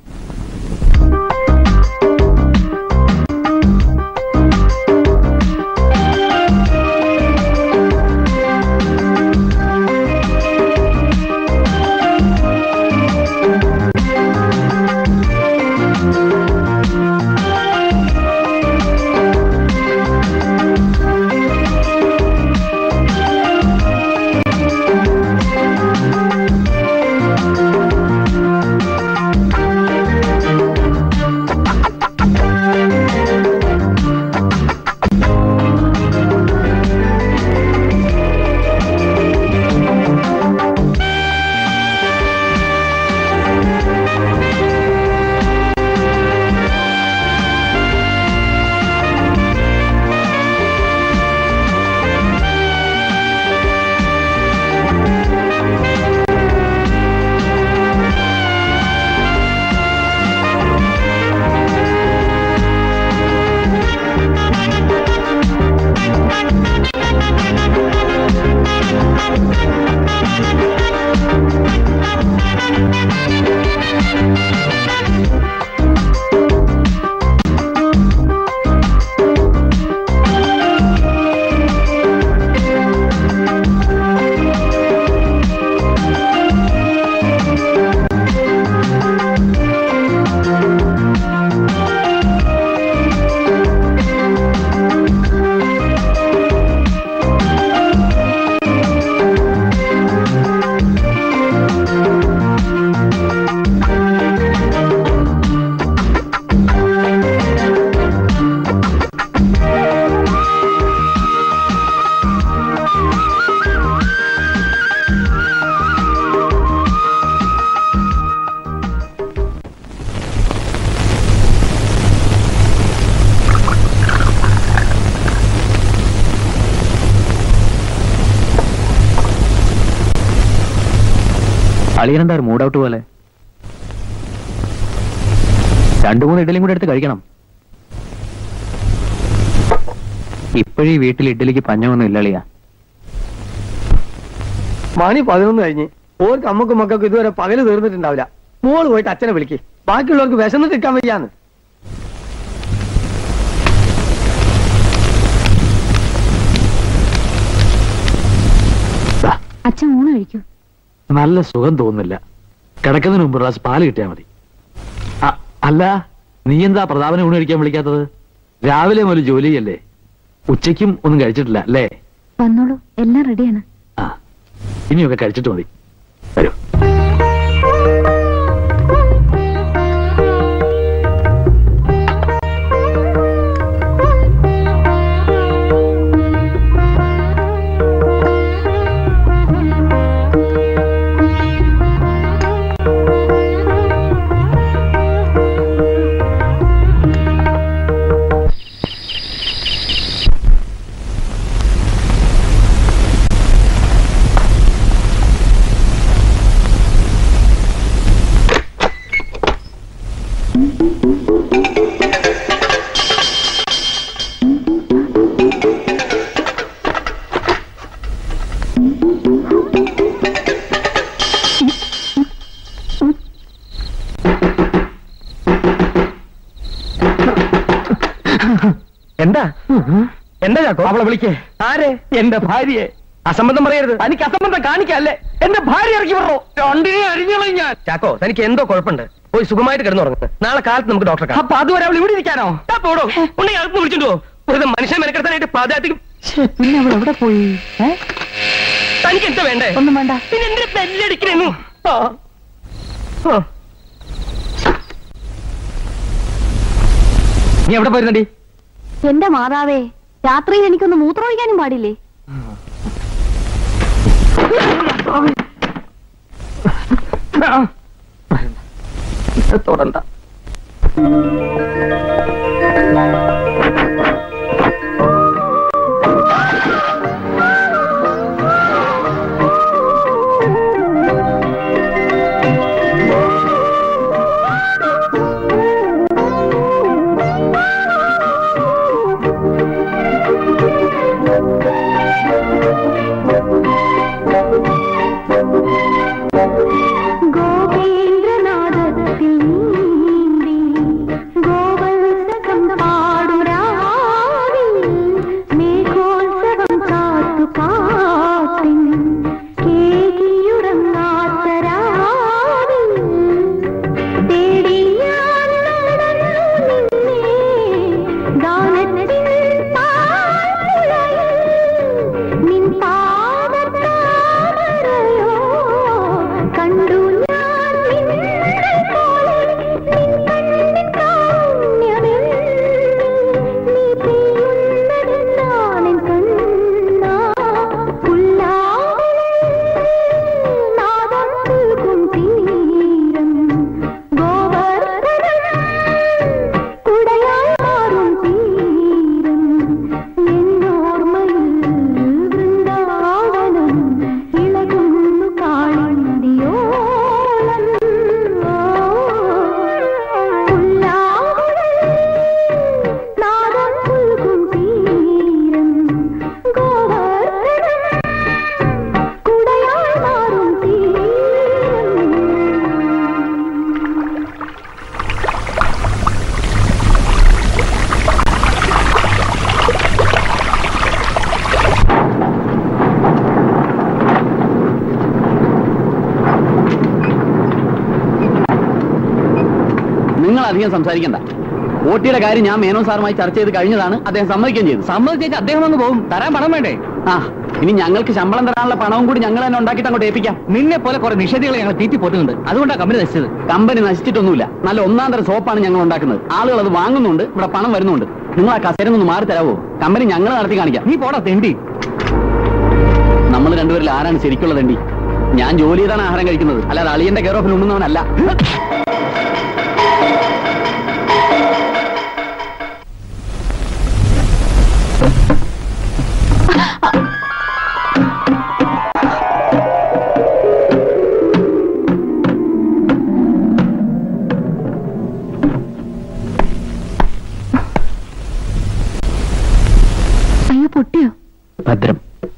അളിയനെന്താ ഒരു മൂഡ് ഔട്ട് പോലെ രണ്ടു മൂന്ന് ഇഡലിയും കൂടെ എടുത്ത് കഴിക്കണം ഇപ്പോഴീ വീട്ടിൽ ഇഡ്ഡലിക്ക് പഞ്ഞമൊന്നും ഇല്ല അളിയാ മണി പതിനൊന്ന് കഴിഞ്ഞ് ഓർക്ക് അമ്മക്കും മക്കൾക്കും ഇതുവരെ പകല് തീർന്നിട്ടുണ്ടാവില്ല മോള് പോയിട്ട് അച്ഛനെ വിളിക്ക് ബാക്കിയുള്ളവർക്ക് വിശന്നിട്ട് നിൽക്കാൻ വയ്യാന്ന് അച്ഛൻ ഊണ് കഴിക്കൂ നല്ല സുഖം തോന്നുന്നില്ല കിടക്കുന്നതിന് മുമ്പ് ഒരു ഗ്ലാസ് പാല് കിട്ടിയാൽ മതി അ- അല്ല നീ എന്താ പ്രതാപനെ ഊണ് കഴിക്കാൻ വിളിക്കാത്തത് രാവിലെ മുതൽ ജോലി ചെയ്യല്ലേ ഉച്ചയ്ക്കും ഒന്നും കഴിച്ചിട്ടില്ല അല്ലേ വന്നോളൂ എല്ലാം റെഡിയാണ് ആ ഇനിയൊക്കെ കഴിച്ചിട്ട് മതി വരൂ എന്താ എന്താ ചാക്കോ അവളെ വിളിക്കേ ആരെ എന്റെ ഭാര്യയെ അസംബന്ധം പറയരുത് തനിക്ക് അസംബന്ധം കാണിക്കല്ലേ എന്റെ ഭാര്യ ഇറക്കി വിടറോ രണ്ടിനെ അരിഞ്ഞോളൂ ഞാൻ ചാക്കോ തനിക്ക് എന്തോ കുഴപ്പമുണ്ട് പോയി സുഖമായിട്ട് കിടന്നുറങ്ങുന്നത് നാളെ കാലത്ത് നമുക്ക് ഡോക്ടറെ കാണാം അപ്പൊ അതുവരെ അവൾ ഇവിടെ ഇരിക്കാനോ പോടോ ഉണ്ടെ അകത്ത് വിളിച്ചിട്ടോ വെറുതെ മനുഷ്യനെ മെനക്കെടുത്താനായിട്ട് പ്രാധാന്യം പിന്നെ അവൾ എവിടെ പോയി തനിക്ക് എന്താ വേണ്ടേ ഒന്നും വേണ്ട പിന്നെ എന്തിനാ ബെല്ലടിക്കണേന്നു ആ ആ നീ എവിടെ പോയിരുന്നടി എന്റെ മാതാവേ രാത്രിയിൽ എനിക്കൊന്ന് മൂത്രമൊഴിക്കാനും പാടില്ലേ തൊടണ്ട ഗോപേന്ദ്രനാഥത്തിൽ നീന്തി ഗോവത്സകം പാടും രാവിൽ മേഘോത്സവം കാത്തു കാത്തിൻ കേകിയുറങ്ങാത്ത രാവിൽ തേടി ഞാൻ നടന്നു നിന്നെ ഗാനത്തിൻ താഴ്മുളയിൽ നിൻ പാദത്താമരയോ കണ്ടു ഞാൻ നിന്നെ പോലെ നിൻ കണ്ണിൻ കാരുണ്യമെന്നിൽ നീ പെയ്യുന്നതെന്നാണെൻ കണ്ണാ ഉല്ലാവിലെ നാദം കേൾക്കും തീരം ഗോവർദ്ധനം കുടയായി മാറും തീരം എന്നോർമ്മയിൽ വൃന്ദാവനം ഇളകുന്നു കാളിന്തിയോളം ഉല്ലാവുകളിൽ നാദം പുൽകും തീരം ഗോവർദ്ധനം കുടയായി മാറും തീരം നിങ്ങൾ അധികം സംസാരിക്കണ്ട ഓട്ടിയുടെ കാര്യം ഞാൻ മേനോ സാറുമായി ചർച്ച ചെയ്ത് കഴിഞ്ഞതാണ് അദ്ദേഹം സമ്മതിക്കുകയും ചെയ്തു സമ്മതിച്ചേച്ച് അദ്ദേഹം അങ്ങ് പോകും തരാൻ പണം വേണ്ടേ ആ ഇനി ഞങ്ങൾക്ക് ശമ്പളം തരാനുള്ള പണവും കൂടി ഞങ്ങൾ തന്നെ ഉണ്ടാക്കിയിട്ട് അങ്ങോട്ട് ഏൽപ്പിക്കാം നിന്നെ പോലെ കുറെ നിഷേധികളെ ഞങ്ങൾ തീറ്റി പോറ്റുന്നുണ്ട് അതുകൊണ്ടാണ് കമ്പനി നശിച്ചത് കമ്പനി നശിച്ചിട്ടൊന്നുമില്ല നല്ല ഒന്നാം തരം സോപ്പാണ് ഞങ്ങൾ ഉണ്ടാക്കുന്നത് ആളുകൾ അത് വാങ്ങുന്നുണ്ട് ഇവിടെ പണം വരുന്നുണ്ട് നിങ്ങൾ ആ കസേര ഒന്ന് മാറി തരാവോ കമ്പനി ഞങ്ങൾ നടത്തി കാണിക്കാം നീ പോടാ തെണ്ടി നമ്മൾ രണ്ടുപേരിൽ ആരാണ് ശരിക്കുള്ള തെണ്ടി ഞാൻ ജോലി ചെയ്താണ് ആഹാരം കഴിക്കുന്നത് അല്ലാതെ അളിയന്റെ കെയർ ഓഫിൽ ഉണ്ണുന്നവനല്ല അയ്യോ പൊട്ടിയോ ഭദ്രം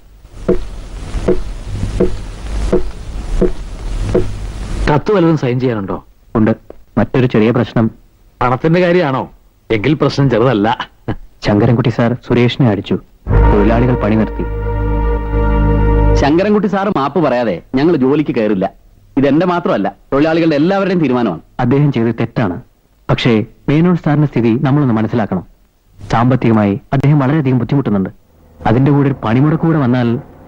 കത്ത് വല്ലതും സൈൻ ചെയ്യാനുണ്ടോ ഉണ്ട് മറ്റൊരു ചെറിയ പ്രശ്നം പണത്തിന്റെ കാര്യമാണോ എങ്കിൽ പ്രശ്നം ചെറുതല്ല ശങ്കരൻകുട്ടി സാർ സുരേഷിനെ അടിച്ചു തൊഴിലാളികൾ പണി നിർത്തി ശങ്കരൻകുട്ടി സാറ് മാപ്പ് പറയാതെ ഞങ്ങൾ ജോലിക്ക് കയറില്ല ഇതെന്റെ മാത്രമല്ല തൊഴിലാളികളുടെ എല്ലാവരുടെയും തീരുമാനമാണ് അദ്ദേഹം ചെയ്തത് തെറ്റാണ് പക്ഷേ മേനോൻ സാറിന്റെ സ്ഥിതി നമ്മളൊന്ന് മനസ്സിലാക്കണം സാമ്പത്തികമായി അദ്ദേഹം വളരെയധികം ബുദ്ധിമുട്ടുന്നുണ്ട് അതിന്റെ കൂടെ ഒരു പണിമുടക്ക് കൂടെ വന്നാൽ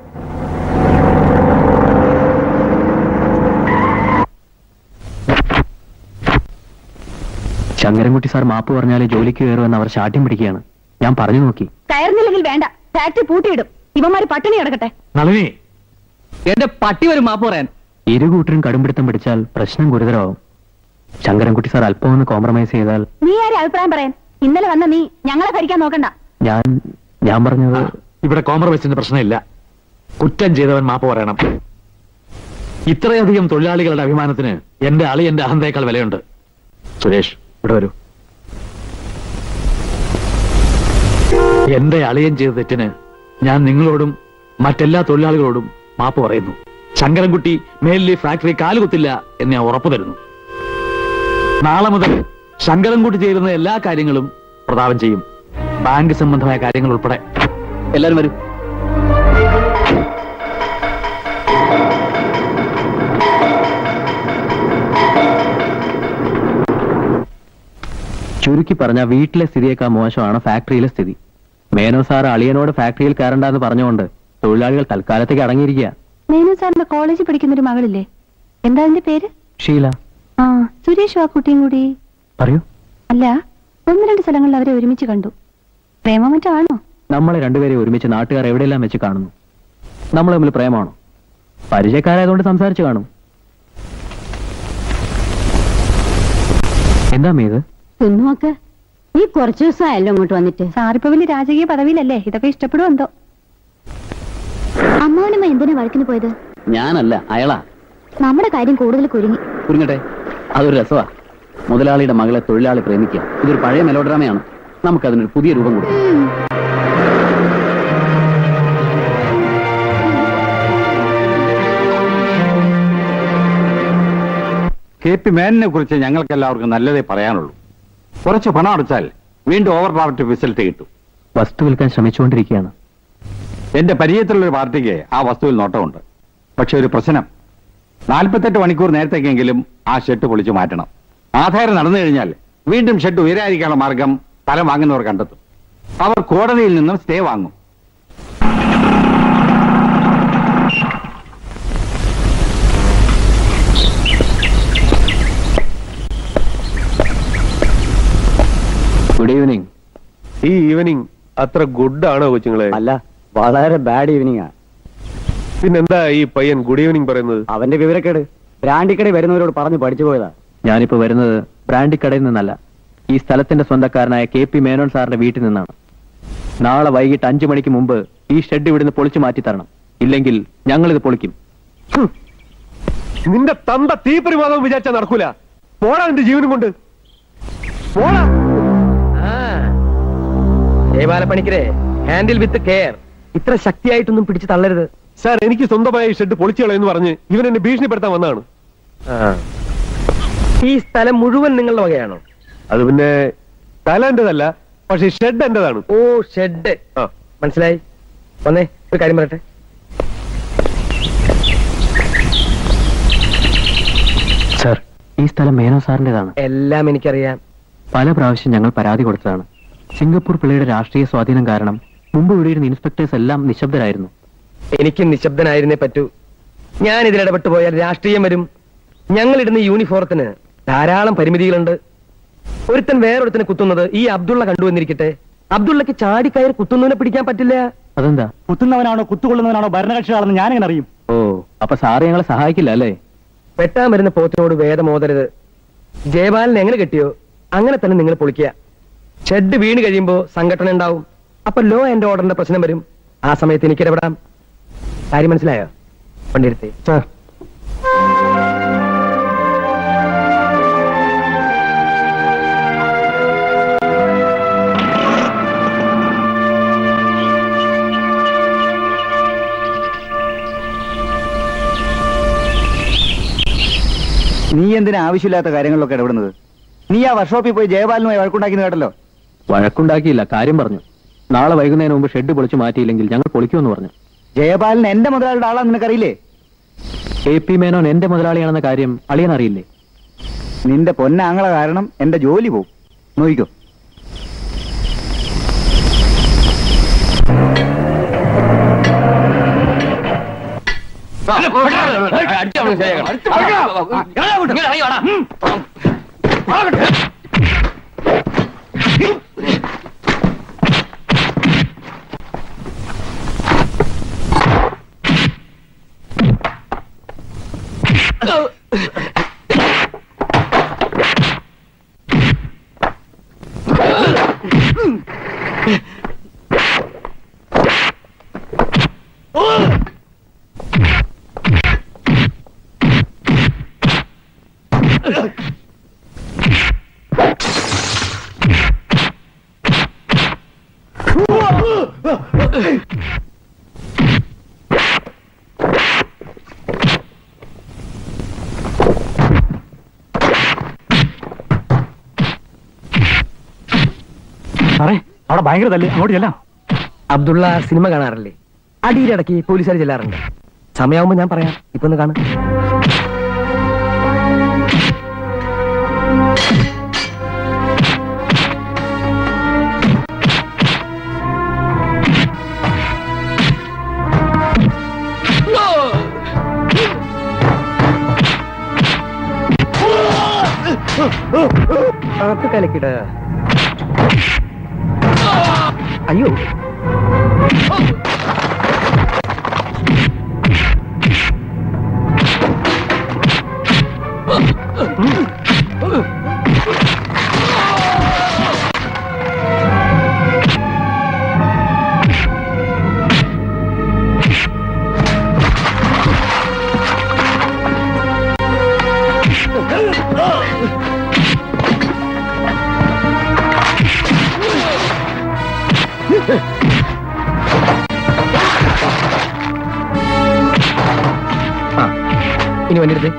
ശങ്കരൻകുട്ടി സാർ മാപ്പ് പറഞ്ഞാലേ ജോലിക്ക് കയറുമെന്ന് അവർ ശാഠ്യം പിടിക്കുകയാണ് ഞാൻ പറഞ്ഞു നോക്കി കയറുന്നില്ലെങ്കിൽ വേണ്ട ഫാക്ടറി പൂട്ടിയിടും ഇവന്മാര് പട്ടിണി കിടക്കട്ടെ നളിനി എന്റെ പട്ടി വരും മാപ്പ് പറയാൻ ഇരു കൂട്ടരും കടുംപിടുത്തം പിടിച്ചാൽ പ്രശ്നം ഗുരുതരമാവും ശങ്കരൻകുട്ടി സാർ അല്പം ഒന്ന് കോംപ്രമൈസ് ചെയ്താൽ നീ ആരെ അഭിപ്രായം പറയാൻ ഇന്നലെ വന്ന നീ ഞങ്ങളെ ഭരിക്കാൻ നോക്കണ്ട ഞാൻ ഞാൻ പറഞ്ഞത് ഇവിടെ കോംപ്രമൈസിന്റെ പ്രശ്നമില്ല കുറ്റം ചെയ്തവൻ മാപ്പ് പറയണം ഇത്രയധികം തൊഴിലാളികളുടെ അഭിമാനത്തിന് എന്റെ അളി എന്റെ അഹന്തയേക്കാൾ വിലയുണ്ട് സുരേഷ് ഇവിടെ വരൂ എന്റെ അളിയൻ ചെയ്ത തെറ്റിന് ഞാൻ നിങ്ങളോടും മറ്റെല്ലാ തൊഴിലാളികളോടും മാപ്പ് പറയുന്നു ശങ്കരൻകുട്ടി മേലിൽ ഈ ഫാക്ടറി കാലുകുത്തില്ല എന്ന് ഞാൻ ഉറപ്പു തരുന്നു നാളെ മുതൽ ശങ്കരൻകുട്ടി ചെയ്യുന്ന എല്ലാ കാര്യങ്ങളും പ്രതാപം ചെയ്യും ബാങ്ക് സംബന്ധമായ കാര്യങ്ങൾ ഉൾപ്പെടെ എല്ലാരും വരൂ ചുരുക്കി പറഞ്ഞ വീട്ടിലെ സ്ഥിതിയേക്കാൾ മോശമാണ് ഫാക്ടറിയിലെ സ്ഥിതി മേനോ സാർ അളിയനോട് ഫാക്ടറിയിൽ കയറണ്ടെന്ന് പറഞ്ഞുകൊണ്ട് തൊഴിലാളികൾ തൽക്കാലത്തേക്ക് അടങ്ങിയിരിക്കുക മേനു സാറിന്റെ കോളേജിൽ പഠിക്കുന്ന ഒരു മകളില്ലേ എന്താ അതിന്റെ പേര് ഷീല ആ സുരേഷ് ആ കുട്ടിയും കൂടി പറയൂ അല്ല ഒന്ന് രണ്ട് സ്ഥലങ്ങളിൽ അവരെ ഒരുമിച്ച് കണ്ടു പ്രേമം മറ്റോ ആണോ നമ്മളെ രണ്ടുപേരെ ഒരുമിച്ച് നാട്ടുകാർ എവിടെയെല്ലാം വെച്ച് കാണുന്നു നമ്മൾ തമ്മിൽ പ്രേമമാണോ പരിചയക്കാരായതുകൊണ്ട് സംസാരിച്ചു കാണും എന്താ മീത് തിന്നുവൊക്കെ നീ കുറച്ചു ദിവസമായല്ലോ ഇങ്ങോട്ട് വന്നിട്ട് സാറിപ്പോ വലിയ രാജകീയ പദവിയിലല്ലേ ഇതൊക്കെ ഇഷ്ടപ്പെടും എന്തോ അമ്മാവനമ്മ എന്തിനാ വഴക്കിന് പോയത് ഞാനല്ല അയളാ നമ്മുടെ കാര്യം കൂടുതൽ കുരുങ്ങി കുരുങ്ങട്ടെ അതൊരു രസമാ മുതലാളിയുടെ മകളെ തൊഴിലാളി പ്രേമിക്കുക ഇതൊരു പഴയ മെലോഡ്രാമയാണ് നമുക്കതിനൊരു പുതിയ രൂപം കൊടുക്കാം കെ പി മേനനെ കുറിച്ച് ഞങ്ങൾക്ക് എല്ലാവർക്കും നല്ലതേ പറയാനുള്ളൂ കുറച്ച് പണം അടച്ചാൽ വീണ്ടും ഓവർ ഡ്രാഫ്റ്റ് ഫെസിലിറ്റി കിട്ടും വസ്തു വിൽക്കാൻ ശ്രമിച്ചുകൊണ്ടിരിക്കുകയാണ് എന്റെ പരിചയത്തിലുള്ള ഒരു പാർട്ടിക്ക് ആ വസ്തുവിൽ നോട്ടമുണ്ട് പക്ഷെ ഒരു പ്രശ്നം നാൽപ്പത്തെട്ട് മണിക്കൂർ നേരത്തേക്കെങ്കിലും ആ ഷെഡ് പൊളിച്ചു മാറ്റണം ആധാരം നടന്നു കഴിഞ്ഞാൽ വീണ്ടും ഷെഡ് ഉയരാതിരിക്കാനുള്ള മാർഗം സ്ഥലം വാങ്ങുന്നവർ കണ്ടെത്തും അവർ കോടതിയിൽ നിന്നും സ്റ്റേ വാങ്ങും ഗുഡ് ഈവനിങ് ഈ ഈവനിങ് അത്ര ഗുഡ് ആണോ കൊച്ചുങ്ങളെ അല്ല വളരെ ബാഡ് ഈവനിങ് ആ പിന്നെന്താ ഈ പയ്യൻ ഗുഡ് ഈവനിങ് പറയുന്നത് അവന്റെ വിവരക്കേട് ബ്രാൻഡിക്കടയിൽ വരുന്നവരോട് പറഞ്ഞു പഠിച്ചു പോയതാ ഞാനിപ്പോ വരുന്നത് ബ്രാൻഡിക്കടയിൽ നിന്നല്ല ഈ സ്ഥലത്തിന്റെ സ്വന്തക്കാരനായ കെ പി മേനോൻ സാറിന്റെ വീട്ടിൽ നിന്നാണ് നാളെ വൈകിട്ട് അഞ്ചു മണിക്ക് മുമ്പ് ഈ ഷെഡ് ഇവിടുന്ന് പൊളിച്ചു മാറ്റി തരണം ഇല്ലെങ്കിൽ ഞങ്ങളിത് പൊളിക്കും നിന്റെ തന്ത തീപരിവാദം വിചാരിച്ചാ നടക്കൂല പോടാ നിന്റെ ജീവനും കൊണ്ട് പോടാ ജയബാലപ്പണിക്കരെ ഹാൻഡിൽ വിത്ത് കെയർ ഇത്ര ശക്തിയായിട്ടൊന്നും പിടിച്ചു തള്ളരുത് സാർ എനിക്ക് സ്വന്തമായി ഷെഡ് പൊളിച്ചു കളയെന്ന് പറഞ്ഞ് ഇവൻ എന്നെ ഭീഷണിപ്പെടുത്താൻ വന്നതാണ് ഈ സ്ഥലം മുഴുവൻ നിങ്ങളുടെ വകയാണോ അത് പിന്നെ തല എന്റേതല്ല പക്ഷെ ഷെഡ് എന്റേതാണ് ഓ ഷെഡ് മനസ്സിലായി വന്നേ ഒരു കാര്യം പറയട്ടെ സർ ഈ സ്ഥലം മേനോ സാറിന്റേതാണ് എല്ലാം എനിക്കറിയാം പല പ്രാവശ്യം ഞങ്ങൾ പരാതി കൊടുത്തതാണ് സിംഗപ്പൂർ പിള്ളയുടെ രാഷ്ട്രീയ സ്വാധീനം കാരണം മുമ്പ് ഇവിടെ ഇരുന്ന ഇൻസ്പെക്ടേഴ്സ് എല്ലാം നിശബ്ദരായിരുന്നു എനിക്ക് നിശബ്ദനായിരുന്നേ പറ്റൂ ഞാൻ ഇതിൽ ഇടപെട്ട് പോയാൽ രാഷ്ട്രീയം വരും ഞങ്ങൾ ഇടുന്ന യൂണിഫോറത്തിന് ധാരാളം പരിമിതികളുണ്ട് ഒരുത്തൻ വേറൊരുത്തനെ കുത്തുന്നത് ഈ അബ്ദുള്ള കണ്ടു എന്നിരിക്കട്ടെ അബ്ദുള്ളക്ക് ചാടിക്കയറി കുത്തുന്നവനെ പിടിക്കാൻ പറ്റില്ല അതെന്താ കുത്തുന്നവനാണോ കുത്തുകൊള്ളുന്നവനാണോ ഭരണകക്ഷിയാണെന്ന് ഞാനെങ്ങനെ അറിയും ഓ അപ്പൊ സാറ് ഞങ്ങളെ സഹായിക്കില്ല അല്ലേ വെട്ടാൻ വരുന്ന പോത്തിനോട് വേദമോതരുത് ജയപാലൻ എങ്ങനെ കെട്ടിയോ അങ്ങനെ തന്നെ നിങ്ങൾ പൊളിക്കുക ഷെഡ് വീണ് കഴിയുമ്പോ സംഘടന ഉണ്ടാവും അപ്പൊ ലോ ആൻഡ് ഓർഡറിന്റെ പ്രശ്നം വരും ആ സമയത്ത് എനിക്ക് ഇടപെടാം കാര്യം മനസ്സിലായോ വണ്ടിയെടുത്തേ നീ എന്തിനാ ആവശ്യമില്ലാത്ത കാര്യങ്ങളിലൊക്കെ ഇടപെടുന്നത് നീ ആ വർക്ക്ഷോപ്പിൽ പോയി ജയപാലനുമായി വഴക്കുണ്ടാക്കി കേട്ടല്ലോ വഴക്കുണ്ടാക്കിയില്ല കാര്യം പറഞ്ഞു നാളെ വൈകുന്നതിന് മുമ്പ് ഷെഡ് പൊളിച്ചു മാറ്റിയില്ലെങ്കിൽ ഞങ്ങൾ പൊളിക്കുമെന്ന് പറഞ്ഞു ജയപാലൻ എന്റെ മുതലാളിയുടെ ആളാ നിനക്കറിയില്ലേ കെ പി മേനോൻ എന്റെ മുതലാളിയാണെന്ന കാര്യം അളിയൻ അറിയില്ലേ നിന്റെ പൊന്നാങ്ങള കാരണം എന്റെ ജോലി പോവും നോയിക്കോ സാറേ അവിടെ ഭയങ്കര തല്ല് അങ്ങോട്ട് ചെല്ലാം അബ്ദുള്ള സിനിമ കാണാറില്ലേ അടിയിലിടയ്ക്ക് പോലീസുകാർ ചെല്ലാറുണ്ട് സമയമാകുമ്പോ ഞാൻ പറയാം ഇപ്പൊ ഒന്ന് കാണാം അകത്ത് കലക്കിട അയ്യോ ആ ഇനി വണ്ടി എടുത്തേ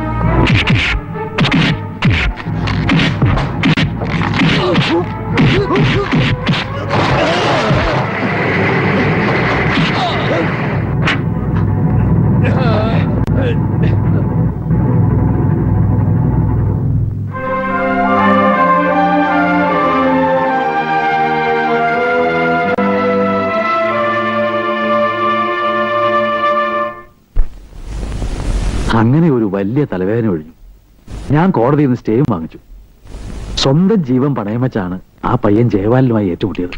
അങ്ങനെ ഒരു വലിയ തലവേദന ഒഴിഞ്ഞു ഞാൻ കോടതിയിൽ നിന്ന് സ്റ്റേയും വാങ്ങിച്ചു സ്വന്തം ജീവൻ പണയം വെച്ചാണ് ആ പയ്യൻ ജയപാലനുമായി ഏറ്റുമുട്ടിയത്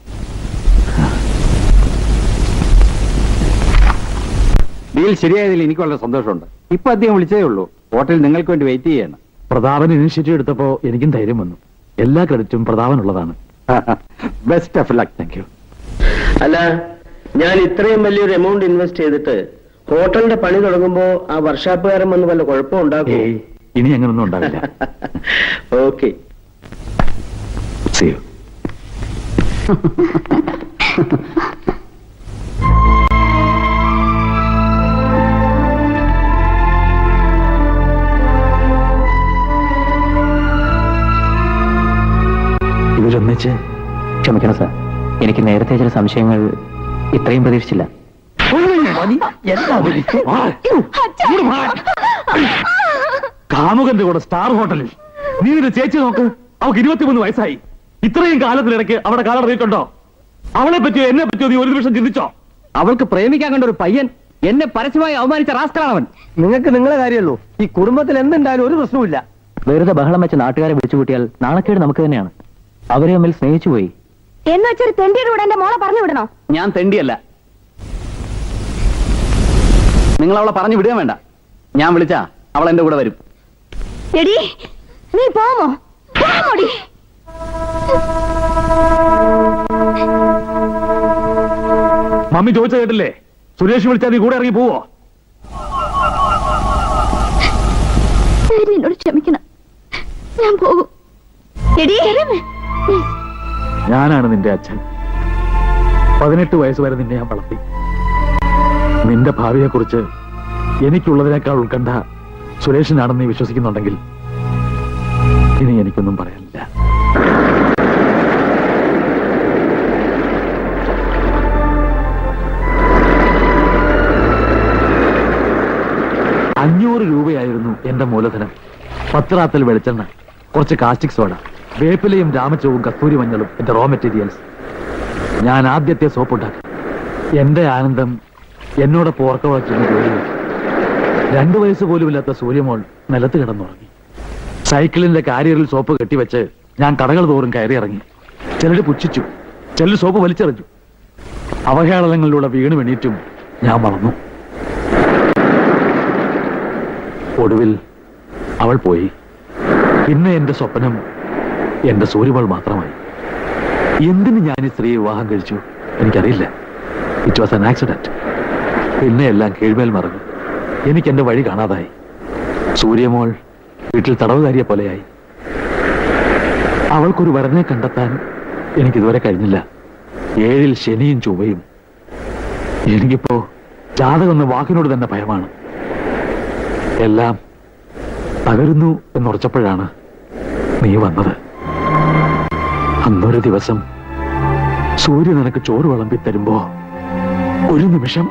ഡീൽ ശരിയായതിൽ എനിക്ക് വളരെ സന്തോഷമുണ്ട് ഇപ്പൊ അദ്ദേഹം വിളിച്ചതേ ഉള്ളൂ ഹോട്ടലിൽ നിങ്ങൾക്ക് വേണ്ടി വെയിറ്റ് ചെയ്യാണ് പ്രതാപൻ ഇനിഷ്യേറ്റീവ് എടുത്തപ്പോ എനിക്കും ധൈര്യം വന്നു എല്ലാ ക്രെഡിറ്റും പ്രതാപനുള്ളതാണ് best of luck thank you അല്ല ഞാൻ ഇത്രയും വലിയൊരു എമൗണ്ട് ഇൻവെസ്റ്റ് ചെയ്തിട്ട് ഹോട്ടലിന്റെ പണി തുടങ്ങുമ്പോ ആ വർഷാപ്പുകാരൻ വന്ന് വല്ല കുഴപ്പം ഉണ്ടാകും ഏയ് ഇനി അങ്ങനൊന്നും ഉണ്ടാവില്ല ഓക്കെ See you. ഇവരൊന്നിച്ച് ക്ഷമിക്കണം സാർ എനിക്ക് നേരത്തെ ചില സംശയങ്ങൾ ഇത്രയും പ്രതീക്ഷിച്ചില്ല കാമുകന്റെ കൂടെ സ്റ്റാർ ഹോട്ടലിൽ നീ നിന്റെ ചേച്ചി നോക്ക് അവൾക്ക് ഇരുപത്തിമൂന്ന് വയസ്സായി ഇത്രയും കാലത്തിനിടയ്ക്ക് അവിടെ കാലടറിയിട്ടുണ്ടോ അവളെ പറ്റിയോ എന്നെ പറ്റിയോ നീ ഒരു നിമിഷം ചിന്തിച്ചോ അവൾക്ക് പ്രേമിക്കാൻ കണ്ട ഒരു പയ്യൻ എന്നെ പരസ്യമായി അവമാനിച്ച റാസ്കളാണവൻ നിങ്ങൾക്ക് നിങ്ങളെ കാര്യമുള്ളൂ ഈ കുടുംബത്തിൽ എന്തുണ്ടായാലും ഒരു പ്രശ്നവുമില്ല വെറുതെ ബഹളം വെച്ച് നാട്ടുകാരെ വിളിച്ചു കൂട്ടിയാൽ നാണക്കേട് നമുക്ക് തന്നെയാണ് അവരെ തമ്മിൽ സ്നേഹിച്ചു പോയി എന്ന് വെച്ചൊരു തെണ്ടിയുടെ കൂടെ എന്റെ മോളെ പറഞ്ഞു വിടണോ ഞാൻ തെണ്ടിയല്ല നിങ്ങൾ അവളെ പറഞ്ഞു വിടുക വേണ്ട ഞാൻ വിളിച്ചാ അവൾ എന്റെ കൂടെ വരും എടി നീ പോമോ പോമോടി മമ്മി ചോദിച്ച കേട്ടില്ലേ സുരേഷ് വിളിച്ചാൽ നീ കൂടെ ഇറങ്ങി പോവോ ശരി എന്നോട് ക്ഷമിക്കണം ഞാൻ പോകും എടി ഞാനാണ് നിന്റെ അച്ഛൻ പതിനെട്ട് വയസ്സ് വരെ നിന്നെ ഞാൻ വളർത്തി നിന്റെ ഭാവിയെക്കുറിച്ച് എനിക്കുള്ളതിനേക്കാൾ ഉത്കണ്ഠ സുരേഷിനാണെന്ന് നീ വിശ്വസിക്കുന്നുണ്ടെങ്കിൽ ഇനി എനിക്കൊന്നും പറയാനില്ല അഞ്ഞൂറ് രൂപയായിരുന്നു എന്റെ മൂലധനം പത്രാത്തൽ വെളിച്ചെണ്ണ കുറച്ച് കാസ്റ്റിക് സോഡ വേപ്പിലയും രാമച്ചവും കസ്തൂരി മഞ്ഞളും എന്റെ റോ മെറ്റീരിയൽസ് ഞാൻ ആദ്യത്തെ സോപ്പ് ഉണ്ടാക്കി എന്റെ ആനന്ദം എന്നോടൊപ്പം ഓർക്കവാക്കുന്ന ജോലി രണ്ടു വയസ്സ് പോലുമില്ലാത്ത സൂര്യമോൾ നിലത്ത് കിടന്നുറങ്ങി സൈക്കിളിന്റെ കാരിയറിൽ സോപ്പ് കെട്ടിവെച്ച് ഞാൻ കടകൾ തോറും കയറി ഇറങ്ങി ചിലർ പുച്ഛിച്ചു ചിലർ സോപ്പ് വലിച്ചെറിഞ്ഞു അവഹേളനങ്ങളിലൂടെ വീണ് വെണീറ്റും ഞാൻ വളർന്നു ഒടുവിൽ അവൾ പോയി പിന്നെ എന്റെ സ്വപ്നം എന്റെ സൂര്യമോൾ മാത്രമായി എന്തിന് ഞാൻ ഈ സ്ത്രീയെ വിവാഹം കഴിച്ചു എനിക്കറിയില്ല ഇറ്റ് വാസ് ആൻ ആക്സിഡന്റ് പിന്നെ എല്ലാം കീഴ്മേൽ മറന്നു എനിക്ക് എന്റെ വഴി കാണാതായി സൂര്യമോൾ വീട്ടിൽ തടവുകാരിയെ പോലെയായി അവൾക്കൊരു വരനെ കണ്ടെത്താൻ എനിക്കിതുവരെ കഴിഞ്ഞില്ല ഏഴിൽ ശനിയും ചൊവ്വയും എനിക്കിപ്പോ ജാതകം എന്ന വാക്കിനോട് തന്നെ ഭയമാണ് എല്ലാം തകരുന്നു എന്നുറച്ചപ്പോഴാണ് നീ വന്നത് അന്നൊരു ദിവസം സൂര്യൻ നിനക്ക് ചോറ് വിളമ്പി തരുമ്പോ ഒരു നിമിഷം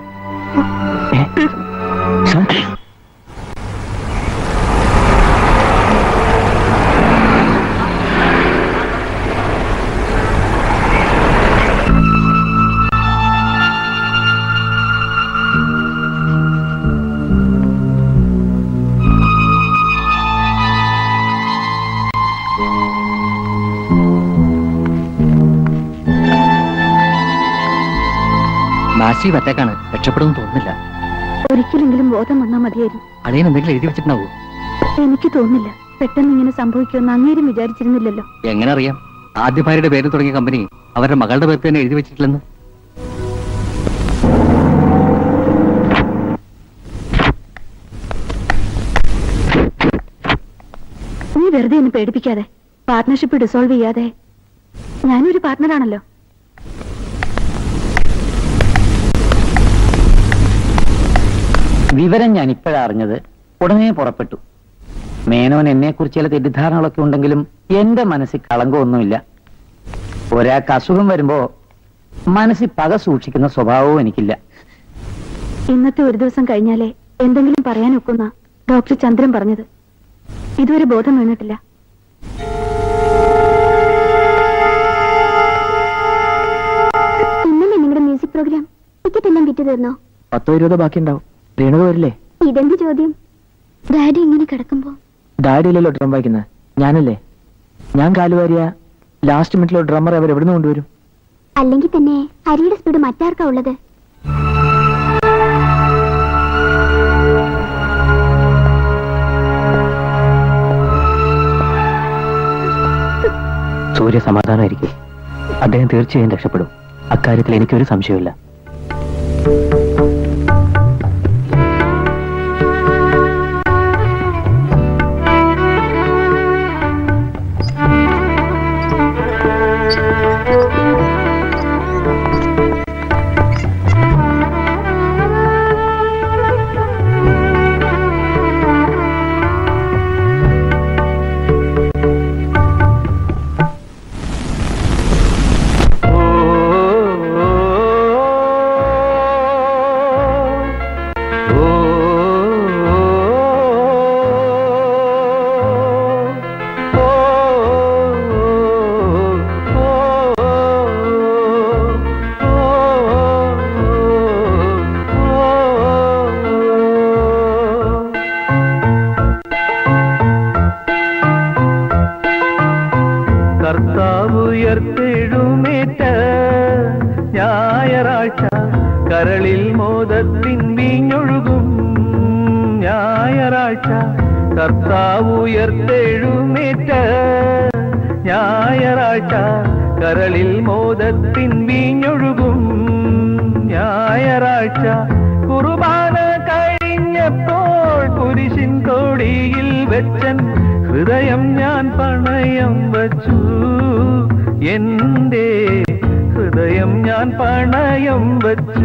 മാസീവ് അറ്റാക്കാണ് രക്ഷപ്പെടുമെന്ന് തോന്നുന്നില്ല ഒരിക്കലെങ്കിലും ബോധം വന്നാൽ മതിയായിരുന്നു അളിയൻ എന്തെങ്കിലും എഴുതി വെച്ചിട്ടുണ്ടാവൂ എനിക്ക് തോന്നുന്നില്ല പെട്ടെന്ന് ഇങ്ങനെ സംഭവിക്കുമെന്ന് അങ്ങേരും വിചാരിച്ചിരുന്നില്ലല്ലോ എങ്ങനെ അറിയാം ആദ്യ ഭാര്യയുടെ പേര് തുടങ്ങിയ കമ്പനി അവരുടെ മകളുടെ പേർക്ക് തന്നെ എഴുതി വെച്ചിട്ടില്ലെന്ന് നീ വെറുതെ എന്നെ പേടിപ്പിക്കാതെ പാർട്ട്ണർഷിപ്പ് ഡിസോൾവ് ചെയ്യാതെ ഞാനൊരു പാർട്ട്ണറാണല്ലോ വിവരം ഞാൻ ഇപ്പോഴാ അറിഞ്ഞത് ഉടനെ പുറപ്പെട്ടു മേനോൻ എന്നെ കുറിച്ച് ചില തെറ്റിദ്ധാരണകളൊക്കെ ഉണ്ടെങ്കിലും എന്റെ മനസ്സിൽ കളങ്കമൊന്നുമില്ല ഒരാൾക്ക് അസുഖം വരുമ്പോ മനസ്സിൽ പക സൂക്ഷിക്കുന്ന സ്വഭാവവും എനിക്കില്ല ഇന്നത്തെ ഒരു ദിവസം കഴിഞ്ഞാലേ എന്തെങ്കിലും പറയാൻ ഒക്കുന്ന ഡോക്ടർ ചന്ദ്രൻ പറഞ്ഞത് ഇതുവരെ ബോധം വീണിട്ടില്ല ഇന്നലെ നിങ്ങളുടെ മ്യൂസിക് പ്രോഗ്രാം ടിക്കറ്റ് എല്ലാം വിറ്റ് തീർന്നോ പത്തോ ഇരുപതോ ബാക്കി ഉണ്ടാവും രേണുക വരില്ലേ ഇതെന്ത് ചോദ്യം ഡാഡി ഇങ്ങനെ കിടക്കുമ്പോ ഡാഡി അല്ലല്ലോ ഡ്രം വായിക്കുന്നത് ഞാനല്ലേ ഞാൻ കാലുവാരിയ ലാസ്റ്റ് മിനിറ്റിലോ ഡ്രമ്മർ അവർ എവിടുന്ന് കൊണ്ടുവരും അല്ലെങ്കിൽ തന്നെ ഹരിയുടെ സ്പീഡ് മറ്റാർക്കാ ഉള്ളത് സൂര്യ സമാധാനമായിരിക്കും അദ്ദേഹം തീർച്ചയായും രക്ഷപ്പെടും അക്കാര്യത്തിൽ എനിക്കൊരു സംശയമില്ല കർത്താവ് ഉയർത്തെഴുന്നേറ്റ ഞായറാഴ്ച കരളിൽ മോദത്തിൻ വീഞ്ഞൊഴുകും ഞായറാഴ്ച കർത്താവ് ഉയർത്തെഴുന്നേറ്റ ഞായറാഴ്ച കരളിൽ മോദത്തിൻ വീഞ്ഞൊഴുകും ഞായറാഴ്ച കുർബാന കഴിഞ്ഞപ്പോൾ കുരിശിൻ കോടിയിൽ വെച്ചൻ ഹൃദയം ഞാൻ പണയം വച്ചു എന്റെ ഹൃദയം ഞാൻ പണയം വച്ചു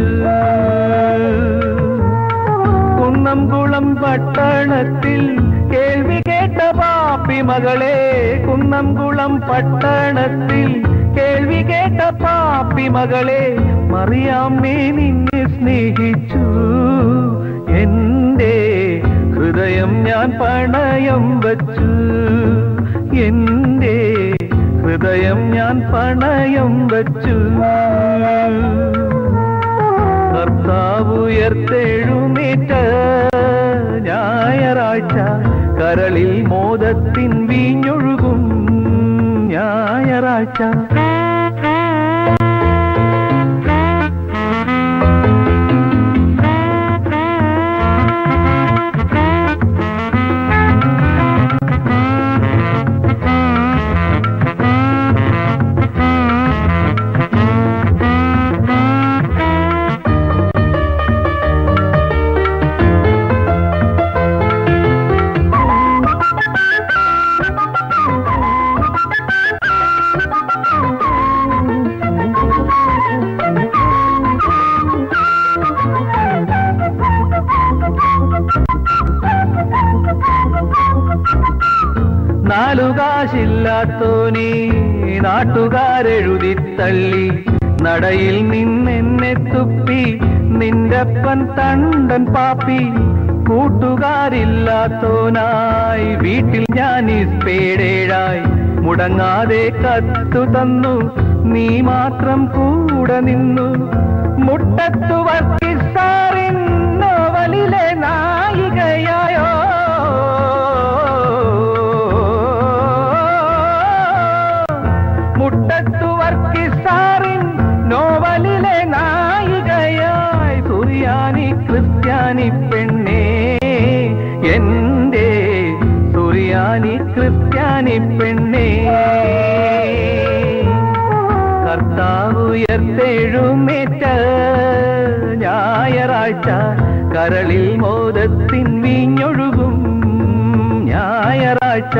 കുന്നംകുളം പട്ടണത്തിൽ കേൾവി കേട്ട പാപ്പി മകളെ കുന്നംകുളം പട്ടണത്തിൽ കേൾവി കേട്ട പാപ്പി മകളെ മറിയാമ്മേ നിന്നെ സ്നേഹിച്ചു എന്റെ ഹൃദയം ഞാൻ പണയം വച്ചു എന്റെ ഹൃദയം ഞാൻ പണയം വച്ചു കർത്താവ് ഉയർത്തെഴുന്നേറ്റ ഞായറാഴ്ച കരളിൽ മോദത്തിൻ വീഞ്ഞൊഴുകും ഞായറാഴ്ച നാലുകാശില്ലാത്തോനീ നാട്ടുകാരെഴുതി തള്ളി നടയിൽ നിന്നെന്നെ തുപ്പി നിന്റപ്പൻ തണ്ടൻ പാപ്പി കൂട്ടുകാരില്ലാത്തോനായി വീട്ടിൽ ഞാൻ ഇസ്പേടേഴായി മുടങ്ങാതെ കത്തു തന്നു നീ മാത്രം കൂടെ നിന്നു മുട്ടത്തു വർക്കിസാറിൻ നോവലിലെ നായികയായോ മുട്ടത്തു വർക്കിസാറിൻ നോവലിലെ നായികയാ കർത്താവുയർത്തെഴുന്നേറ്റ ഞായറാഴ്ച കരളിൽ മോദത്തിൻ വീഞ്ഞൊഴുകും ഞായറാഴ്ച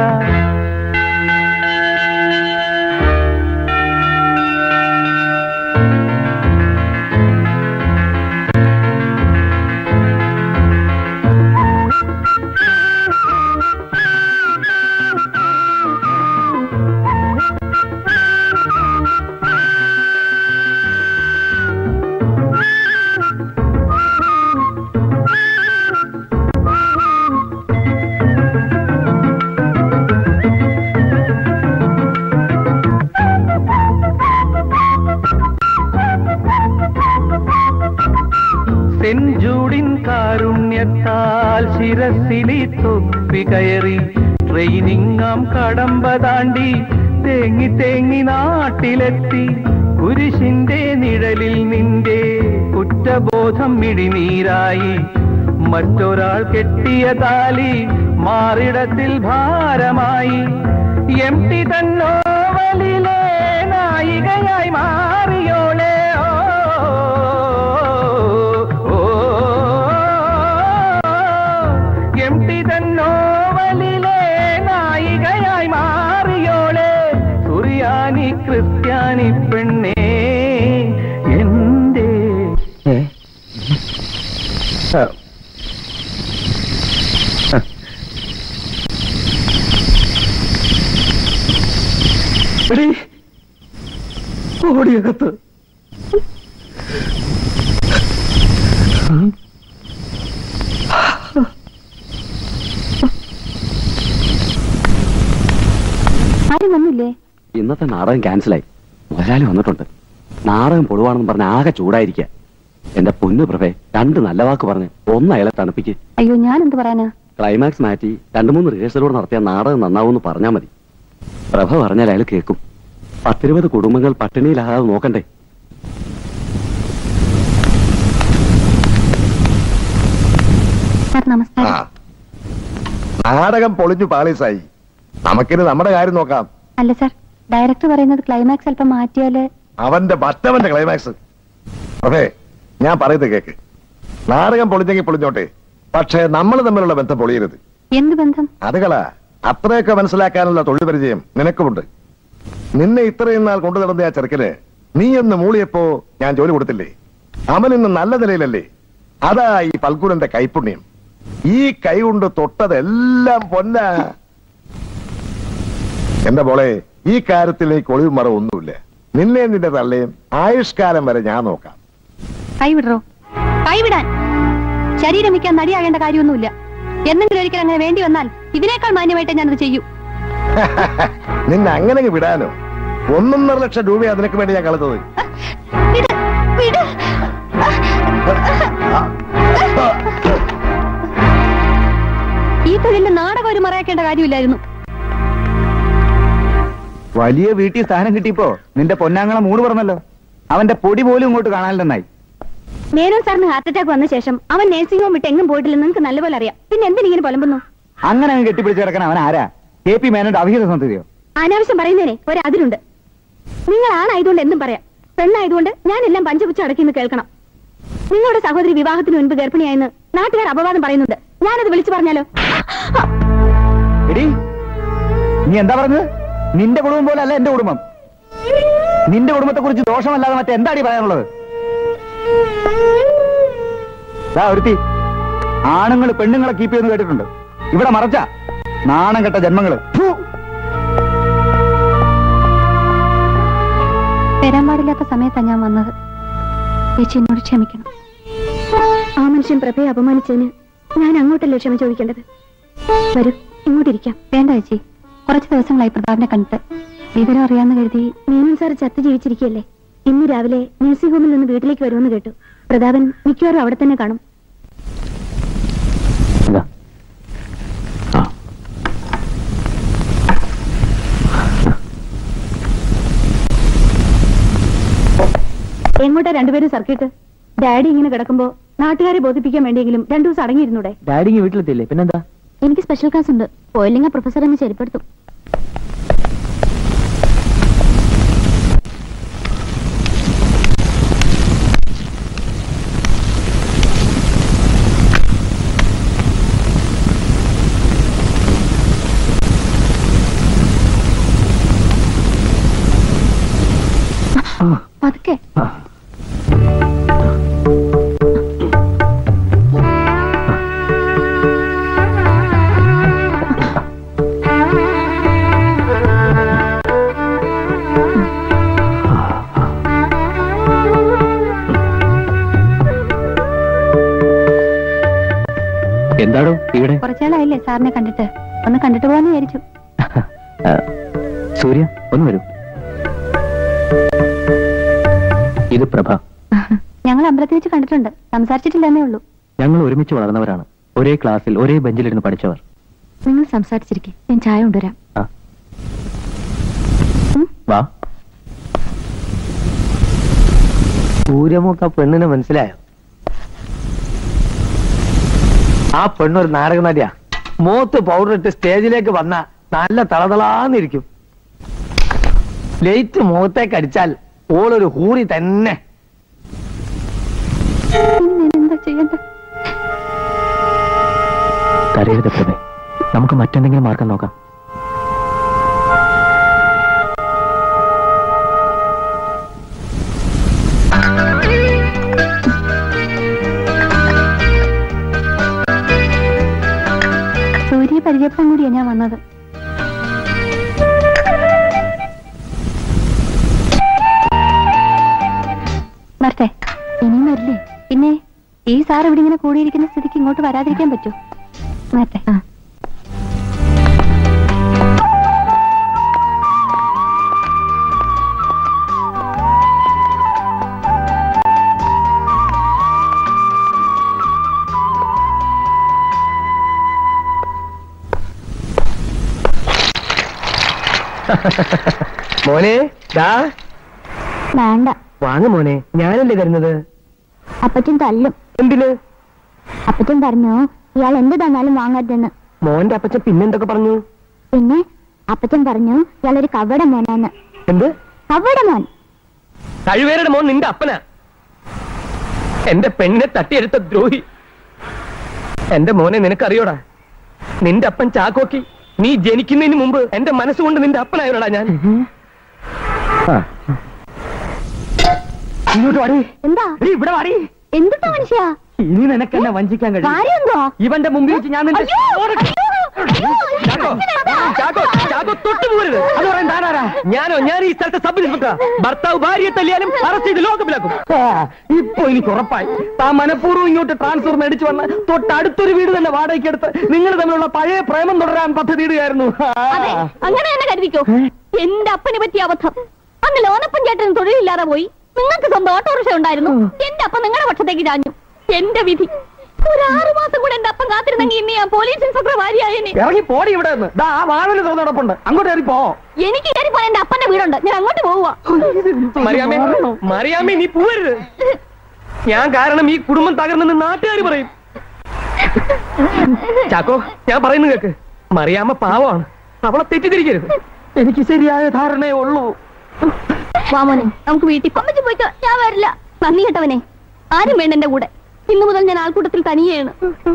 സെഞ്ചൂടിൻ കാരുണ്യത്താൽ ശിരസിലി തൊപ്പി കയറി ട്രെയിനിങ്ങാം കടമ്പ താണ്ടി തേങ്ങി തേങ്ങി നാട്ടിലെത്തി കുരിശിന്റെ നിഴലിൽ നിന്റെ കുറ്റബോധം മിഴിനീരായി മറ്റൊരാൾ കെട്ടിയ താലി മാറിടത്തിൽ ഭാരമായി എം ടി തന്നോവലിലെ നായികയായി മാറിയോളെ ഓ എം ടി തന്നോവലിലെ നായികയായി മാറിയോളെ സുറിയാനി ക്രിസ്ത്യാനി പെണ്ണേ എന്റെ എടീ, ഓടിയകത്ത് ആരും വന്നില്ലേ ഇന്നത്തെ നാടകം ക്യാൻസലായി മുതലാളി വന്നിട്ടുണ്ട് നാടകം പൊളിവാണെന്ന് പറഞ്ഞ് ആകെ ചൂടായിരിക്കുക എന്റെ പൊന്നു പ്രഭേ രണ്ട് നല്ല വാക്ക് പറഞ്ഞ് ഒന്ന് അയാളെ തണുപ്പിക്ക് അയ്യോ ഞാൻ എന്ത് പറയാനാ ക്ലൈമാക്സ് മാറ്റി രണ്ടു മൂന്ന് റിഹേഴ്സലോട് നടത്തിയ നാടകം നന്നാവുമെന്ന് പറഞ്ഞാൽ മതി പ്രഭ പറഞ്ഞാൽ അയാൾ കേൾക്കും പത്തിരുപത് കുടുംബങ്ങൾ പട്ടിണിയിലാകാതെ നോക്കണ്ടേ സാർ നമസ്കാരം ആ നാടകം പൊളിഞ്ഞു പാളീസായി നമുക്കിനി നമ്മുടെ കാര്യം നോക്കാം അല്ല സാർ ഡയറക്ടർ പറയുന്നത് ക്ലൈമാക്സ് അല്പം മാറ്റിയാല് അവന്റെ മറ്റവന്റെ ക്ലൈമാക്സ് അതെ ഞാൻ പറയുന്നത് കേക്ക് നാടകം പൊളിഞ്ഞെങ്കിൽ പൊളിഞ്ഞോട്ടെ പക്ഷേ നമ്മൾ തമ്മിലുള്ള ബന്ധം പൊളിയരുത് എന്ത് ബന്ധം അതുകളാ അത്രയൊക്കെ മനസ്സിലാക്കാനുള്ള തൊഴിൽ പരിചയം നിനക്കുമുണ്ട് നിന്നെ ഇത്രയും നാൾ കൊണ്ടു നടന്ന ആ ചെറുക്കന് നീ എന്ന് മൂളിയപ്പോ ഞാൻ ജോലി കൊടുത്തില്ലേ അവൻ ഇന്ന് നല്ല നിലയിലല്ലേ അതാ ഈ ഫൽഗുനന്റെ കൈപുണ്യം ഈ കൈ കൊണ്ട് തൊട്ടതെല്ലാം പൊന്ന എന്റെ മോളെ ഈ കാര്യത്തിൽ നീ കൊളിവ് മറ ഒന്നുമില്ല നിന്നെ നിന്റെ തള്ളയും ആയുഷ്കാലം വരെ ഞാൻ നോക്കാം കൈവിടറോ കൈവിടാൻ ശരീരം വയ്ക്കാൻ നടിയാകേണ്ട കാര്യമൊന്നുമില്ല എന്തെങ്കിലും ഒരിക്കൽ അങ്ങനെ വേണ്ടി വന്നാൽ ഇതിനേക്കാൾ മാന്യമായിട്ട് ഞാനത് ചെയ്യൂ നിന്നെ അങ്ങനെ അങ്ങ് വിടാനോ ഒന്നൊന്നര ലക്ഷം രൂപയാ നിനക്ക് വേണ്ടി ഞാൻ കളത്തത് വിട്, വിട്. ഈ തൊഴിലിന് നാടകം ഒരു മറയാക്കേണ്ട കാര്യമില്ലായിരുന്നു വലിയ വീട്ടിൽ സ്ഥാനം കിട്ടിയപ്പോ നിന്റെ പൊന്നാങ്ങളെ മൂട് പറഞ്ഞല്ലോ അവന്റെ പൊടി പോലും ഇങ്ങോട്ട് കാണാനില്ലെന്നായി മേനോൻ സാറിന് ഹാർട്ട് അറ്റാക്ക് വന്ന ശേഷം അവൻ നേഴ്സിംഗ് ഹോം വിട്ട് എങ്ങും പോയിട്ടില്ലെന്ന് നിങ്ങൾക്ക് നല്ലപോലെ അറിയാം പിന്നെ എന്തിനിങ്ങനെ പുലമ്പുന്നു അങ്ങനെ അങ്ങ് കെട്ടിപ്പിടിച്ച് കിടക്കണ അവൻ ആരാ കെ പി മേനോന്റെ അവിഹിത സന്തതിയോ അനാവശ്യം പറയുന്നതിനെ ഒരു അതിരുണ്ട് നിങ്ങൾ ആണായതുകൊണ്ട് എന്തും പറയാം പെണ്ണായതുകൊണ്ട് ഞാനെല്ലാം പഞ്ചപുച്ച അടക്കിന്ന് കേൾക്കണം നിങ്ങളുടെ സഹോദരി വിവാഹത്തിന് മുൻപ് ഗർഭിണിയായെന്ന് നാട്ടുകാർ അപവാദം പറയുന്നുണ്ട് ഞാനത് വിളിച്ചു പറഞ്ഞാലോ എടി നീ എന്താ പറഞ്ഞത് നിന്റെ കുടുംബം പോലെ അല്ല എന്റെ കുടുംബം നിന്റെ കുടുംബത്തെ കുറിച്ച് ദോഷമല്ലാതെ മറ്റെന്താടി പറയാനുള്ളത് ദാ ഒരുത്തി ആണുങ്ങൾ പെണ്ണുങ്ങളെ കീപ്പ് ചെയ്യുന്നു കേട്ടിട്ടുണ്ട് ഇവിടെ മറച്ച നാണം കെട്ട ജന്മങ്ങള് ഫു. വരാൻ പാടില്ലാത്ത സമയത്താണ് ഞാൻ വന്നത് ചേച്ചി എന്നോട് ക്ഷമിക്കണം ആ മനുഷ്യൻ പ്രഭയെ അപമാനിച്ചതിന് ഞാൻ അങ്ങോട്ടല്ലേ ക്ഷമ ചോദിക്കേണ്ടത് വരൂ ഇങ്ങോട്ടിരിക്കാം വേണ്ട ചേച്ചി കുറച്ച് ദിവസങ്ങളായി പ്രതാപിനെ കണ്ടിട്ട് വിവരം അറിയാന്ന് കരുതി മേനോൻ സാർ ചത്ത് ജീവിച്ചിരിക്കുകയല്ലേ ഇന്ന് രാവിലെ നഴ്സിംഗ് ഹോമിൽ നിന്ന് വീട്ടിലേക്ക് വരുമെന്ന് കേട്ടു പ്രതാപൻ മിക്കവാറും അവിടെ തന്നെ കാണും എങ്ങോട്ടാ രണ്ടുപേരും സർക്കിട്ട് ഡാഡി ഇങ്ങനെ കിടക്കുമ്പോ നാട്ടുകാരെ ബോധിപ്പിക്കാൻ വേണ്ടിയെങ്കിലും രണ്ടു ദിവസം അടങ്ങിയിരുന്നൂടെ ഡാഡി ഇങ്ങ് വീട്ടിലെത്തിയില്ലേ പിന്നെന്താ എനിക്ക് സ്പെഷ്യൽ ക്ലാസ് ഉണ്ട് പോയില്ലെങ്കിൽ പ്രൊഫസർ എന്നെ ശരിപ്പെടുത്തും ഓക്കെ എന്താടോ ഇവിടെ കുറച്ചാളായില്ലേ സാറിനെ കണ്ടിട്ട് ഒന്ന് കണ്ടിട്ട് പോകാന്ന് വിചാരിച്ചു ആ, സൂര്യ ഒന്ന് വരൂ ഇത് പ്രഭ ഞങ്ങൾ അമ്പലത്തിൽ വെച്ച് കണ്ടിട്ടുണ്ട് സംസാരിച്ചിട്ടില്ലെന്നേ ഉള്ളൂ ഞങ്ങൾ ഒരുമിച്ച് വളർന്നവരാണ് ഒരേ ക്ലാസ്സിൽ ഒരേ ബെഞ്ചിലിരുന്ന് പഠിച്ചവർ നിങ്ങൾ സംസാരിച്ചിരിക്കെ ഞാൻ ചായ കൊണ്ടുവരാം വാ സൂര്യമൂക്ക പെണ്ണിനെ മനസ്സിലായോ ആ പെണ്ണൊരു നാടക നടിയാ മൂത്ത് പൗഡർ ഇട്ട് സ്റ്റേജിലേക്ക് വന്ന നല്ല തളതളാന്നിരിക്കും ലേറ്റ് മുഖത്തേക്ക് അടിച്ചാൽ ഓളൊരു ഹൂറി തന്നെ എന്താ ചെയ്യണ്ട കരയരുത് പ്രഭേ നമുക്ക് മറ്റെന്തെങ്കിലും മാർഗം നോക്കാം സൂര്യ പരിചയപ്പെടാൻ കൂടിയാ ഞാൻ വന്നത് വരട്ടെ ഇനിയും വരില്ലേ പിന്നെ ഈ സാർ ഇവിടെ ഇങ്ങനെ കൂടിയിരിക്കുന്ന സ്ഥിതിക്ക് ഇങ്ങോട്ട് വരാതിരിക്കാൻ പറ്റൂ വരട്ടെ ആ മോനെ ദാ വേണ്ട വാങ്ങ മോനെ ഞാനല്ലേ തരുന്നത് അപ്പച്ചൻ തല്ലും എന്തിന് അപ്പച്ചൻ പറഞ്ഞു ഇയാൾ എന്ത് തന്നാലും വാങ്ങരുതെന്ന് മോന്റെ അപ്പച്ചൻ പിന്നെന്തൊക്കെ പറഞ്ഞു പിന്നെ അപ്പച്ചൻ പറഞ്ഞു ഇയാളൊരു കവട മോനാന്ന് എന്ത് കവട മോൻ കഴിവേരുടെ മോൻ നിന്റെ അപ്പനാ എന്റെ പെണ്ണിനെ തട്ടിയെടുത്ത ദ്രോഹി എന്റെ മോനെ നിനക്കറിയോടാ നിന്റെ അപ്പൻ ചാക്കോക്കി നീ ജനിക്കുന്നതിന് മുമ്പ് എന്റെ മനസ്സുകൊണ്ട് നിന്റെ അപ്പനായോടാ ഞാൻ ഇങ്ങോട്ട് വാടി എന്താ എടീ, ഇവിടെ വാടി എന്തുട്ടാ മനുഷ്യ ഇനി നിനക്ക് എന്നെ വഞ്ചിക്കാൻ കഴിയും കാര്യം എന്തോ ഇവന്റെ മുമ്പിൽ വെച്ച് ഞാൻ നിന്റെ അയ്യോ! ചോര- ചാക്കോ, ചാക്കോ, ചാക്കോ, തൊട്ടു പോകരുത്. അത് പറയാൻ താനാരാ? ഞാനോ ഞാൻ ഈ സ്ഥലത്തെ സബ് ഇൻസ്പെക്ടർ ഭർത്താവ് ഭാര്യയെ തല്ലിയാലും അറസ്റ്റ് ചെയ്ത് ലോകപ്പിലാക്കും ഇപ്പൊ എനിക്ക് ഉറപ്പായി താൻ മനഃപൂർവ്വം ഇങ്ങോട്ട് ട്രാൻസ്ഫർ മേടിച്ചു വന്ന് തൊട്ടടുത്തൊരു വീട് തന്നെ വാടകയ്ക്ക് എടുത്ത് നിങ്ങൾ തമ്മിലുള്ള പഴയ പ്രേമം തുടരാൻ പദ്ധതി ഇടുകയായിരുന്നു അതെ അങ്ങനെ തന്നെ കരുതിക്കോ എന്റെ അപ്പനെ പറ്റിയ അബദ്ധം അന്ന് ലോനപ്പൻ ചേട്ടൻ തൊഴിലില്ലാതെ പോയി നിങ്ങൾക്ക് സ്വന്തം ഓട്ടോറിക്ഷ ഉണ്ടായിരുന്നു എന്റെ അപ്പൻ നിങ്ങളുടെ പക്ഷത്തേക്ക് ചാഞ്ഞു എന്റെ വിധി ഒരു ആറു മാസം കൂടെ എന്റെ അപ്പൻ കാത്തിരുന്നെങ്കിൽ ഇന്ന് ഞാൻ പോലീസ് ഇൻസ്പെക്ടർ ഭാര്യയായേനെ ഇറങ്ങി പോടി ഇവിടെ നിന്ന് ദാ ആ വാഴന് തുറന്നോടൊപ്പുണ്ട് അങ്ങോട്ട് കയറി പോ എനിക്ക് കയറി പോയാൽ എന്റെ അപ്പന്റെ വീടുണ്ട് ഞാൻ അങ്ങോട്ട് പോവുക മറിയാമേ മറിയാമേ നീ പോവരുത് ഞാൻ കാരണം ഈ കുടുംബം തകർന്നെന്ന് നാട്ടുകാർ പറയും ചാക്കോ ഞാൻ പറയുന്നു കേക്ക് മറിയാമ്മ പാവമാണ് അവളെ തെറ്റിദ്ധരിക്കരുത് എനിക്ക് ശരിയായ ധാരണയേ ഉള്ളൂ വാമോനെ നമുക്ക് വീട്ടിൽ കൊമ്മച്ച് പോയിക്കോ ഞാൻ വരില്ല നന്ദി കേട്ടവനെ ആരും വേണ്ട എന്റെ കൂടെ ഇന്നു മുതൽ ഞാൻ ആൾക്കൂട്ടത്തിൽ തനിയെയാണ്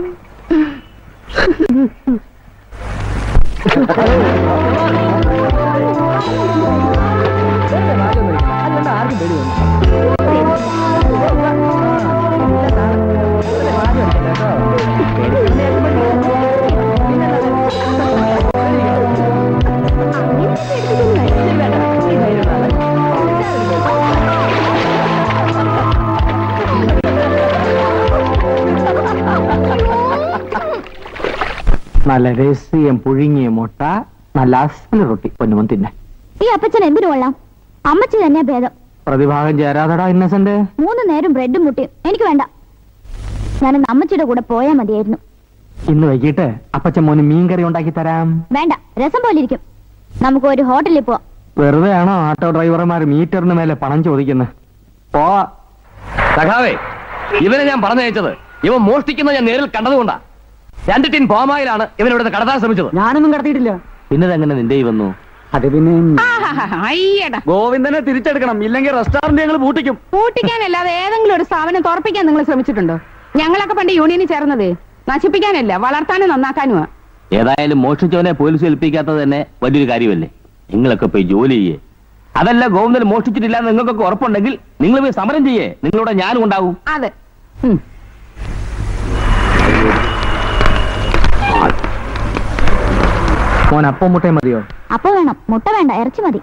നല്ല രഹസ്യം പുഴുങ്ങിയ മുട്ട നല്ല അസൽ റൊട്ടി പൊന്നുമൻ തിന്നെ ഈ അപ്പച്ചൻ എന്തിനു കൊള്ളാം അമ്മച്ചി തന്നെ ഭേദം പ്രതിഭാഗം ചേരാതടാ ഇന്നസെന്റ് മൂന്ന് നേരം ബ്രെഡും മുട്ടിയും എനിക്ക് വേണ്ട ഞാനൊന്ന് അമ്മച്ചിയുടെ കൂടെ പോയാ മതിയായിരുന്നു ഇന്ന് വൈകിട്ട് അപ്പച്ചൻ മോന് മീൻകറി ഉണ്ടാക്കി തരാം വേണ്ട രസം പോലെ ഇരിക്കും നമുക്ക് ഒരു ഹോട്ടലിൽ പോവാം വെറുതെ ആണോ ഓട്ടോ ഡ്രൈവർമാർ മീറ്ററിന് മേലെ പണം ചോദിക്കുന്നത് പോവാ സഖാവേ ഇവനെ ഞാൻ പറഞ്ഞയച്ചത് ഇവൻ മോഷ്ടിക്കുന്നത് ഞാൻ നേരിൽ കണ്ടതുകൊണ്ടാ രണ്ട് ടിൻ പോമായിലാണ് ഇവൻ ഇവിടുന്ന് കടത്താൻ ശ്രമിച്ചത് ഞാനൊന്നും കടത്തിയിട്ടില്ല പിന്നെ ഇതെങ്ങനെ നിന്റെ ഈ വന്നു അത് പിന്നെ അയ്യടാ ഗോവിന്ദനെ തിരിച്ചെടുക്കണം ഇല്ലെങ്കിൽ റെസ്റ്റോറന്റ് ഞങ്ങൾ പൂട്ടിക്കും പൂട്ടിക്കാനല്ലാതെ ഏതെങ്കിലും ഒരു സ്ഥാപനം തുറപ്പിക്കാൻ നിങ്ങൾ ശ്രമിച്ചിട്ടുണ്ടോ ഞങ്ങളൊക്കെ പണ്ട് യൂണിയനിൽ ചേർന്നത് നശിപ്പിക്കാനല്ല വളർത്താനും നന്നാക്കാനുമാ ഏതായാലും മോഷ്ടിച്ചവനെ പോലീസ് ഏൽപ്പിക്കാത്തത് തന്നെ വലിയൊരു കാര്യമല്ലേ നിങ്ങളൊക്കെ പോയി ജോലി ചെയ്യേ അതല്ല ഗോവിന്ദൻ മോഷ്ടിച്ചിട്ടില്ല എന്ന് നിങ്ങൾക്കൊക്കെ ഉറപ്പുണ്ടെങ്കിൽ നിങ്ങൾ പോയി സമരം ചെയ്യേ നിങ്ങളുടെ ഞാനും ഉണ്ടാവും അതെ മോൻ അപ്പം മുട്ടയും മതിയോ അപ്പൊ വേണം മുട്ട വേണ്ട ഇറച്ചി മതി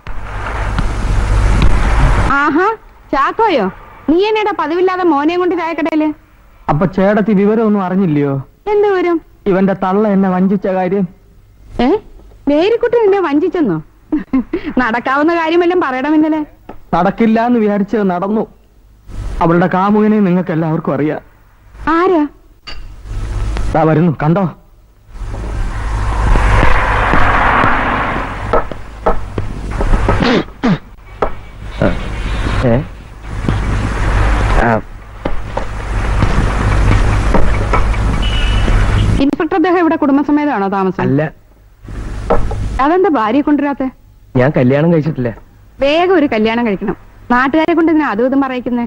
ആഹാ ചാക്കോയോ നീ എന്നടാ പതിവില്ലാതെ മോനെ കൊണ്ട് ചായക്കടയില് അപ്പൊ ചേടത്തി വിവരമൊന്നും അറിഞ്ഞില്ലയോ എന്ത് വരും ഇവന്റെ തള്ള എന്നെ വഞ്ചിച്ച കാര്യം ഏ മേരിക്കുട്ടി നിന്നെ വഞ്ചിച്ചെന്നോ നടക്കാവുന്ന കാര്യമെല്ലാം പറയണമെന്നല്ലേ നടക്കില്ല എന്ന് വിചാരിച്ചത് നടന്നു അവളുടെ കാമുകനെ നിങ്ങൾക്ക് എല്ലാവർക്കും അറിയാം ആരാ ദാ വരുന്നു കണ്ടോ ഏ ഇൻസ്പെക്ടർ അദ്ദേഹം ഇവിടെ കുടുംബസമേതമാണോ താമസം അല്ല അതെന്താ ഭാര്യയെ കൊണ്ടുവരാത്തെ ഞാൻ കല്യാണം കഴിച്ചിട്ടില്ല വേഗം ഒരു കല്യാണം കഴിക്കണം നാട്ടുകാരെ കൊണ്ട് ഇതിനെ അതും ഇതും പറയിക്കുന്നേ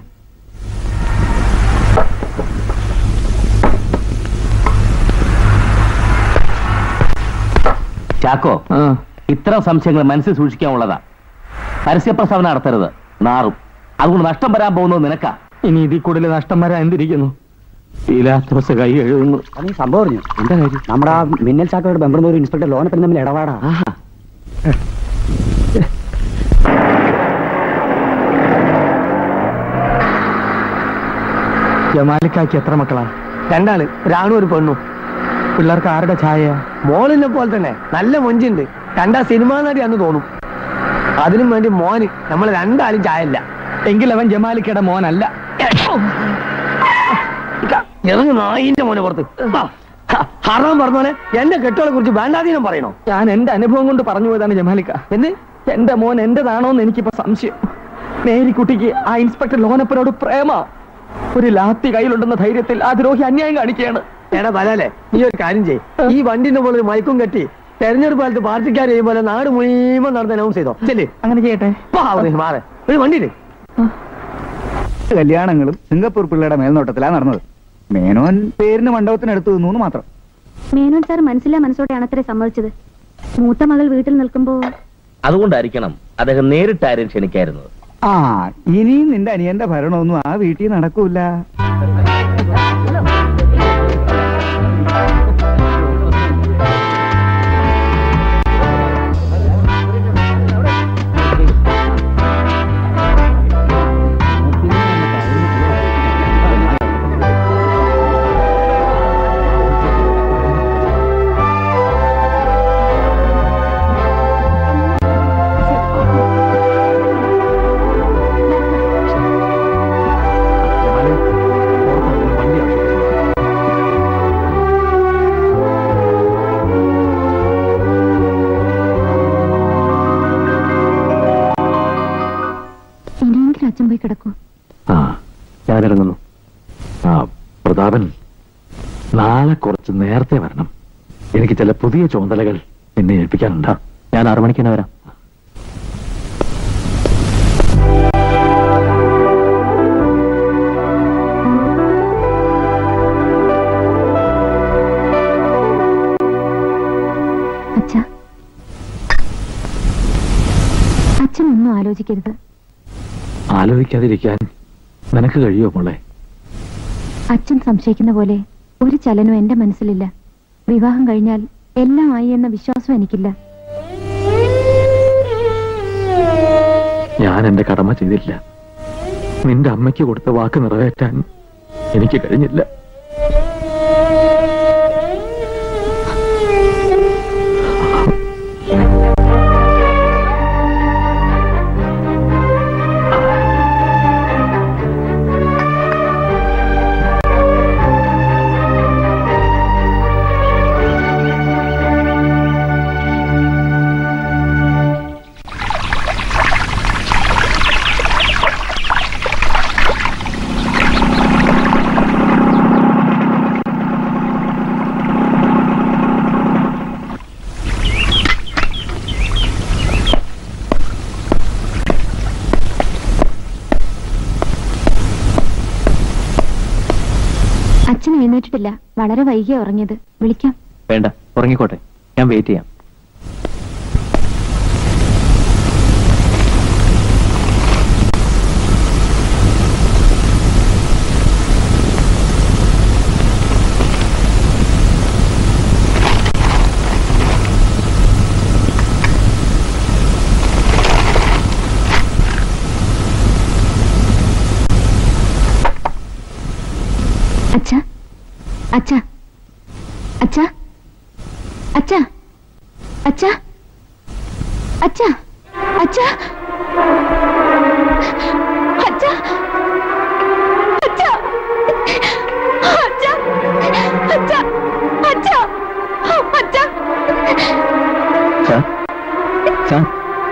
ചാക്കോ ഇത്തരം സംശയങ്ങൾ മനസ്സിൽ സൂക്ഷിക്കാനുള്ളതാ പരസ്യപ്രസ്താവന നടത്തരുത് നാറും അതുകൊണ്ട് നഷ്ടം വരാൻ പോകുന്നത് നിനക്കാ ഇനി ഇതിൽ കൂടുതൽ നഷ്ടം വരാൻ എന്തിരിക്കുന്നു ഇലാത്തോസ് കൈ എഴുതുന്നു നീ സംഭവം അറിഞ്ഞു എന്താ കാര്യം നമ്മുടെ ആ മിന്നൽ ചാക്കോയുടെ ബെമ്പർ ഒരു ഇൻസ്പെക്ടർ ലോണത്തിന് തമ്മിൽ ഇടപാടാ ജമാലിക്കാക്ക് എത്ര മക്കളാ രണ്ടാള് ഒരാണും ഒരു പെണ്ണും പിള്ളേർക്ക് ആരുടെ ഛായ മോളിനെ പോലെ തന്നെ നല്ല മൊഞ്ചുണ്ട് കണ്ട സിനിമാ നടിയാന്ന് തോന്നും അതിനും വേണ്ടി മോന് നമ്മൾ രണ്ടാളും ചായല്ല എങ്കിൽ അവൻ ജമാലിക്കയുടെ മോനല്ല ഇറങ്ങി നായിന്റെ മോനെ പുറത്ത് വാ. ഹ, ഹറാം പറഞ്ഞോനെ എന്റെ കെട്ടുകളെ കുറിച്ച് വേണ്ടാതീനം പറയണോ ഞാൻ എന്റെ അനുഭവം കൊണ്ട് പറഞ്ഞു പോയതാണ് ജമാലിക്ക എന്ന് എന്റെ മോൻ എന്റേതാണോ എന്ന് എനിക്കിപ്പോ സംശയം മേരിക്കുട്ടിക്ക് ആ ഇൻസ്പെക്ടർ ലോനപ്പനോട് പ്രേമ ഒരു ലാത്തി കയ്യിലുണ്ടെന്ന ധൈര്യത്തിൽ ആ ദ്രോഹി അന്യായം കാണിക്കുകയാണ് എടാ ബലാലെ നീ ഒരു കാര്യം ചെയ്യ് ഈ വണ്ടിന്റെ മുകളിൽ മയക്കും കെട്ടി തെരഞ്ഞെടുപ്പ് കാലത്ത് പാർട്ടിക്കാർ ചെയ്യുമ്പോൾ നാട് മുഴുവൻ നടന്ന് അനൗൺസ് ചെയ്തോ ചെല്ലേ അങ്ങനെ ചെയ്യട്ടെ മാറെ ഒരു വണ്ടിയില് കല്യാണങ്ങളും സിംഗപ്പൂർ പിള്ളയുടെ മേൽനോട്ടത്തിലാ നടന്നത് മേനോൻ പേരിന് മണ്ഡപത്തിന് എടുത്തു നിന്നു എന്ന് മാത്രം മേനോൻ സാർ മനസ്സിലാ മനസ്സോടെയാണ് അത്രേ സമ്മതിച്ചത് മൂത്ത മകൾ വീട്ടിൽ നിൽക്കുമ്പോ അതുകൊണ്ടായിരിക്കണം അദ്ദേഹം നേരിട്ട് ആരെയും ക്ഷണിക്കായിരുന്നത് ആ ഇനിയും നിന്റെ അനിയന്റെ ഭരണമൊന്നും ആ വീട്ടിൽ നടക്കൂല ഇനിയെങ്കിലും അച്ഛൻ പോയി കിടക്കൂ ആ ഞാനിറങ്ങുന്നു ആ പ്രതാപൻ നാളെ കുറച്ച് നേരത്തെ വരണം എനിക്ക് ചില പുതിയ ചുമതലകൾ എന്നെ ഏൽപ്പിക്കാനുണ്ട് ഞാൻ ആറു മണിക്ക് തന്നെ വരാം അച്ഛ അച്ഛൻ ഒന്നും ആലോചിക്കരുത് ആലോചിക്കാതിരിക്കാൻ നിനക്ക് കഴിയോ മോളെ അച്ഛൻ സംശയിക്കുന്ന പോലെ ഒരു ചലനവും എന്റെ മനസ്സിലില്ല വിവാഹം കഴിഞ്ഞാൽ എല്ലാം ആയി എന്ന വിശ്വാസം എനിക്കില്ല ഞാൻ എന്റെ കടമ ചെയ്തില്ല നിന്റെ അമ്മയ്ക്ക് കൊടുത്ത വാക്ക് നിറവേറ്റാൻ എനിക്ക് കഴിഞ്ഞില്ല അച്ഛൻ എഴുന്നേറ്റിട്ടില്ല വളരെ വൈകിയ ഉറങ്ങിയത് വിളിക്കാം വേണ്ട ഉറങ്ങിക്കോട്ടെ ഞാൻ വെയിറ്റ് ചെയ്യാം അച്ഛ അച്ഛ അച്ഛ അച്ഛ അച്ഛ അച്ഛ അച്ഛ അച്ഛ അച്ഛ അച്ഛ അച്ഛ അച്ഛ സാർ സാർ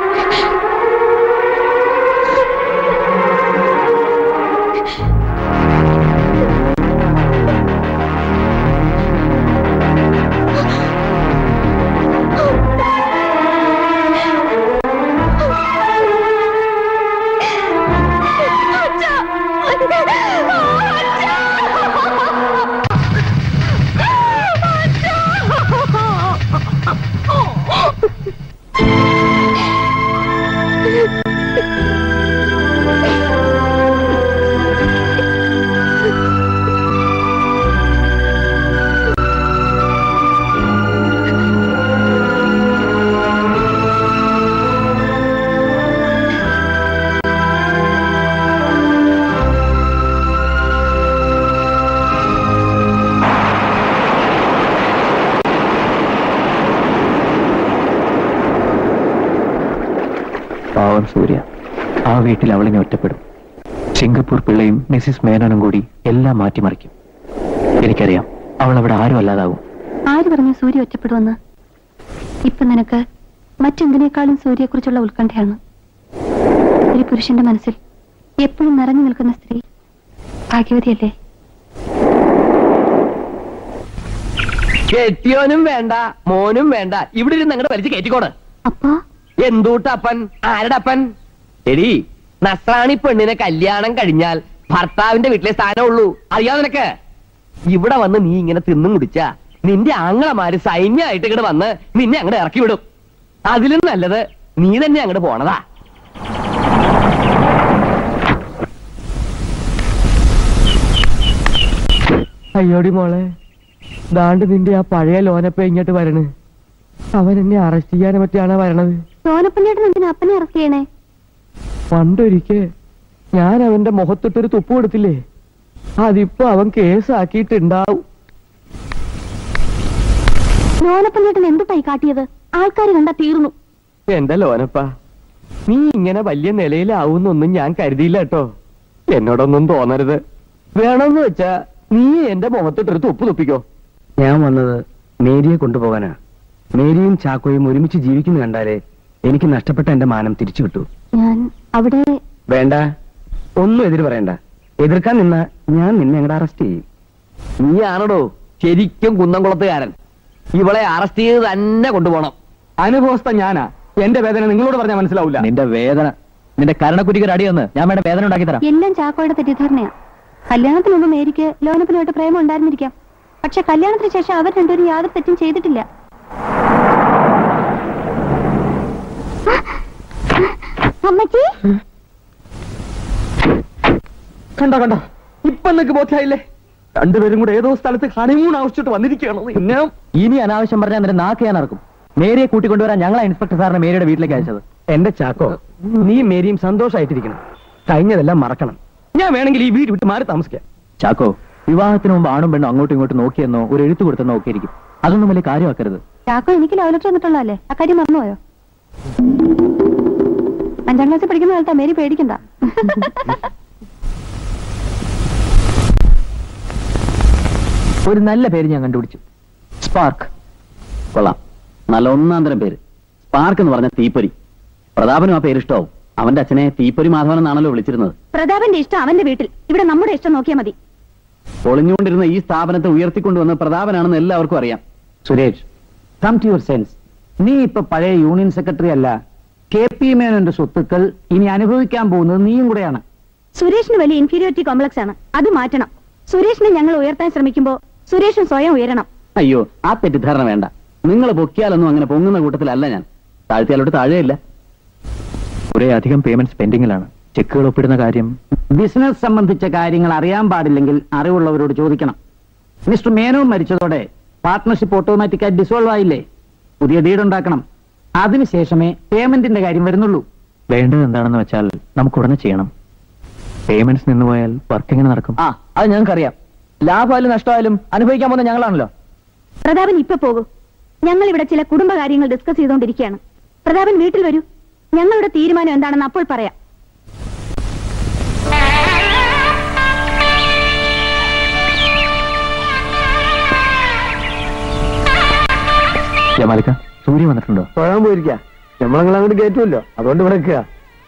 പാവം സൂര്യ ആ വീട്ടിൽ അവളിനെ ഒറ്റപ്പെടും സിംഗപ്പൂർ പിള്ളയും മിസ്സിസ് മേനോനും കൂടി എല്ലാം മാറ്റിമറിക്കും എനിക്കറിയാം അവൾ അവിടെ ആരും അല്ലാതാവും ആര് പറഞ്ഞു സൂര്യ ഒറ്റപ്പെടുമെന്ന് ഇപ്പൊ നിനക്ക് മറ്റെന്തിനേക്കാളും സൂര്യയെക്കുറിച്ചുള്ള ഉത്കണ്ഠയാണ് ഒരു പുരുഷന്റെ മനസ്സിൽ എപ്പോഴും നിറഞ്ഞു നിൽക്കുന്ന സ്ത്രീ ഭാഗ്യവതിയല്ലേ കെട്ടിയോനും വേണ്ട മോനും വേണ്ട ഇവിടെ ഇരുന്ന് അങ്ങോട്ട് വലിച്ച് കയറ്റിക്കോട് അപ്പാ എന്തൂട്ടപ്പൻ ആരുടെ അപ്പൻ എടി നസ്രാണി പെണ്ണിനെ കല്യാണം കഴിഞ്ഞാൽ ഭർത്താവിന്റെ വീട്ടിലെ സ്ഥാനമുള്ളൂ അറിയാതെ നിനക്ക് ഇവിടെ വന്ന് നീ ഇങ്ങനെ തിന്നും കുടിച്ച നിന്റെ ആങ്ങളമാര് സൈന്യമായിട്ട് ഇങ്ങോട്ട് വന്ന് നിന്നെ അങ്ങോട്ട് ഇറക്കി വിടും അതിലും നല്ലത് നീ തന്നെ അങ്ങോട്ട് പോണതാ അയ്യോടി മോളെ ദാണ്ട് നിന്റെ ആ പഴയ ലോനപ്പ ഇങ്ങോട്ട് വരണ് അവൻ എന്നെ അറസ്റ്റ് ചെയ്യാനെ പറ്റിയാണ് വരണത് സോനപ്പനേട്ടൻ എന്തിനാ അപ്പനെ അറസ്റ്റ് ചെയ്യണേ പണ്ടൊരിക്കെ ഞാൻ അവന്റെ മുഖത്തിട്ടൊരു തുപ്പ് കൊടുത്തില്ലേ അതിപ്പോ അവൻ കേസാക്കിയിട്ടുണ്ടാവും സോനപ്പനേട്ടൻ എന്തുട്ടായി കാട്ടിയത് ആൾക്കാർ കണ്ടാ തീർന്നു എന്റെ ലോനപ്പ നീ ഇങ്ങനെ വലിയ നിലയിലാവുന്നൊന്നും ഞാൻ കരുതിയില്ല കേട്ടോ എന്നോടൊന്നും തോന്നരുത് വേണമെന്ന് വെച്ചാ നീ എന്റെ മുഖത്തിട്ടൊരു തുപ്പ് തുപ്പിക്കോ ഞാൻ വന്നത് മേരിയെ കൊണ്ടുപോകാനാ മേരിയും ചാക്കോയും ഒരുമിച്ച് ജീവിക്കുന്നു കണ്ടാലേ എനിക്ക് നഷ്ടപ്പെട്ട എന്റെ മാനം തിരിച്ചു കിട്ടൂ ഞാൻ അവിടെ വേണ്ട ഒന്നും എതിര് പറയണ്ട എതിർക്കാൻ നിന്ന ഞാൻ നിന്നെ അങ്ങോട്ട് അറസ്റ്റ് ചെയ്യും നീയാണടോ ശരിക്കും കുന്നംകുളത്തുകാരൻ ഇവളെ അറസ്റ്റ് ചെയ്ത് തന്നെ കൊണ്ടുപോകണം അനുഭവസ്ഥ ഞാനാ എന്റെ വേദന നിങ്ങളോട് പറഞ്ഞാൽ മനസ്സിലാവില്ല നിന്റെ വേദന നിന്റെ കരണക്കുറ്റിക്ക് അടിയൊന്ന് ഞാൻ വേണ്ട വേദന ഉണ്ടാക്കി തരാം എല്ലാം ചാക്കോയുടെ തെറ്റിദ്ധാരണയാ കല്യാണത്തിന് മുമ്പ് മേരിക്ക് ലോനപ്പനുമായിട്ട് പ്രേമം ഉണ്ടായിരുന്നിരിക്കാം പക്ഷെ കല്യാണത്തിന് ശേഷം അവർ രണ്ടുപേരും യാതൊരു തെറ്റും ചെയ്തിട്ടില്ല അമ്മച്ചി കണ്ടോ കണ്ടോ ഇപ്പൊ നിനക്ക് ബോധ്യായില്ലേ രണ്ടുപേരും കൂടെ ഏതോ സ്ഥലത്ത് ഹണിമൂൺ ആവശ്യമായിട്ട് വന്നിരിക്കുകയാണ് പിന്നെ ഇനി അനാവശ്യം പറഞ്ഞാൽ നിന്റെ നാക്ക് ഞാൻ ഇറക്കും മേരിയെ കൂട്ടിക്കൊണ്ടുവരാൻ ഞങ്ങളാ ഇൻസ്പെക്ടർ സാറിനെ മേരിയുടെ വീട്ടിലേക്ക് അയച്ചത് എന്റെ ചാക്കോ നീ മേരിയും സന്തോഷമായിട്ടിരിക്കണം കഴിഞ്ഞതെല്ലാം മറക്കണം ഞാൻ വേണമെങ്കിൽ ഈ വീട് വിട്ട് മാറി താമസിക്കാം ചാക്കോ വിവാഹത്തിന് മുമ്പ് ആണും പെണ്ണും അങ്ങോട്ടും ഇങ്ങോട്ടും നോക്കിയെന്നോ ഒരു എഴുത്ത് കൊടുത്തെന്നോ ഒക്കെ ഇരിക്കും അതൊന്നും വലിയ കാര്യമാക്കരുത് ചാക്കോ എനിക്ക് ലവ് ലെറ്റർ തന്നിട്ടുള്ളതല്ലേ അക്കാര്യം മറന്നുപോയോ അഞ്ചാം ക്ലാസ്സിൽ പഠിക്കുന്ന കാലത്താ മേരി പേടിക്കണ്ട ഒരു നല്ല പേര് ഞാൻ കണ്ടുപിടിച്ചു സ്പാർക്ക് കൊള്ളാം നല്ല ഒന്നാം തരം പേര് സ്പാർക്ക് എന്ന് പറഞ്ഞ തീപ്പൊരി പ്രതാപനും ആ പേര് ഇഷ്ടമാവും അവന്റെ അച്ഛനെ തീപ്പൊരി മാധവൻ എന്നാണല്ലോ വിളിച്ചിരുന്നത് പ്രതാപന്റെ ഇഷ്ടം അവന്റെ വീട്ടിൽ ഇവിടെ നമ്മുടെ ഇഷ്ടം നോക്കിയാൽ മതി പൊളിഞ്ഞുകൊണ്ടിരുന്ന ഈ സ്ഥാപനത്തെ ഉയർത്തിക്കൊണ്ടുവന്ന പ്രതാപനാണെന്ന് എല്ലാവർക്കും അറിയാം Suresh come to your sense നീ ഇപ്പൊ പഴയ യൂണിയൻ സെക്രട്ടറി അല്ല കെ പി മേനോന്റെ സ്വത്തുക്കൾ ഇനി അനുഭവിക്കാൻ പോകുന്നത് നീയും കൂടെയാണ് സുരേഷിന് വലിയ ഇൻഫീരിയോറിറ്റി കോംപ്ലക്സ് ആണ് അത് മാറ്റണം സുരേഷിനെ ഞങ്ങൾ ഉയർത്താൻ ശ്രമിക്കുമ്പോ സുരേഷും സ്വയം ഉയരണം അയ്യോ ആ തെറ്റിദ്ധാരണ വേണ്ട നിങ്ങൾ പൊക്കിയാലൊന്നും അങ്ങനെ പൊങ്ങുന്ന കൂട്ടത്തിലല്ല ഞാൻ താഴ്ത്തിയാലോട്ട് താഴെയില്ല കുറെ അധികം പേയ്മെന്റ്സ് പെൻഡിങ്ങിലാണ് ചെക്കുകൾ ഒപ്പിടുന്ന കാര്യം ബിസിനസ് സംബന്ധിച്ച കാര്യങ്ങൾ അറിയാൻ പാടില്ലെങ്കിൽ അറിവുള്ളവരോട് ചോദിക്കണം മിസ്റ്റർ മേനോൻ മരിച്ചതോടെ പാർട്ട്ണർഷിപ്പ് ഓട്ടോമാറ്റിക്കായി ഡിസോൾവ് ആയില്ലേ പുതിയ ഡീഡ് ഉണ്ടാക്കണം അതിനുശേഷമേ പേയ്മെന്റിന്റെ കാര്യം വരുന്നുള്ളൂ വേണ്ടത് എന്താണെന്ന് വെച്ചാൽ നമുക്ക് ഉടനെ ചെയ്യണം പേയ്മെന്റ്സ് നിന്നുപോയാൽ വർക്ക് എങ്ങനെ നടക്കും ആ അത് ഞങ്ങൾക്കറിയാം ലാഭമായാലും നഷ്ടമായാലും അനുഭവിക്കാൻ പോകുന്ന ഞങ്ങളാണല്ലോ പ്രതാപൻ ഇപ്പൊ പോകൂ ഞങ്ങൾ ഇവിടെ ചില കുടുംബകാര്യങ്ങൾ ഡിസ്കസ് ചെയ്തുകൊണ്ടിരിക്കുകയാണ് പ്രതാപൻ വീട്ടിൽ വരൂ ഞങ്ങളുടെ തീരുമാനം എന്താണെന്ന് അപ്പോൾ പറയാം ജമാലിക്ക സൂര്യ വന്നിട്ടുണ്ടോ തൊഴാൻ പോയിരിക്ക നമ്മളങ്ങൾ അങ്ങോട്ട് കയറ്റുമല്ലോ അതുകൊണ്ട് ഇവിടെ നിൽക്കുക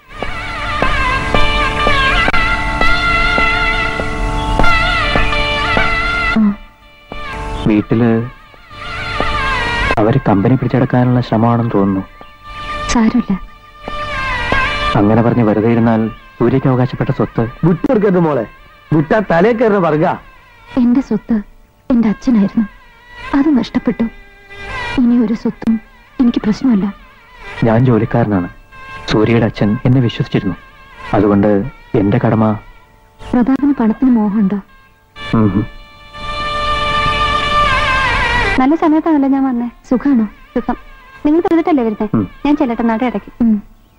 വീട്ടില് അവര് കമ്പനി പിടിച്ചെടുക്കാനുള്ള ശ്രമമാണെന്ന് തോന്നുന്നു സാരമില്ല അങ്ങനെ പറഞ്ഞ് വെറുതെ ഇരുന്നാൽ സൂര്യക്ക് അവകാശപ്പെട്ട സ്വത്ത് വിട്ടുകൊടുക്കരുത് മോളെ വിട്ടാ തലേ കയറുന്ന വർഗ എന്റെ സ്വത്ത് എന്റെ അച്ഛനായിരുന്നു അത് നഷ്ടപ്പെട്ടു ഇനി ഒരു സ്വത്തും എനിക്ക് പ്രശ്നമല്ല ഞാൻ ജോലിക്കാരനാണ് സൂര്യയുടെ അച്ഛൻ എന്നെ വിശ്വസിച്ചിരുന്നു അതുകൊണ്ട് എന്റെ കടമ പ്രതാപന് പണത്തിന് മോഹമുണ്ടോ ഉം ഹും. നല്ല സമയത്താണല്ലോ ഞാൻ വന്നേ സുഖാണോ സുഖം നിങ്ങൾ പറഞ്ഞിട്ടല്ലേ വരുന്നേ ഉം. ഞാൻ ചെല്ലട്ടെ നട ഇടയ്ക്ക് ഉം.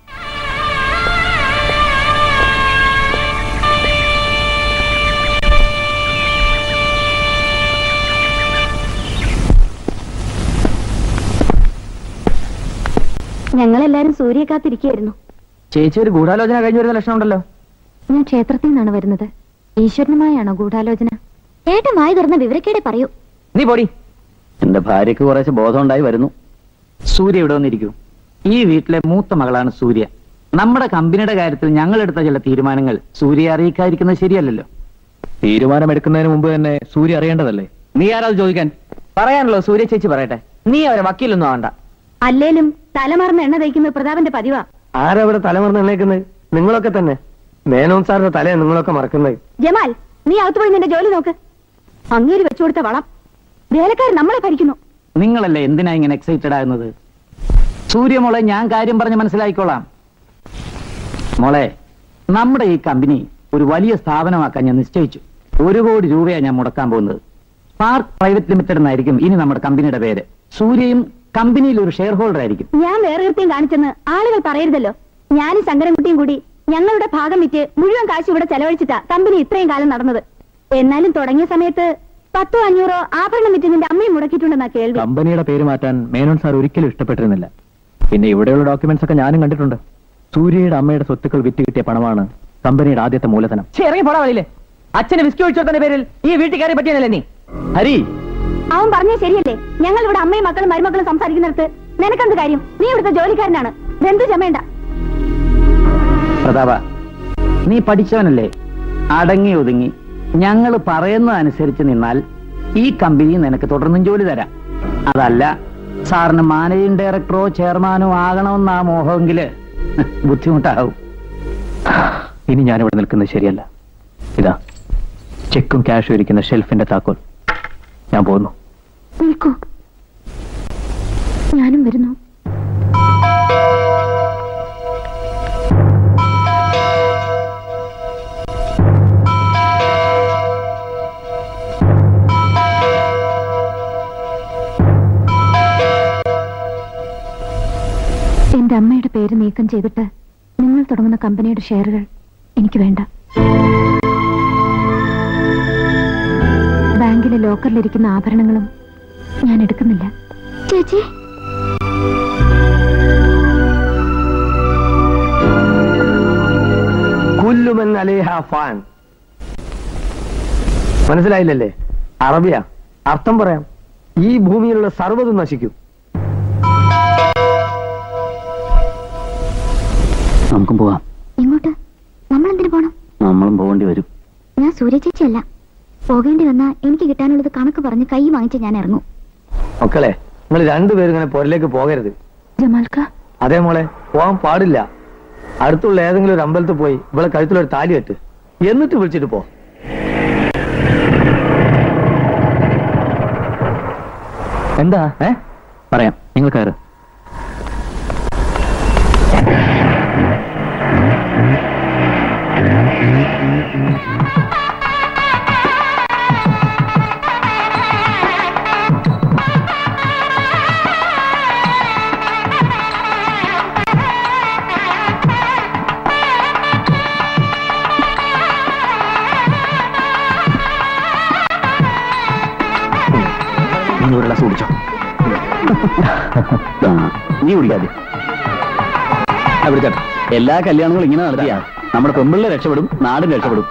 ഞങ്ങളെല്ലാരും സൂര്യ കാത്തിരിക്കുകയായിരുന്നു ചേച്ചി ഒരു ഗൂഢാലോചന കഴിഞ്ഞു വരുന്ന ലക്ഷണം ഉണ്ടല്ലോ ഞാൻ ക്ഷേത്രത്തിൽ നിന്നാണ് വരുന്നത് ഈശ്വരനുമായാണോ ഗൂഢാലോചന ഏട്ടൻ വായി തുറന്ന വിവരക്കേടെ പറയൂ നീ പോടി എന്റെ ഭാര്യക്ക് കുറേശ്ശെ ബോധം ഉണ്ടായി വരുന്നു സൂര്യ ഇവിടെ വന്നിരിക്കൂ ഈ വീട്ടിലെ മൂത്ത മകളാണ് സൂര്യ നമ്മുടെ കമ്പനിയുടെ കാര്യത്തിൽ ഞങ്ങൾ എടുത്ത ചില തീരുമാനങ്ങൾ സൂര്യയെ അറിയിക്കാതിരിക്കുന്നത് ശരിയല്ലല്ലോ തീരുമാനമെടുക്കുന്നതിന് മുമ്പ് തന്നെ സൂര്യ അറിയേണ്ടതല്ലേ നീ ആരാത് ചോദിക്കാൻ പറയാനുള്ളൂ സൂര്യ ചേച്ചി പറയട്ടെ നീ അവരെ വക്കീലൊന്നും ആവണ്ട അല്ലേലും തലമറന്ന് എണ്ണ തയ്ക്കുന്നത് പ്രതാപന്റെ പതിവാ ആരവിടെ തലമറന്ന് എണ്ണേക്കുന്നത് നിങ്ങളൊക്കെ തന്നെ മേനോൻ സാറിന്റെ തലയെ നിങ്ങളൊക്കെ മറക്കുന്നത് ജമാൽ നീ അകത്ത് പോയി നിന്റെ ജോലി നോക്ക് അങ്ങേര് വെച്ചു കൊടുത്ത വളം വേലക്കാർ നമ്മളെ ഭരിക്കുന്നു നിങ്ങളല്ലേ എന്തിനാ ഇങ്ങനെ എക്സൈറ്റഡ് ആകുന്നത് സൂര്യ മോളെ ഞാൻ കാര്യം പറഞ്ഞ് മനസ്സിലാക്കിക്കോളാം മോളെ നമ്മുടെ ഈ കമ്പനി ഒരു വലിയ സ്ഥാപനമാക്കാൻ ഞാൻ നിശ്ചയിച്ചു ഒരു കോടി രൂപയാണ് ഞാൻ മുടക്കാൻ പോകുന്നത് സ്പാർക്ക് പ്രൈവറ്റ് ലിമിറ്റഡ് എന്നായിരിക്കും ഇനി നമ്മുടെ കമ്പനിയുടെ പേര് സൂര്യയും കമ്പനിയിൽ ഒരു ഷെയർ ഹോൾഡർ ആയിരിക്കും ഞാൻ വേറെ കൃത്യം കാണിച്ചെന്ന് ആളുകൾ പറയരുതല്ലോ ഞാനും ശങ്കരൻകുട്ടിയും കൂടി ഞങ്ങളുടെ ഭാഗം വിറ്റ് മുഴുവൻ കാശ് ഇവിടെ ചെലവഴിച്ചിട്ടാ കമ്പനി ഇത്രയും കാലം നടന്നത് എന്നാലും തുടങ്ങിയ സമയത്ത് പത്തോ അഞ്ഞൂറോ ആഭരണം വിറ്റ് നിന്റെ അമ്മയും മുടക്കിയിട്ടുണ്ടെന്നാ കേൾവി കമ്പനിയുടെ പേര് മാറ്റാൻ മേനോൻ സാർ ഒരിക്കലും ഇഷ്ടപ്പെട്ടിരുന്നില്ല പിന്നെ ഇവിടെയുള്ള ഡോക്യുമെന്റ്സ് ഒക്കെ ഞാനും കണ്ടിട്ടുണ്ട് സൂര്യയുടെ അമ്മയുടെ സ്വത്തുക്കൾ വിറ്റ് കിട്ടിയ പണമാണ് കമ്പനിയുടെ ആദ്യത്തെ മൂലധനം ഛെ, ഇറങ്ങി പോടാ വഴിയില് അച്ഛന് വിസ്കി ഒഴിച്ചോട്ടന്റെ പേരിൽ ഈ വീട്ടിൽ കയറി പറ്റിയതല്ലേ നീ ഹരി അവൻ പറഞ്ഞേ ശരിയല്ലേ ഞങ്ങൾ ഇവിടെ അമ്മയും മക്കളും മരുമക്കളും സംസാരിക്കുന്നിടത്ത് നിനക്കെന്ത് കാര്യം നീ ഇവിടുത്തെ ജോലിക്കാരനാണ് ബന്ധു ചമേണ്ട പ്രതാപ നീ പഠിച്ചവനല്ലേ അടങ്ങി ഒതുങ്ങി ഞങ്ങൾ പറയുന്നതനുസരിച്ച് നിന്നാൽ ഈ കമ്പനി നിനക്ക് തുടർന്നും ജോലി തരാം അതല്ല സാറിന് മാനേജിംഗ് ഡയറക്ടറോ ചെയർമാനോ ആകണമെന്നാ മോഹമെങ്കില് ബുദ്ധിമുട്ടാവും ഇനി ഞാനിവിടെ നിൽക്കുന്നത് ശരിയല്ല ഇതാ ചെക്കും ക്യാഷും ഇരിക്കുന്ന ഷെൽഫിന്റെ താക്കോൽ ഞാൻ പോകുന്നു നിൽക്കൂ ഞാനും വരുന്നു എന്റെ അമ്മയുടെ പേര് നീക്കം ചെയ്തിട്ട് നിങ്ങൾ തുടങ്ങുന്ന കമ്പനിയുടെ ഷെയറുകൾ എനിക്ക് വേണ്ട ബാങ്കിലെ ലോക്കറിലിരിക്കുന്ന ആഭരണങ്ങളും ഞാൻ എടുക്കുന്നില്ല ചേച്ചി കുല്ലുമൻ അലേഹ ഫാൻ മനസ്സിലായില്ലല്ലേ അറബിയ അർത്ഥം പറയാം ഈ ഭൂമിയിലുള്ള സർവ്വതും നശിക്കും നമുക്കും പോവാം ഇങ്ങോട്ട് നമ്മൾ എന്തിനു പോണം നമ്മളും പോകേണ്ടി വരും ഞാൻ സൂര്യ ചേച്ചിയല്ല പോകേണ്ടി വന്നാ എനിക്ക് കിട്ടാനുള്ളത് കണക്ക് പറഞ്ഞ് കൈ വാങ്ങിച്ച് ഞാൻ ഇറങ്ങും മക്കളെ നിങ്ങൾ രണ്ടുപേരും ഇങ്ങനെ പുരലേക്ക് പോകരുത് ജമാൽക്ക അതേ മോളെ പോകാൻ പാടില്ല അടുത്തുള്ള ഏതെങ്കിലും ഒരു അമ്പലത്തിൽ പോയി ഇവിടെ കഴുത്തിലൊരു താലി കെട്ട് എന്നിട്ട് വിളിച്ചിട്ട് പോ എന്താ ഏ പറയാം നിങ്ങൾ കയറ് കുടിച്ചോ നീ കുടിക്കാതെ അവിടുത്തെ എല്ലാ കല്യാണങ്ങളും ഇങ്ങനെ നടത്തിയാ നമ്മുടെ പെമ്പിള്ളെ രക്ഷപ്പെടും നാടും രക്ഷപ്പെടും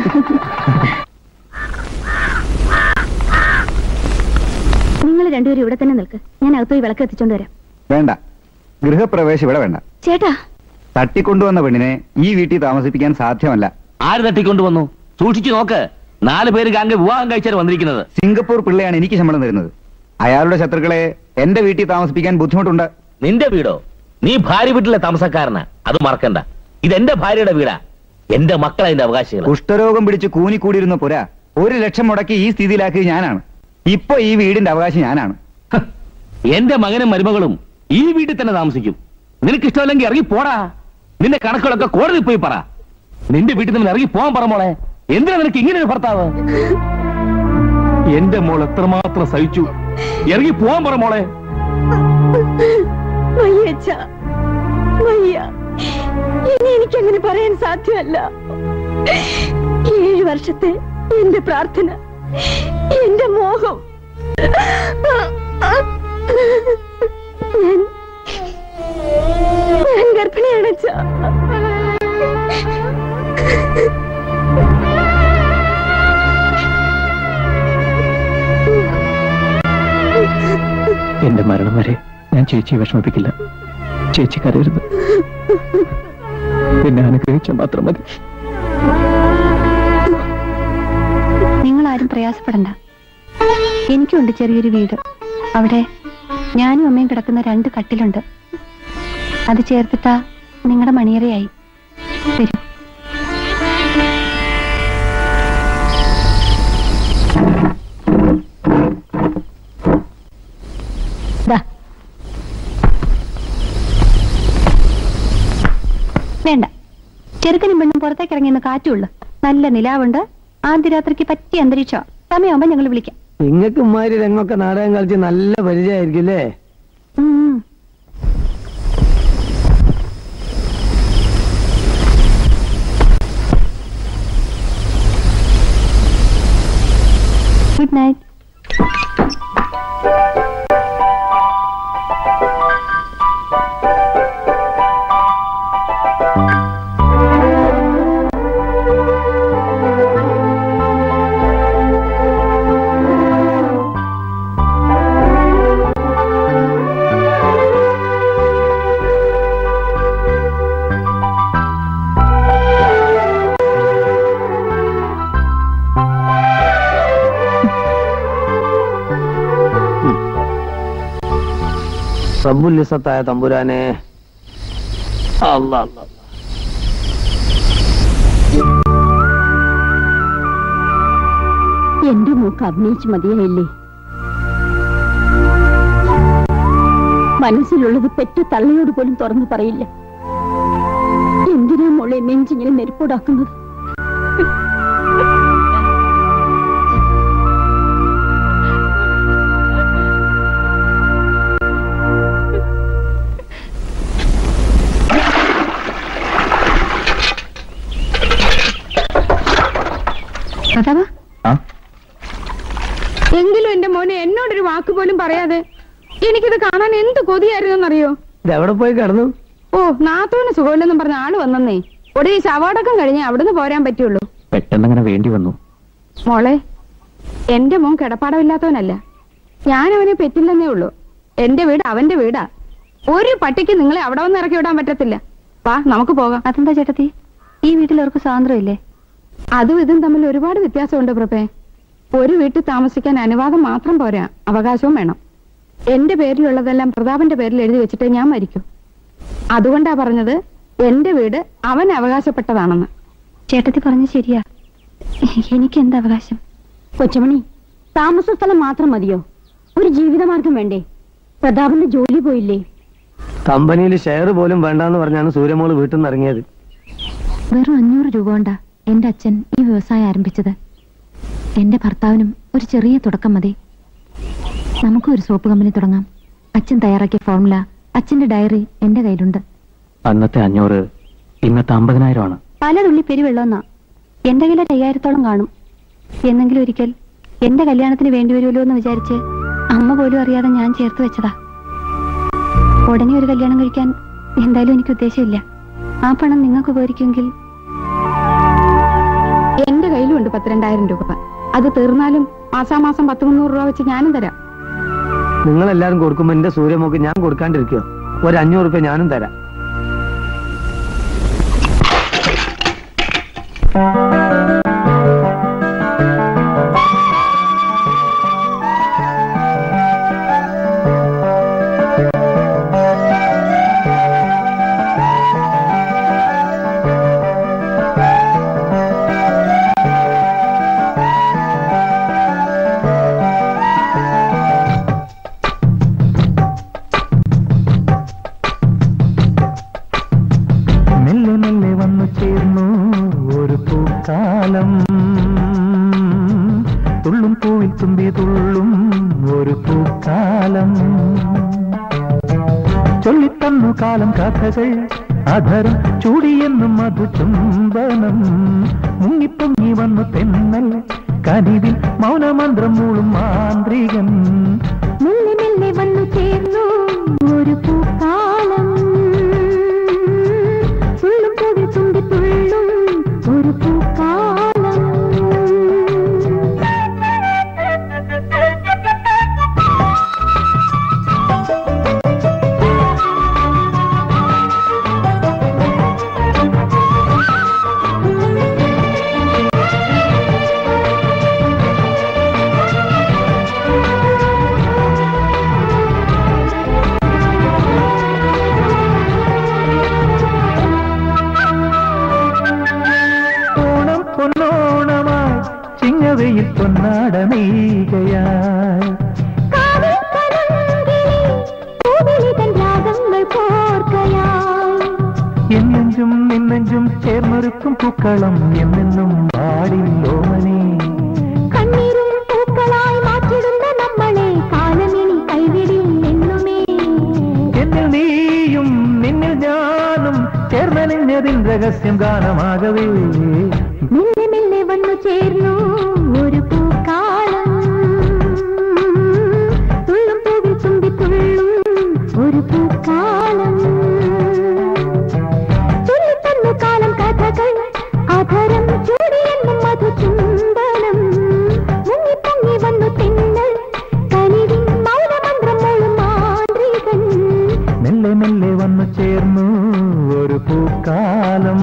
നിങ്ങൾ രണ്ടുപേരും ഇവിടെ തന്നെ നിൽക്ക് ഞാൻ അകത്തോയി വിളക്ക് എത്തിച്ചോണ്ട് വരാം വേണ്ട ഗൃഹപ്രവേശം ഇവിടെ വേണ്ട ചേട്ടാ തട്ടിക്കൊണ്ടുവന്ന പെണ്ണിനെ ഈ വീട്ടിൽ താമസിപ്പിക്കാൻ സാധ്യമല്ല ആര് തട്ടിക്കൊണ്ടുവന്നു സൂക്ഷിച്ചു നോക്ക് നാല് പേര് ഗാംഗ് വിവാഹം കഴിച്ചാൽ വന്നിരിക്കുന്നത് സിംഗപ്പൂർ പിള്ളയാണ് എനിക്ക് ശമ്പളം തരുന്നത് അയാളുടെ ശത്രുക്കളെ എന്റെ വീട്ടിൽ താമസിപ്പിക്കാൻ ബുദ്ധിമുട്ടുണ്ട് നിന്റെ വീടോ നീ ഭാര്യ വീട്ടിലെ താമസക്കാരനാ അത് മറക്കണ്ട ഇതെന്റെ ഭാര്യയുടെ വീടാ എന്റെ മക്കൾ അതിന്റെ അവകാശികൾ കുഷ്ഠരോഗം പിടിച്ച് കൂനിക്കൂടിയിരുന്ന പുര ഒരു ലക്ഷം മുടക്കി ഈ സ്ഥിതിയിലാക്കിയത് ഞാനാണ് ഇപ്പൊ ഈ വീടിന്റെ അവകാശി ഞാനാണ് എന്റെ മകനും മരുമകളും ഈ വീട്ടിൽ തന്നെ താമസിക്കും നിനക്ക് ഇഷ്ടമല്ലെങ്കിൽ ഇറങ്ങി പോടാ നിന്റെ കണക്കുകളൊക്കെ കോടതി പോയി പറ നിന്റെ വീട്ടിൽ നിന്ന് ഇറങ്ങി പോകാൻ പറ മോളെ എന്തിനാ നിനക്ക് ഇങ്ങനെ ഒരു ഭർത്താവ് എന്റെ മോൾ എത്രമാത്രം സഹിച്ചു ഇറങ്ങി പോകാൻ പറ മോളെ വയ്യ അച്ഛാ. വയ്യ ഇനി എനിക്കങ്ങനെ പറയാൻ സാധ്യമല്ല ഏഴു വർഷത്തെ എന്റെ പ്രാർത്ഥന എന്റെ മോഹം ഞാൻ ഞാൻ ഗർഭിണിയാണ് അച്ഛാ. എന്റെ മരണം വരെ ഞാൻ ചേച്ചിയെ വിഷമിപ്പിക്കില്ല ചേച്ചി കരയരുത് എന്നെ അനുഗ്രഹിച്ചാൽ മാത്രം മതി നിങ്ങൾ ആരും പ്രയാസപ്പെടണ്ട എനിക്കുണ്ട് ചെറിയൊരു വീട് അവിടെ ഞാനും അമ്മയും കിടക്കുന്ന രണ്ട് കട്ടിലുണ്ട് അത് ചേർത്തിട്ടാ നിങ്ങളുടെ മണിയറയായി വരൂ ദാ. വേണ്ട ചെറുക്കനും പെണ്ണും പുറത്തേക്ക് ഇറങ്ങിയെന്ന് കാറ്റുള്ളു നല്ല നിലാവുണ്ട് ആദ്യ രാത്രിക്ക് പറ്റിയ അന്തരീക്ഷം സമയമാകുമ്പോ ഞങ്ങൾ വിളിക്കാം നിങ്ങൾക്ക് ഉമ്മാരി രംഗമൊക്കെ നാടകം കളിച്ച് നല്ല പരിചയമായിരിക്കും അല്ലേ ഉം. ഗുഡ് നൈറ്റ് റബ്ബുല്ലിസത്തായ തമ്പുരാനെ അല്ലാ അല്ലാ അല്ലാ. എന്റെ മൂക്ക് അഭിനയിച്ച് മതിയായില്ലേ മനസ്സിലുള്ളത് പെറ്റ തള്ളയോട് പോലും തുറന്നു പറയില്ല എന്തിനാ മോളെ നെഞ്ചിങ്ങനെ നെരുപ്പോടാക്കുന്നത് പ്രതാപ ആ? എങ്കിലും എന്റെ മോനെ എന്നോടൊരു വാക്ക് പോലും പറയാതെ എനിക്കിത് കാണാൻ എന്ത് കൊതിയായിരുന്നെന്നറിയോ ഇതെവിടെ പോയി കിടന്നു ഓ നാത്തോന് സുഖമില്ലെന്നും പറഞ്ഞ ആള് വന്നേ ഒടുവിൽ ശവടക്കം കഴിഞ്ഞ് അവിടുന്ന് പോരാൻ പറ്റുള്ളൂ പെട്ടെന്നങ്ങനെ വേണ്ടി വന്നു മോളെ എന്റെ മോൻ കിടപ്പാടമില്ലാത്തവനല്ല ഞാൻ അവനെ പെറ്റില്ലെന്നേ ഉള്ളൂ എന്റെ വീട് അവന്റെ വീടാ ഒരു പട്ടിക്ക് നിങ്ങളെ അവിടെ വന്ന് ഇറക്കി വിടാൻ പറ്റത്തില്ല വാ നമുക്ക് പോകാം അതെന്താ ചേട്ടത്തി ഈ വീട്ടിൽ അവർക്ക് സ്വാതന്ത്ര്യമില്ലേ അതും ഇതും തമ്മിൽ ഒരുപാട് വ്യത്യാസമുണ്ട് പ്രഭേ ഒരു വീട്ടിൽ താമസിക്കാൻ അനുവാദം മാത്രം പോരാ അവകാശവും വേണം എന്റെ പേരിലുള്ളതെല്ലാം പ്രതാപന്റെ പേരിൽ എഴുതി വെച്ചിട്ടേ ഞാൻ മരിക്കൂ അതുകൊണ്ടാ പറഞ്ഞത് എന്റെ വീട് അവൻ അവകാശപ്പെട്ടതാണെന്ന് ചേട്ടത്തി പറഞ്ഞ ശരിയാ എനിക്ക് എന്താ അവകാശം കൊച്ചമണി താമസ സ്ഥലം മാത്രം മതിയോ ഒരു ജീവിതമാർഗം വേണ്ടേ പ്രതാപന്റെ ജോലി പോയില്ലേ കമ്പനിയിൽ ഷെയർ പോലും വേണ്ടാന്ന് പറഞ്ഞാണ് സൂര്യമോള് വീട്ടിൽ നിന്ന് ഇറങ്ങിയത് വെറും അഞ്ഞൂറ് രൂപ കൊണ്ടാ എന്റെ അച്ഛൻ ഈ വ്യവസായം ആരംഭിച്ചത് എന്റെ ഭർത്താവിനും ഒരു ചെറിയ തുടക്കം മതി നമുക്കും ഒരു സോപ്പ് കമ്പനി തുടങ്ങാം അച്ഛൻ തയ്യാറാക്കിയ ഫോർമുല അച്ഛന്റെ ഡയറി എന്റെ കയ്യിലുണ്ട് അന്നത്തെ അഞ്ഞൂറ് ഇന്നത്തെ അമ്പതിനായിരമാണ് പല തുള്ളി പെരുവെള്ളമെന്നാ എന്റെ കയ്യിൽ അയ്യായിരത്തോളം കാണും എന്നെങ്കിലും ഒരിക്കൽ എന്റെ കല്യാണത്തിന് വേണ്ടി വരുമല്ലോ എന്ന് വിചാരിച്ച് അമ്മ പോലും അറിയാതെ ഞാൻ ചേർത്ത് വെച്ചതാ ഉടനെ ഒരു കല്യാണം കഴിക്കാൻ എന്തായാലും എനിക്ക് ഉദ്ദേശമില്ല ആ പണം നിങ്ങൾക്ക് ഉപകരിക്കുമെങ്കിൽ എന്റെ കയ്യിലുണ്ട് പത്തിരണ്ടായിരം രൂപ അത് തീർന്നാലും മാസാമാസം പത്ത് മുന്നൂറ് രൂപ വെച്ച് ഞാനും തരാം നിങ്ങൾ എല്ലാരും കൊടുക്കുമ്പോ എന്റെ സൂര്യമോക്ക് ഞാൻ കൊടുക്കാണ്ടിരിക്കോ ഒരു അഞ്ഞൂറ് രൂപ ഞാനും തരാം മെല്ലെ മെല്ലെ വന്നു ചേർന്നു ഒരു പൂക്കാലം തുള്ളും പൂവിൽ തുമ്പി തുള്ളും ഒരു പൂക്കാലം ചൊല്ലിത്തന്നു കാലം കഥകൾ അധരം ചൂടിയെന്നും മധു ചുംബനം മുങ്ങിപ്പൊങ്ങി വന്നു തെന്നൽ കനിവിൽ മൗനമന്ത്രം മൂളും മാന്ത്രികൻ മെല്ലെ മെല്ലെ വന്നു ചേർന്നു ഒരു പൂക്കാലം തുള്ളും പൂവിൽ തുമ്പി തുള്ളും ഒരു പൂക്കാലം ഓണം പൊന്നോണമായി ചിങ്ങവയിൽ പൊന്നാട നെയ്കയായി പൂവിളിതൻ രാഗങ്ങൾ കോർക്കയായി എന്നെഞ്ചും നിന്നെഞ്ചും ചേർന്നൊരുക്കും പൂക്കളം എന്നെന്നും പാടില്ലോമനേ കണ്ണീരും പൂക്കളായി മാറ്റിടുന്ന നമ്മളെ കാലമിനി കൈവിടിൽ എന്നുമേ എന്നിൽ നീയും നിന്നിൽ ഞാനും ചേർന്നലിഞ്ഞതിൻ രഹസ്യം ഗാനമാകവേ മെല്ലെ മെല്ലെ വന്നു ചേർന്നു ഒരു പൂക്കാലം തുള്ളും പൂവിൽ തുമ്പി തുള്ളും ഒരു പൂക്കാലം ചൊല്ലിത്തന്നു കാലം കഥകൾ അധരം ചൂടിയെന്നും മധു ചുംബനം മുങ്ങിപ്പൊങ്ങി വന്നു തിന്നൽ കനിവിൻ മൗനമന്ത്രം മൂളും മാന്ത്രികൻ മെല്ലെ മെല്ലെ വന്നു ചേർന്നു ഒരു പൂക്കാലം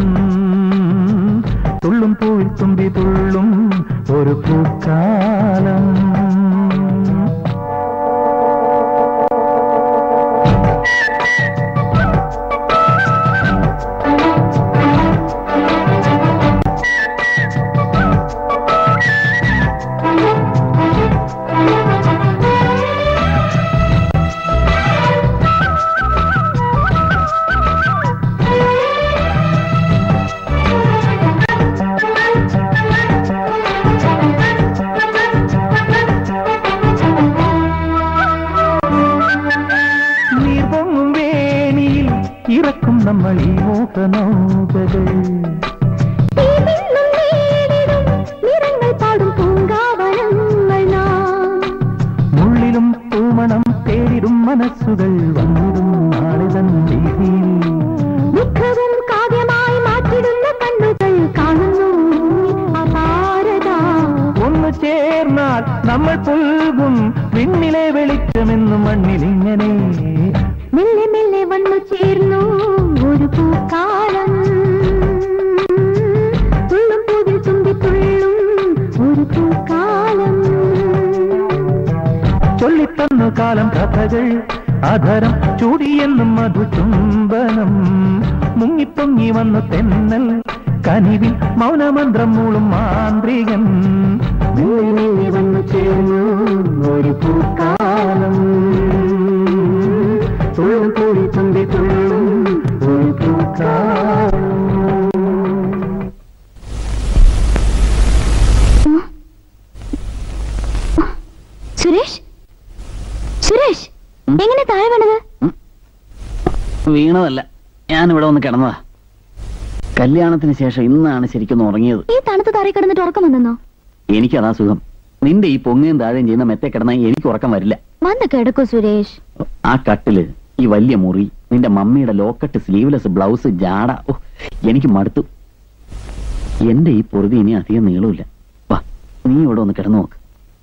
തുള്ളും പൂവിൽ തുമ്പി തുള്ളും ഒരു പൂക്കാലം നീർ പൊങ്ങും വേണിയിൽ ഇറക്കും നമ്മൾ ഈ മോഹനൗകകൾ നിറങ്ങൾ പാടും പൂങ്കാവനങ്ങൾ നാം മുള്ളിലും പൂമണം തേടിടും മനസ്സുകൾ വന്നിടും നാളിതൻ വീതിയിൽ ദുഃഖവും കാവ്യമായി മാറ്റിടുന്ന കണ്ണുകൾ കാണുന്നു അപാരത ഒന്ന് ചേർന്നാൽ നമ്മൾ പുൽകും വിണ്ണിലെ വെളിച്ചമെന്നും മണ്ണിലിങ്ങനെ മെല്ലെ മെല്ലെ വന്നു ചേർന്നു ഒരു പൂക്കാലം തുള്ളും പൂവിൽ തുമ്പി തുള്ളും ഒരു പൂക്കാലം ചൊല്ലിത്തന്നു കാലം കഥകൾ അധരം ചൂടിയെന്നും മധു ചുംബനം മുങ്ങിപ്പൊങ്ങി വന്നു തെന്നൽ കനിവിൽ മൗനമന്ത്രം മൂളും മാന്ത്രികൻ മെല്ലെ മെല്ലെ വന്നു ചേർന്നു ഒരു പൂക്കാലം തുള്ളും കൂടി തുമ്പി തുള്ളും ഒരു പൂക്കാലം സുരേഷ് സുരേഷ് എങ്ങനെ താഴെ വീണത് വീണതല്ല ഞാൻ ഇവിടെ വന്ന് കിടന്നതാ കല്യാണത്തിന് ശേഷം ഇന്നാണ് ശരിക്കും ഉറങ്ങിയത് ഈ തണുത്ത തറയിൽ കിടന്നിട്ട് ഉറക്കം വന്നെന്നോ എനിക്കതാ സുഖം നിന്റെ ഈ പൊങ്ങയും താഴെയും ചെയ്യുന്ന മെത്തെ കിടന്നാൽ എനിക്ക് ഉറക്കം വരില്ല വന്ന് കിടക്കൂ സുരേഷ് ആ കട്ടില് ഈ വലിയ മുറി നിന്റെ മമ്മിയുടെ ലോക്കറ്റ് സ്ലീവ്ലെസ് ബ്ലൗസ് ജാട ഓ എനിക്ക് മടുത്തു എന്റെ ഈ പൊറുതി ഇനി അധികം നീളമില്ല വാ നീ ഇവിടെ ഒന്ന് കിടന്നു നോക്ക്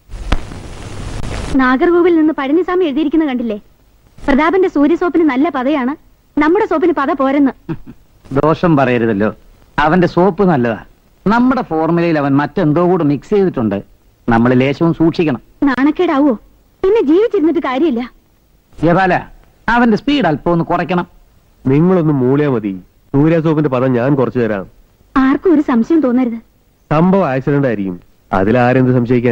നാഗർകോവിൽ നിന്ന് പഴനിസ്വാമി എഴുതിയിരിക്കുന്ന കണ്ടില്ലേ പ്രതാപന്റെ സൂര്യസോപ്പിന് നല്ല പതയാണ് നമ്മുടെ സോപ്പിന് പത പോരെന്ന് ദോഷം പറയരുതല്ലോ അവന്റെ സോപ്പ് നല്ലതാ നമ്മുടെ ഫോർമുലയിൽ അവൻ മറ്റെന്തോ കൂടെ മിക്സ് ചെയ്തിട്ടുണ്ട് നമ്മൾ ലേശവും സൂക്ഷിക്കണം നാണക്കേടാവോ പിന്നെ ജീവിച്ചിരുന്നിട്ട് കാര്യമില്ല ജപാല അവന്റെ സ്പീഡ് അല്പം ഒന്ന് കുറയ്ക്കണം നിങ്ങളൊന്ന് മൂളിയാ മതി സൂര്യാസോപ്പിന്റെ പദം ഞാൻ കുറച്ചു തരാം ആർക്കും ഒരു സംശയം തോന്നരുത് സംഭവം ആക്സിഡന്റ് ആയിരിക്കും അതിലാരെന്ത് സംശയിക്കാൻ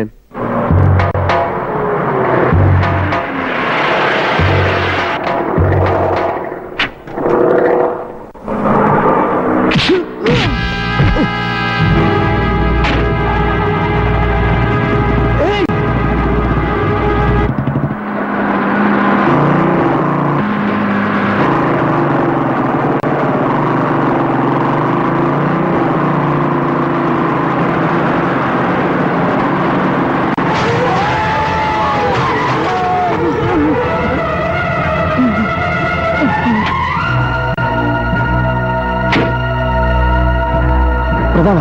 പ്രതാപ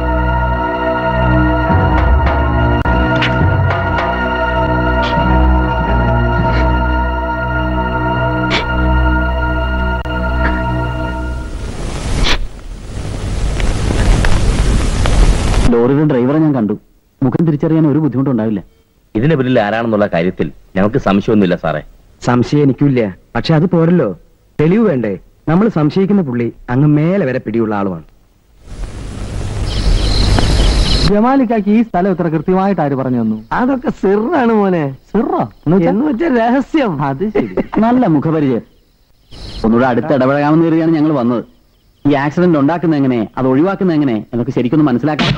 ലോറിയുടെ ഡ്രൈവറെ ഞാൻ കണ്ടു മുഖം തിരിച്ചറിയാൻ ഒരു ബുദ്ധിമുട്ടുണ്ടാവില്ല ഇതിന് പിന്നിൽ ആരാണെന്നുള്ള കാര്യത്തിൽ ഞങ്ങൾക്ക് സംശയമൊന്നുമില്ല സാറേ സംശയം എനിക്കില്ല പക്ഷെ അത് പോരല്ലോ തെളിവ് വേണ്ടേ നമ്മൾ സംശയിക്കുന്ന പുള്ളി അങ്ങ് മേലെ വരെ പിടിയുള്ള ആളുമാണ് ജമാലിക്കാക്ക് ഈ സ്ഥലം ഇത്ര കൃത്യമായിട്ട് ആര് പറഞ്ഞു തന്നു അതൊക്കെ സിറാണ് മോനെ സിറോ എന്ന് വെച്ചാൽ രഹസ്യം അത് ശരി നല്ല മുഖപരിചയം ഒന്നുകൂടെ അടുത്ത് ഇടപഴകാമെന്ന് കരുതിയാണ് ഞങ്ങൾ വന്നത് ഈ ആക്സിഡന്റ് ഉണ്ടാക്കുന്ന എങ്ങനെ അത് ഒഴിവാക്കുന്ന എങ്ങനെ എന്നൊക്കെ ശരിക്കൊന്ന് മനസ്സിലാക്കാം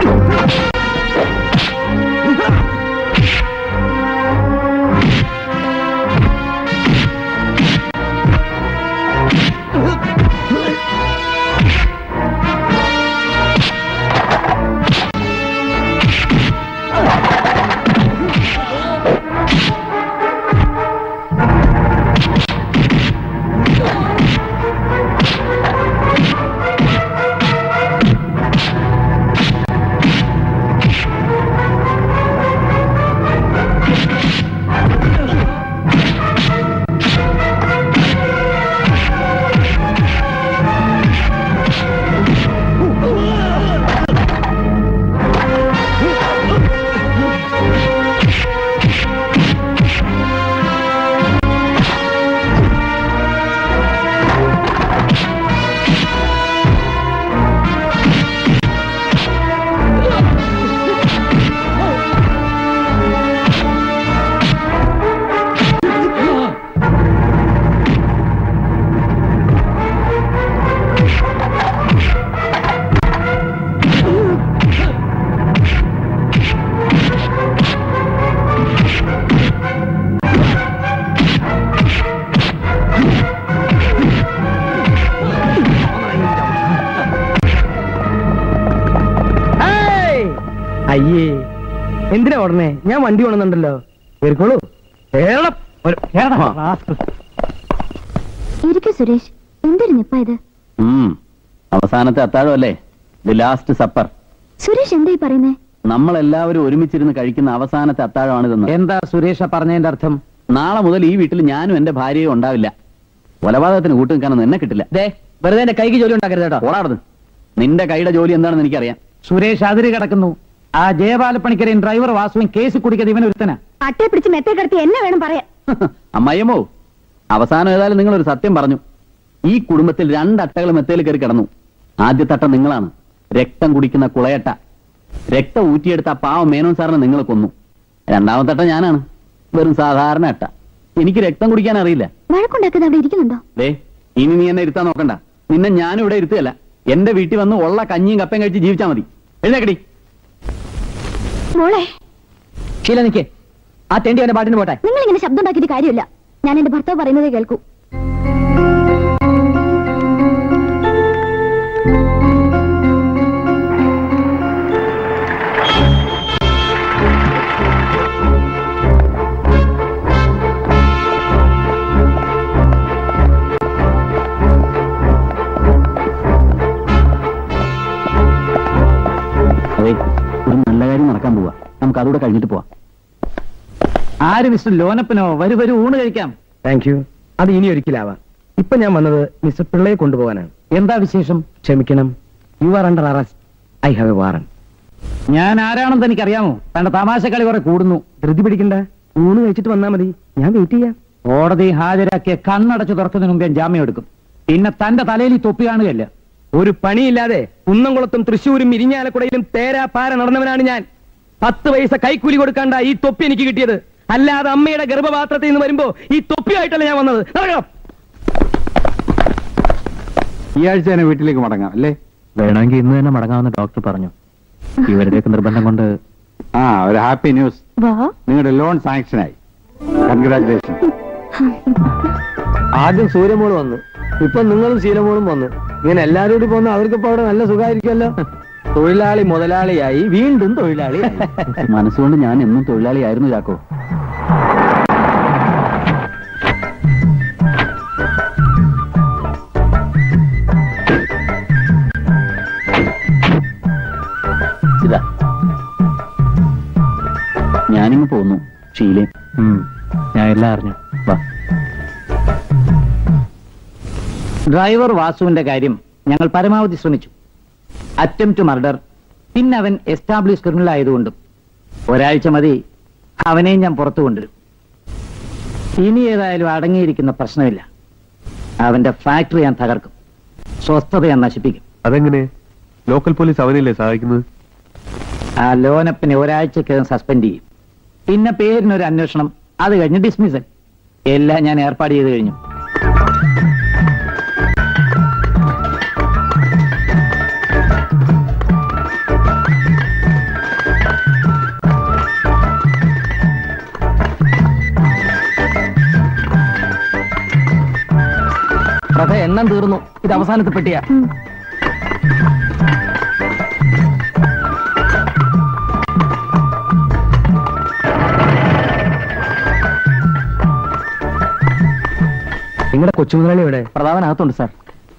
അയ്യേ എന്തിനാ ഉടനെ ഞാൻ വണ്ടി കൊണ്ടുണ്ടല്ലോ കേറിക്കോളൂ കേരളം ഒരു- കേരളം. ഇരിക്കൂ സുരേഷ് എന്തൊരു നിപ്പാ ഇത് ഉം. അവസാനത്തെ അത്താഴമല്ലേ ദി ലാസ്റ്റ് സപ്പർ സുരേഷ് എന്തായി പറയുന്നേ നമ്മളെല്ലാവരും ഒരുമിച്ചിരുന്ന് കഴിക്കുന്ന അവസാനത്തെ അത്താഴമാണിതെന്ന് എന്താ സുരേഷ പറഞ്ഞതിന്റെ അർത്ഥം നാളെ മുതൽ ഈ വീട്ടിൽ ഞാനും എന്റെ ഭാര്യയും ഉണ്ടാവില്ല കൊലപാതകത്തിന് കൂട്ടു നിൽക്കാനൊന്നും എന്നെ കിട്ടില്ല ദേ വെറുതെ എന്റെ കൈക്ക് ജോലി ഉണ്ടാക്കരുത് കേട്ടോ ഓടാടുന്നു നിന്റെ കൈയുടെ ജോലി എന്താണെന്ന് എനിക്കറിയാം സുരേഷ് അതിര് കിടക്കുന്നു ആ ജയപാലപ്പണിക്കരയും ഡ്രൈവർ വാസുവും കേസ് കുടിക്കത് ഇവൻ ഒരുത്തനാ അട്ടയെ പിടിച്ച് മെത്തേ കിടത്തി എന്നെ വേണം പറയാൻ അമ്മയമ്മോ അവസാനം ഏതായാലും നിങ്ങൾ ഒരു സത്യം പറഞ്ഞു ഈ കുടുംബത്തിൽ രണ്ടട്ടകൾ മെത്തയിൽ കയറി കിടന്നു ആദ്യത്തട്ട നിങ്ങളാണ് രക്തം കുടിക്കുന്ന കുളയട്ട രക്തം ഊറ്റിയെടുത്ത ആ പാവം മേനോൻ സാറിനെ നിങ്ങൾ കൊന്നു രണ്ടാമത്തട്ട ഞാനാണ് വെറും സാധാരണ അട്ട എനിക്ക് രക്തം കുടിക്കാൻ അറിയില്ല വഴക്കുണ്ടാക്കുന്നത് അവിടെ ഇരിക്കുന്നുണ്ടോ ദേ ഇനി നീ എന്നെ ഇരുത്താൻ നോക്കണ്ട നിന്നെ ഞാനും ഇവിടെ ഇരുത്തുകയല്ല എന്റെ വീട്ടിൽ വന്ന് ഉള്ള കഞ്ഞിയും കപ്പയും കഴിച്ച് ജീവിച്ചാ മതി എഴുന്നേക്കടി മോളെ ശീല നിക്കേ ആ തെണ്ടി അവന്റെ പാട്ടിന് പോട്ടെ നിങ്ങൾ ഇങ്ങനെ ശബ്ദം ഉണ്ടാക്കിയിട്ട് കാര്യമില്ല ഞാൻ എന്റെ ഭർത്താവ് പറയുന്നതേ കേൾക്കൂ അതെ ഒരു നല്ല കാര്യം നടക്കാൻ പോവാ നമുക്ക് അതുകൂടെ കഴിഞ്ഞിട്ട് പോവാം ആര് മിസ്റ്റർ ലോനപ്പനോ വരൂ വരൂ ഊണ് കഴിക്കാം താങ്ക് യു അത് ഇനി ഒരിക്കലാവാം ഇപ്പൊ ഞാൻ വന്നത് മിസ്റ്റർ പിള്ളയെ കൊണ്ടുപോകാനാണ് എന്താ വിശേഷം ക്ഷമിക്കണം you are under arrest I have a warrant ഞാൻ ആരാണെന്ന് എനിക്കറിയാമോ തന്റെ തമാശ കളി കുറെ കൂടുന്നു ധൃതി പിടിക്കണ്ട ഊണ് കഴിച്ചിട്ട് വന്നാ മതി ഞാൻ വെയിറ്റ് ചെയ്യാം കോടതി ഹാജരാക്കിയ കണ്ണടച്ചു തുറക്കുന്നതിന് മുമ്പ് ഞാൻ ജാമ്യം എടുക്കും പിന്നെ തന്റെ തലയിൽ ഈ തൊപ്പി കാണുകയല്ല ഒരു പണിയില്ലാതെ കുന്നംകുളത്തും തൃശ്ശൂരും ഇരിഞ്ഞാലക്കുടയിലും തേരാ പാര നടന്നവനാണ് ഞാൻ പത്ത് പൈസ കൈക്കൂലി കൊടുക്കാണ്ട ഈ തൊപ്പി എനിക്ക് കിട്ടിയത് അല്ലാതെ അമ്മയുടെ ഗർഭപാത്രത്തിൽ നിന്ന് വരുമ്പോ ഈ തൊപ്പിയായിട്ടല്ല ഞാൻ വന്നത് നടക്കണം ഈ ആഴ്ച തന്നെ വീട്ടിലേക്ക് മടങ്ങാം അല്ലേ വേണമെങ്കിൽ ഇന്ന് തന്നെ മടങ്ങാമെന്ന് ഡോക്ടർ പറഞ്ഞു ഇവരുടെയൊക്കെ നിർബന്ധം കൊണ്ട് ആ ഒരു ഹാപ്പി ന്യൂസ് വാ നിങ്ങളുടെ ലോൺ സാങ്ഷനായി കൺഗ്രാറ്റുലേഷൻ ആദ്യം സൂര്യമോള് വന്നു ഇപ്പൊ നിങ്ങളും ശീലമോളും വന്നു ഇങ്ങനെ എല്ലാരും കൂടി പോന്ന അവർക്കിപ്പോ അവിടെ നല്ല സുഖമായിരിക്കുമല്ലോ തൊഴിലാളി മുതലാളിയായി വീണ്ടും തൊഴിലാളി മനസ്സുകൊണ്ട് ഞാൻ എന്നും തൊഴിലാളിയായിരുന്നു ചാക്കോ ഇതാ ഞാനിങ്ങ് പോന്നു ഷീലയും ഞാൻ എല്ലാം അറിഞ്ഞു വാ ഡ്രൈവർ വാസുവിന്റെ കാര്യം ഞങ്ങൾ പരമാവധി ശ്രമിച്ചു അറ്റംപ്റ്റ് മർഡർ പിന്നെ അവൻ എസ്റ്റാബ്ലിഷ് ക്രിമിനൽ ആയതുകൊണ്ടും ഒരാഴ്ച മതി അവനെയും ഞാൻ പുറത്തു കൊണ്ടുവരും ഇനി ഏതായാലും അടങ്ങിയിരിക്കുന്ന പ്രശ്നമില്ല അവന്റെ ഫാക്ടറി ഞാൻ തകർക്കും സ്വസ്ഥത ഞാൻ നശിപ്പിക്കും അതെങ്ങനെ ലോക്കൽ പോലീസ് അവനല്ലേ സഹായിക്കുന്നത് ആ ലോനപ്പിനെ ഒരാഴ്ചക്കകം സസ്പെൻഡ് ചെയ്യും പിന്നെ പേരിനൊരു അന്വേഷണം അത് കഴിഞ്ഞ് ഡിസ്മിസൽ എല്ലാം ഞാൻ ഏർപ്പാട് ചെയ്ത് കഴിഞ്ഞു പ്രഭ എണ്ണം തീർന്നു ഇത് അവസാനത്തെ പെട്ടിയാ നിങ്ങളുടെ കൊച്ചുമുതലാളി എവിടെ പ്രധാനകത്തുണ്ട് സാർ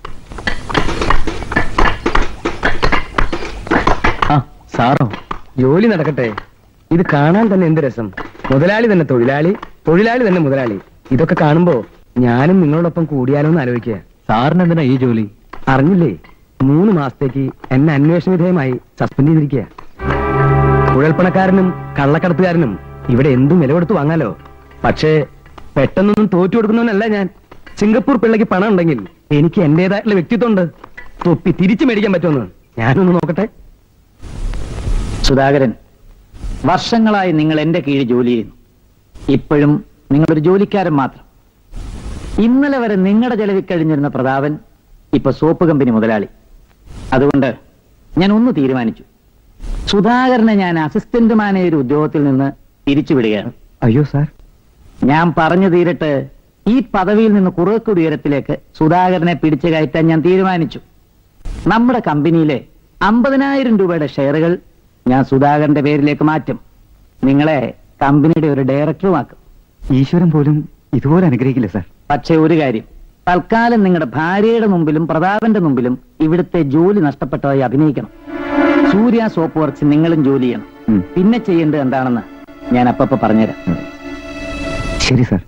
ആ സാറോ ജോലി നടക്കട്ടെ ഇത് കാണാൻ തന്നെ എന്ത് രസം മുതലാളി തന്നെ തൊഴിലാളി തൊഴിലാളി തന്നെ മുതലാളി ഇതൊക്കെ കാണുമ്പോ ഞാനും നിങ്ങളോടൊപ്പം കൂടിയാലോ എന്ന് ആലോചിക്കുക സാറിന് എന്തിനാ ഈ ജോലി അറിഞ്ഞില്ലേ മൂന്ന് മാസത്തേക്ക് എന്നെ അന്വേഷണ വിധേയമായി സസ്പെൻഡ് ചെയ്തിരിക്കുക കുഴൽപ്പണക്കാരനും കള്ളക്കടത്തുകാരനും ഇവിടെ എന്തും വില കൊടുത്ത് വാങ്ങാലോ പക്ഷേ പെട്ടെന്നൊന്നും തോറ്റു കൊടുക്കുന്നവനല്ല ഞാൻ സിംഗപ്പൂർ പിള്ളയ്ക്ക് പണം ഉണ്ടെങ്കിൽ എനിക്ക് എന്റേതായിട്ടുള്ള വ്യക്തിത്വം ഉണ്ട് തൊപ്പി തിരിച്ചു മേടിക്കാൻ പറ്റുമെന്ന് ഞാനൊന്ന് നോക്കട്ടെ സുധാകരൻ വർഷങ്ങളായി നിങ്ങൾ എന്റെ കീഴിൽ ജോലി ചെയ്യുന്നു ഇപ്പോഴും നിങ്ങളൊരു ജോലിക്കാരൻ മാത്രം ഇന്നലെ വരെ നിങ്ങളുടെ ചെലവിൽ കഴിഞ്ഞിരുന്ന പ്രതാപൻ ഇപ്പൊ സോപ്പ് കമ്പനി മുതലാളി അതുകൊണ്ട് ഞാൻ ഒന്ന് തീരുമാനിച്ചു സുധാകരനെ ഞാൻ അസിസ്റ്റന്റ് മാനേജർ ഉദ്യോഗത്തിൽ നിന്ന് പിരിച്ചുവിടുകയാണ് അയ്യോ സാർ ഞാൻ പറഞ്ഞു തീരട്ട് ഈ പദവിയിൽ നിന്ന് കുറേക്കൂടി ഉയരത്തിലേക്ക് സുധാകരനെ പിടിച്ചു കയറ്റാൻ ഞാൻ തീരുമാനിച്ചു നമ്മുടെ കമ്പനിയിലെ അമ്പതിനായിരം രൂപയുടെ ഷെയറുകൾ ഞാൻ സുധാകരന്റെ പേരിലേക്ക് മാറ്റും നിങ്ങളെ കമ്പനിയുടെ ഒരു ഡയറക്ടറുമാക്കും ഈശ്വരൻ പോലും ഇതുപോലെ അനുഗ്രഹിക്കില്ല സാർ പക്ഷേ ഒരു കാര്യം തൽക്കാലം നിങ്ങളുടെ ഭാര്യയുടെ മുമ്പിലും പ്രതാപന്റെ മുമ്പിലും ഇവിടുത്തെ ജോലി നഷ്ടപ്പെട്ടതായി അഭിനയിക്കണം സൂര്യ സോപ്പ് വർക്ക്സ് നിങ്ങളും ജോലി ചെയ്യണം ഉം. പിന്നെ ചെയ്യേണ്ടത് എന്താണെന്ന് ഞാൻ അപ്പപ്പോ പറഞ്ഞുതരാം ശരി സാർ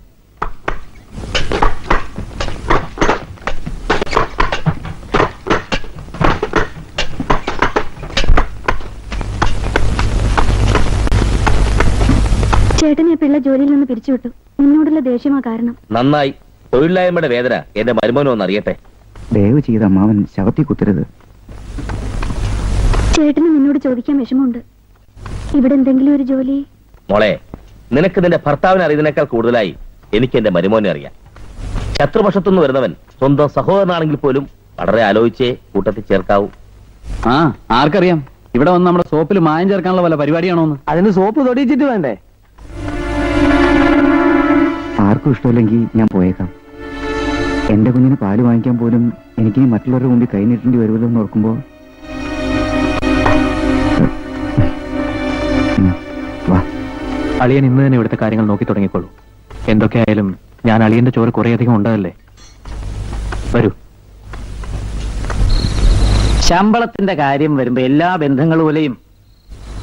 ചേട്ടനെ പിള്ള ജോലിയിൽ നിന്ന് പിരിച്ചുവിട്ടു നിന്നോടുള്ള ദേഷ്യമാ കാരണം നന്നായി തൊഴിലില്ലായ്മയുടെ വേദന എന്റെ മരുമോനോ ഒന്ന് അറിയട്ടെ ദയവ് ചെയ്ത അമ്മാവൻ ശവത്തി കുത്തരുത് ചേട്ടന് നിന്നോട് ചോദിക്കാൻ വിഷമമുണ്ട് ഇവിടെ എന്തെങ്കിലും ഒരു ജോലി മോളെ നിനക്ക് നിന്റെ ഭർത്താവിനെ അറിയുന്നതിനേക്കാൾ കൂടുതലായി എനിക്ക് എന്റെ മരുമോനെ അറിയാം ശത്രുപക്ഷത്തുനിന്ന് വരുന്നവൻ സ്വന്തം സഹോദരനാണെങ്കിൽ പോലും വളരെ ആലോചിച്ചേ കൂട്ടത്തിൽ ചേർക്കാവൂ ആ ആർക്കറിയാം ഇവിടെ വന്ന് നമ്മുടെ സോപ്പിൽ മായം ചേർക്കാനുള്ള വല്ല പരിപാടിയാണോന്ന് അതിന് സോപ്പ് തൊടിയിച്ചിട്ട് വേണ്ടേ ആർക്കും ഇഷ്ടമില്ലെങ്കിൽ ഞാൻ പോയേക്കാം എന്റെ കുഞ്ഞിന് പാല് വാങ്ങിക്കാൻ പോലും എനിക്കിനി മറ്റുള്ളവരുടെ മുമ്പിൽ കൈ നീട്ടേണ്ടി വരുമല്ലോ എന്ന് ഓർക്കുമ്പോ ഉം, വാ അളിയൻ ഇന്ന് തന്നെ ഇവിടുത്തെ കാര്യങ്ങൾ നോക്കി തുടങ്ങിക്കോളൂ എന്തൊക്കെയായാലും ഞാൻ അളിയന്റെ ചോറ് കുറേയധികം ഉണ്ടതല്ലേ വരൂ ശമ്പളത്തിന്റെ കാര്യം വരുമ്പോ എല്ലാ ബന്ധങ്ങൾ പോലെയും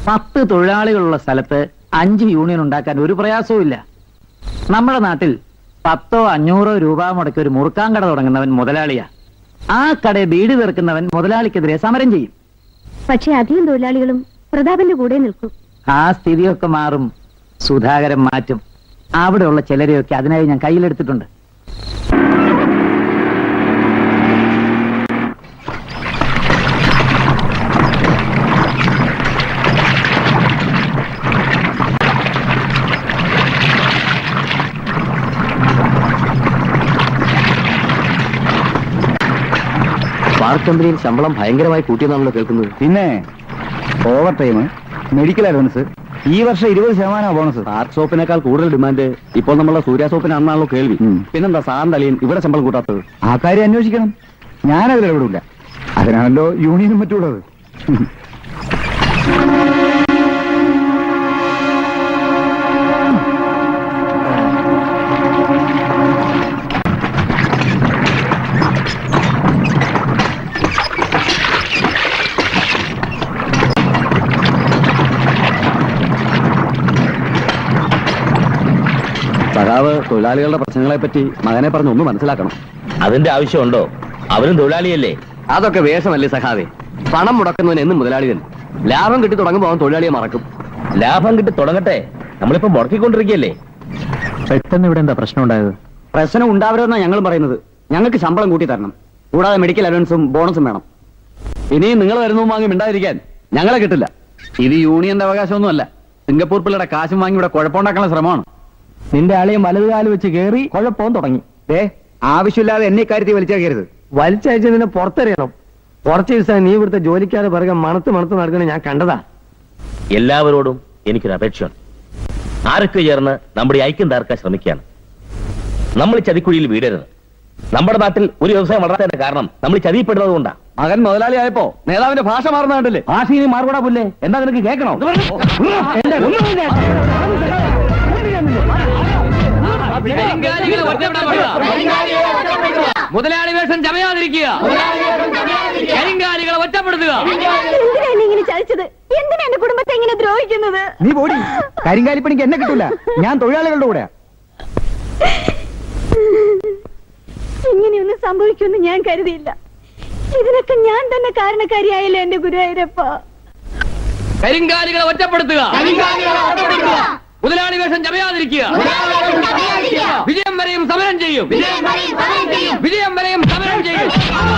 പത്ത് തൊഴിലാളികളുള്ള സ്ഥലത്ത് അഞ്ച് യൂണിയൻ ഉണ്ടാക്കാൻ ഒരു പ്രയാസവും ഇല്ല നമ്മുടെ നാട്ടിൽ പത്തോ അഞ്ഞൂറോ രൂപ മുടക്കി ഒരു മുറുക്കാൻ കട തുടങ്ങുന്നവൻ മുതലാളിയാ ആ കടയെ ബീഡി തീർക്കുന്നവൻ മുതലാളിക്കെതിരെ സമരം ചെയ്യും പക്ഷെ അധികം തൊഴിലാളികളും പ്രതാപന്റെ കൂടെ നിൽക്കും ആ സ്ഥിതിയൊക്കെ മാറും സുധാകരൻ മാറ്റും അവിടെയുള്ള ചിലരെയൊക്കെ അതിനായി ഞാൻ കയ്യിലെടുത്തിട്ടുണ്ട് സ്പാർക്ക് കമ്പനിയിൽ ശമ്പളം ഭയങ്കരമായി കൂട്ടിയെന്നാണല്ലോ കേൾക്കുന്നത് പിന്നെ ഓവർ ടൈം മെഡിക്കൽ അഡ്വാൻസ് ഈ വർഷം ഇരുപത് ശതമാനം ബോണസ് സ്പാർക്ക് സോപ്പിനേക്കാൾ കൂടുതൽ ഡിമാൻഡ് ഇപ്പോൾ നമ്മളെ സൂര്യ സോപ്പിനാണെന്നാണല്ലോ കേൾവി പിന്നെന്താ സാറിന്റെ അളിയൻ ഇവിടെ ശമ്പളം കൂട്ടാത്തത് ആ കാര്യം അന്വേഷിക്കണം ഞാനതിൽ ഇടപെടില്ല അതിനാണല്ലോ യൂണിയനും മറ്റുള്ളത് സഖാവ് തൊഴിലാളികളുടെ പ്രശ്നങ്ങളെ പറ്റി മകനെ പറഞ്ഞ് ഒന്ന് മനസ്സിലാക്കണം അതിന്റെ ആവശ്യമുണ്ടോ അവരും തൊഴിലാളിയല്ലേ അതൊക്കെ വേഷമല്ലേ സഖാവേ പണം മുടക്കുന്നവൻ എന്നും മുതലാളി തന്നെ ലാഭം കിട്ടി തുടങ്ങുമ്പോൾ അവൻ തൊഴിലാളിയെ മറക്കും ലാഭം കിട്ടി തുടങ്ങട്ടെ നമ്മളിപ്പോ മുടക്കിക്കൊണ്ടിരിക്കുകയല്ലേ പെട്ടെന്ന് ഇവിടെ എന്താ പ്രശ്നം ഉണ്ടായത് പ്രശ്നം ഉണ്ടാവരുതെന്നാണ് ഞങ്ങളും പറയുന്നത് ഞങ്ങൾക്ക് ശമ്പളം കൂട്ടി തരണം കൂടാതെ മെഡിക്കൽ അലവൻസും ബോണസും വേണം ഇനിയും നിങ്ങൾ വരുന്നതും വാങ്ങി മിണ്ടാതിരിക്കാൻ ഞങ്ങളെ കിട്ടില്ല ഇത് യൂണിയന്റെ അവകാശമൊന്നുമല്ല സിംഗപ്പൂർ പിള്ളയുടെ കാശും വാങ്ങി ഇവിടെ കുഴപ്പമുണ്ടാക്കാനുള്ള ശ്രമമാണ് നിന്റെ ആളെയും വലത് കാല് വെച്ച് കേറി കുഴപ്പവും തുടങ്ങി ഏ ആവശ്യമില്ലാതെ എന്നെ ഇക്കാര്യത്തിൽ വലിച്ചേക്കരുത് വലിച്ചയച്ച് നിന്നെ പുറത്തെറിയണം കുറച്ച് ദിവസം നീ ഇവിടുത്തെ ജോലിക്കാരെ പിറകെ മണത്ത് മണത്ത് നടക്കണ ഞാൻ കണ്ടതാ എല്ലാവരോടും എനിക്കൊരു അപേക്ഷയുണ്ട് ആരൊക്കെ ചേർന്ന് നമ്മുടെ ഈ ഐക്യം തകർക്കാൻ ശ്രമിക്കുകയാണ് നമ്മൾ ഈ ചതിക്കുഴിയിൽ വീടരുത് നമ്മുടെ നാട്ടിൽ ഒരു വ്യവസായം വളരാത്തതിന്റെ കാരണം നമ്മൾ ഈ ചതിയപ്പെടുന്നത് കൊണ്ടാണ് മകൻ മുതലാളിയായപ്പോ നേതാവിന്റെ ഭാഷ മാറുന്ന കണ്ടില്ലേ ഭാഷ ഇനി മാറുകൂടാ പുല്ലേ എന്താ നിനക്ക് കേൾക്കണോ മുതലാളി വേഷം ചമയാതിരിക്കുക കരിങ്കാലികളെ ഒറ്റപ്പെടുത്തുക എന്തിനാ എന്നെ ഇങ്ങനെ ചതിച്ചത് എന്തിനാ എന്റെ കുടുംബത്തെ ഇങ്ങനെ ദ്രോഹിക്കുന്നത് നീ പോടി കരിങ്കാലിപ്പണിക്ക് എന്നെ കിട്ടൂല ഞാൻ തൊഴിലാളികളുടെ കൂടെയാ ഇങ്ങനെയൊന്നും സംഭവിക്കുമെന്ന് ഞാൻ കരുതിയില്ല ഇതിനൊക്കെ ഞാൻ തന്നെ കാരണക്കാരിയായല്ലോ എന്റെ ഗുരുവായൂരപ്പ കരിങ്കാലികളെ ഒറ്റപ്പെടുത്തുക മുതലാളി വേഷം ചമയാതിരിക്കുക വിജയം വരെയും സമരം ചെയ്യും വിജയം വരെയും സമരം ചെയ്യും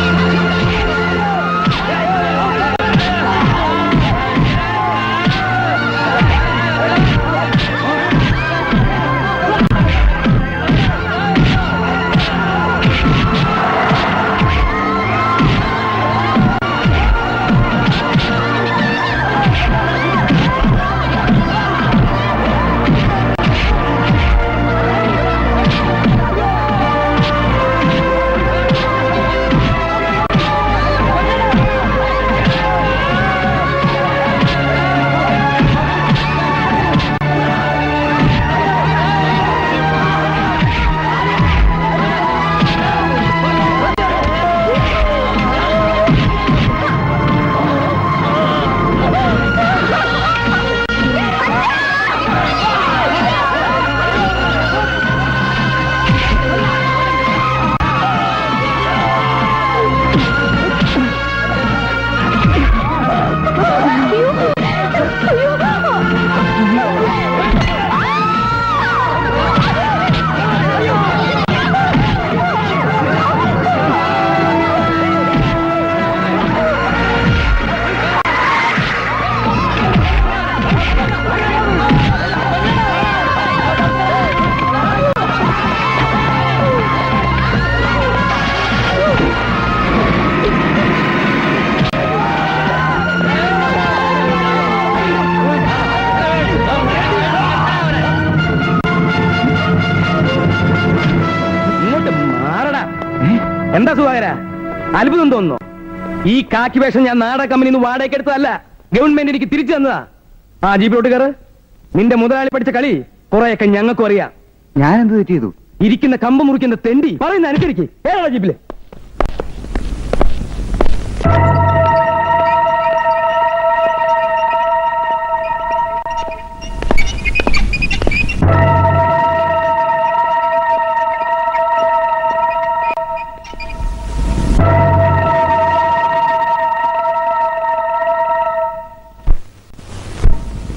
ഇങ്ങോട്ട് മാറടാ എന്താ സുധാകര അത്ഭുതം തോന്നുന്നു ഈ കാക്കി വേഷം ഞാൻ നാടക കമ്പനിയിൽ നിന്ന് വാടകയ്ക്ക് എടുത്തതല്ല ഗവൺമെന്റ് എനിക്ക് തിരിച്ചു തന്നതാ ആ ജീപ്പിലോട്ട് കയറ് നിന്റെ മുതലാളി പഠിച്ച കളി കുറെയൊക്കെ ഞങ്ങൾക്കും അറിയാം ഞാൻ എന്ത് തെറ്റ് ചെയ്തു ഇരിക്കുന്ന കമ്പ് മുറിക്കുന്ന തെണ്ടി പറയുന്ന അനുസരിക്ക് ഏതാ ജീപ്പില്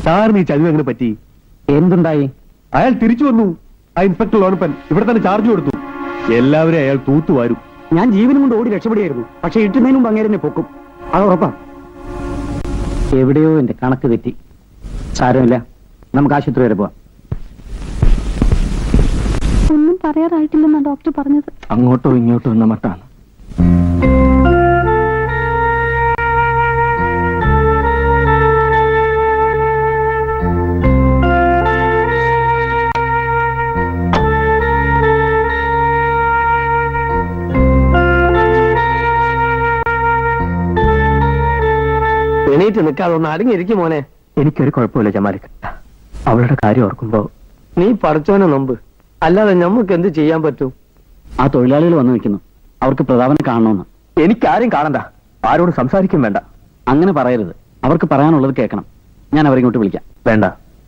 സാറിന് ഈ ചതിവ് എങ്ങനെ പറ്റി എന്തുണ്ടായി അയാൾ തിരിച്ചു വന്നു ആ ഇൻസ്പെക്ടർ ലോനപ്പൻ ഇവിടെ തന്നെ ചാർജ് കൊടുത്തു എല്ലാവരും അയാൾ തൂത്തുവാരും ഞാൻ ജീവനും കൊണ്ട് ഓടി രക്ഷപ്പെടുകയായിരുന്നു പക്ഷെ ഇട്ടുന്നതിന് മുമ്പ് അങ്ങനെ പൊക്കും അത് ഉറപ്പാ എവിടെയോ എന്റെ കണക്ക് തെറ്റി സാരമില്ല നമുക്ക് ആശുപത്രി വരെ പോവാം ഒന്നും പറയാറായിട്ടില്ലെന്നാ ഡോക്ടർ പറഞ്ഞത് അങ്ങോട്ടോ ഇങ്ങോട്ടോ എന്ന മട്ടാണ് എണീറ്റ് നിൽക്കാതെ ഒന്ന് അടങ്ങിയിരിക്കും മോനെ എനിക്കൊരു കുഴപ്പമില്ല ജമാലിക്ക അവളുടെ കാര്യം ഓർക്കുമ്പോ നീ പഠിച്ചവനെ നമ്പ് അല്ലാതെ നമുക്ക് എന്ത് ചെയ്യാൻ പറ്റും ആ തൊഴിലാളികൾ വന്നു നിൽക്കുന്നു അവർക്ക് പ്രതാപനെ കാണണമെന്ന് എനിക്കാരും കാണണ്ട ആരോട് സംസാരിക്കും വേണ്ട അങ്ങനെ പറയരുത് അവർക്ക് പറയാനുള്ളത് കേൾക്കണം ഞാൻ അവരെ ഇങ്ങോട്ട് വിളിക്കാം വേണ്ട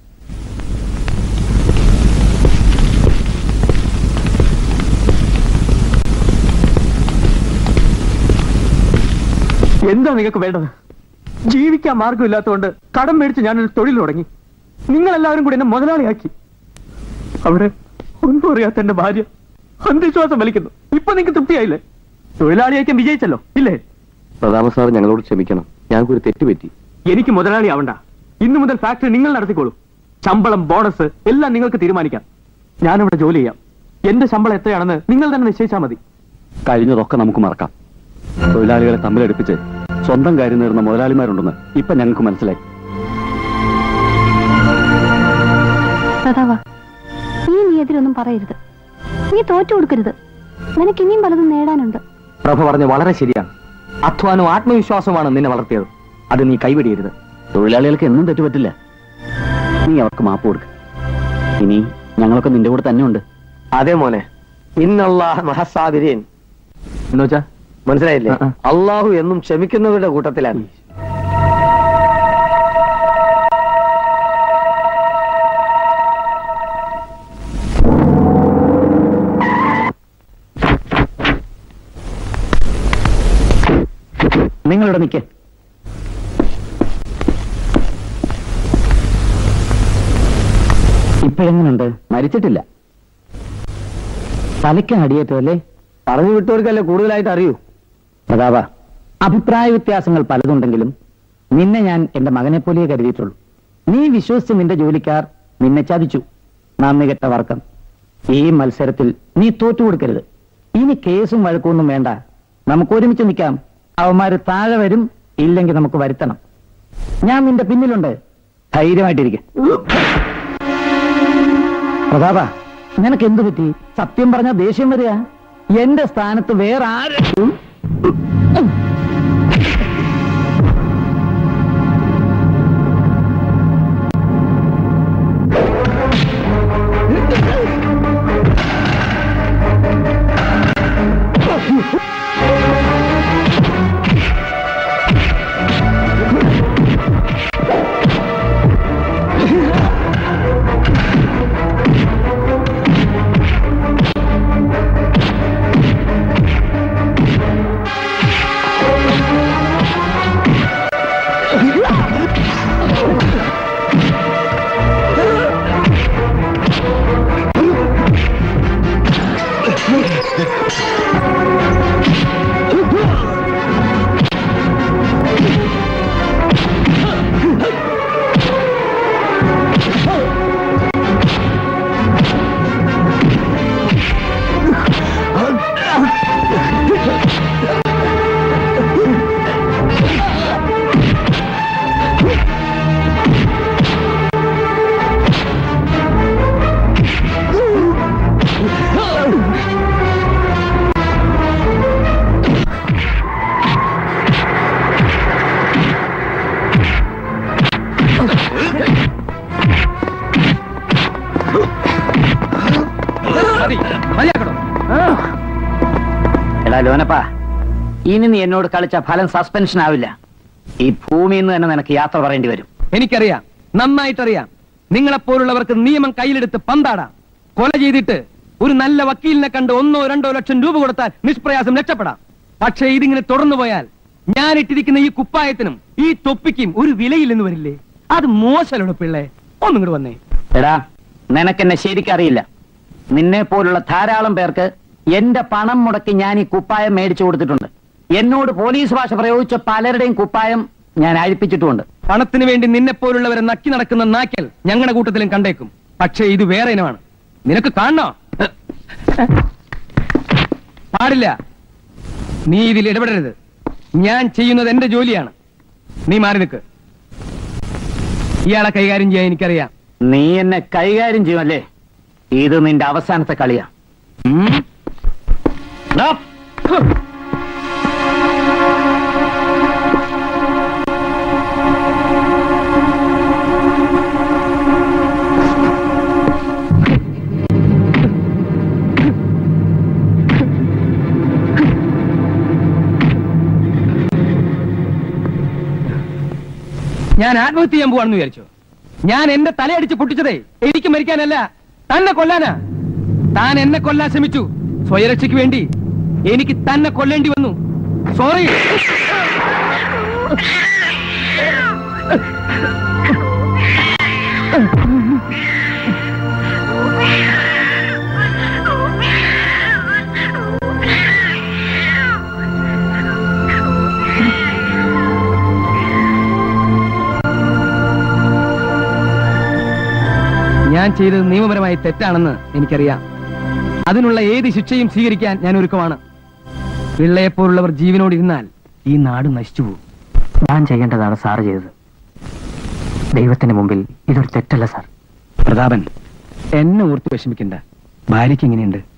എന്താ നിങ്ങൾക്ക് വേണ്ടത് ജീവിക്കാൻ മാർഗമില്ലാത്തതുകൊണ്ട് കടം മേടിച്ച് ഞാനൊരു തൊഴിൽ തുടങ്ങി നിങ്ങളെല്ലാവരും കൂടി എന്നെ മുതലാളിയാക്കി അവിടെ ഒന്നും അറിയാത്ത എന്റെ ഭാര്യ അന്ധവിശ്വാസം വലിക്കുന്നു ഇപ്പൊ നിങ്ങൾക്ക് തൃപ്തിയായില്ലേ തൊഴിലാളിയാക്കാൻ വിജയിച്ചല്ലോ ഇല്ലേ പ്രതാപ സാർ ഞങ്ങളോട് ക്ഷമിക്കണം ഞങ്ങൾക്കൊരു തെറ്റ് പറ്റി എനിക്ക് മുതലാളി ആവണ്ട ഇന്നു മുതൽ ഫാക്ടറി നിങ്ങൾ നടത്തിക്കോളൂ ശമ്പളം ബോണസ് എല്ലാം നിങ്ങൾക്ക് തീരുമാനിക്കാം ഞാനിവിടെ ജോലി ചെയ്യാം എന്റെ ശമ്പളം എത്രയാണെന്ന് നിങ്ങൾ തന്നെ നിശ്ചയിച്ചാൽ മതി കഴിഞ്ഞതൊക്കെ നമുക്ക് മറക്കാം തൊഴിലാളികളെ തമ്മിലടുപ്പിച്ച് സ്വന്തം കാര്യം നേടുന്ന മുതലാളിമാരുണ്ടെന്ന് ഇപ്പൊ ഞങ്ങൾക്ക് മനസ്സിലായി പ്രതാവ നീ നീ എതിരൊന്നും പറയരുത് നീ തോറ്റു കൊടുക്കരുത് നിനക്ക് ഇനിയും പലതും നേടാനുണ്ട് പ്രഭ പറഞ്ഞ വളരെ ശരിയാണ് അധ്വാനവും ആത്മവിശ്വാസവുമാണ് നിന്നെ വളർത്തിയത് അത് നീ കൈവിടിയരുത് തൊഴിലാളികൾക്ക് എന്നും തെറ്റുപറ്റില്ല നീ അവർക്ക് മാപ്പ് കൊടുക്ക ഇനി ഞങ്ങളൊക്കെ നിന്റെ കൂടെ തന്നെ ഉണ്ട് അതെ മോനെ ഇന്നല്ല മഹസാബിരീൻ എന്നുവെച്ചാ മനസ്സിലായില്ലേ അള്ളാഹു എന്നും ക്ഷമിക്കുന്നവരുടെ കൂട്ടത്തിലാണ് നിങ്ങളിവിടെ നിൽക്കേ ഇപ്പോഴെങ്ങനുണ്ട് മരിച്ചിട്ടില്ല തലയ്ക്ക് അടിയേറ്റതല്ലേ പറഞ്ഞു വിട്ടവർക്കല്ലേ കൂടുതലായിട്ട് അറിയൂ പ്രതാപ അഭിപ്രായ വ്യത്യാസങ്ങൾ പലതുണ്ടെങ്കിലും നിന്നെ ഞാൻ എന്റെ മകനെ പോലെ കരുതിയിട്ടുള്ളൂ നീ വിശ്വസിച്ച് നിന്റെ ജോലിക്കാർ നിന്നെ ചതിച്ചു നന്ദി കെട്ട വർക്കം ഈ മത്സരത്തിൽ നീ തോറ്റു കൊടുക്കരുത് ഇനി കേസും വഴക്കൊന്നും വേണ്ട നമുക്ക് ഒരുമിച്ച് നിൽക്കാം അവന്മാര് താഴെ വരും ഇല്ലെങ്കിൽ നമുക്ക് വരുത്തണം ഞാൻ നിന്റെ പിന്നിലുണ്ട് ധൈര്യമായിട്ടിരിക്കും പ്രതാപ നിനക്ക് എന്തു പറ്റി സത്യം പറഞ്ഞ ദേഷ്യം വരിക എന്റെ സ്ഥാനത്ത് വേറെ ആരും എടാ ലോനപ്പാ ഇനി നീ എന്നോട് കളിച്ച ഫലം സസ്പെൻഷൻ ആവില്ല ഈ ഭൂമിയിൽ നിന്ന് തന്നെ നിനക്ക് യാത്ര പറയേണ്ടി വരും എനിക്കറിയാം നന്നായിട്ടറിയാം നിങ്ങളെപ്പോലുള്ളവർക്ക് നിയമം കയ്യിലെടുത്ത് പന്താടാം കൊല ചെയ്തിട്ട് ഒരു നല്ല വക്കീലിനെ കണ്ട് ഒന്നോ രണ്ടോ ലക്ഷം രൂപ കൊടുത്താൽ നിഷ്പ്രയാസം രക്ഷപ്പെടാം പക്ഷേ ഇതിങ്ങനെ തുടർന്നു പോയാൽ ഞാൻ ഇട്ടിരിക്കുന്ന ഈ കുപ്പായത്തിനും ഈ തൊപ്പിക്കും ഒരു വിലയില്ലെന്ന് വരില്ലേ അത് മോശമല്ലോ പിള്ളേ ഒന്നും ഇങ്ങോട്ട് വന്നേ എടാ നിനക്കെന്നെ ശരിക്കറിയില്ല നിന്നെ പോലുള്ള ധാരാളം പേർക്ക് എന്റെ പണം മുടക്കി ഞാൻ ഈ കുപ്പായം മേടിച്ചു കൊടുത്തിട്ടുണ്ട് എന്നോട് പോലീസ് ഭാഷ പ്രയോഗിച്ച പലരുടെയും കുപ്പായം ഞാൻ അഴിപ്പിച്ചിട്ടുമുണ്ട് പണത്തിന് വേണ്ടി നിന്നെ പോലുള്ളവരെ നക്കി നടക്കുന്ന നാക്കൽ ഞങ്ങളുടെ കൂട്ടത്തിലും കണ്ടേക്കും പക്ഷേ ഇത് വേറെ ഇനമാണ് നിനക്ക് കാണണോ പാടില്ല നീ ഇതിൽ ഇടപെടരുത് ഞാൻ ചെയ്യുന്നത് എന്റെ ജോലിയാണ് നീ മാറി നിൽക്ക് ഇയാളെ കൈകാര്യം ചെയ്യാൻ എനിക്കറിയാം നീ എന്നെ കൈകാര്യം ചെയ്യുമല്ലേ ഇത് നിന്റെ അവസാനത്തെ കളിയാ ഉം? ഡാ. ഞാൻ ആത്മഹത്യ ചെയ്യാൻ പോവാണെന്ന് വിചാരിച്ചു ഞാൻ എന്റെ തലയടിച്ച് പൊട്ടിച്ചതേ എനിക്ക് മരിക്കാനല്ല തന്നെ കൊല്ലാനാ താൻ എന്നെ കൊല്ലാൻ ശ്രമിച്ചു സ്വയരക്ഷയ്ക്ക് വേണ്ടി എനിക്ക് തന്നെ കൊല്ലേണ്ടി വന്നു സോറി ഞാൻ ചെയ്തത് നിയമപരമായി തെറ്റാണെന്ന് എനിക്കറിയാം അതിനുള്ള ഏത് ശിക്ഷയും സ്വീകരിക്കാൻ ഞാൻ ഒരുക്കമാണ് പിള്ളയെപ്പോലുള്ളവർ ജീവനോടിരുന്നാൽ ഈ നാട് നശിച്ചു പോകും ഞാൻ ചെയ്യേണ്ടതാണ് സാർ ചെയ്തത് ദൈവത്തിന്റെ മുമ്പിൽ ഇതൊരു തെറ്റല്ല സാർ പ്രതാപൻ എന്നെ ഓർത്ത് വിഷമിക്കണ്ട ഭാര്യയ്ക്ക് എങ്ങനെയുണ്ട്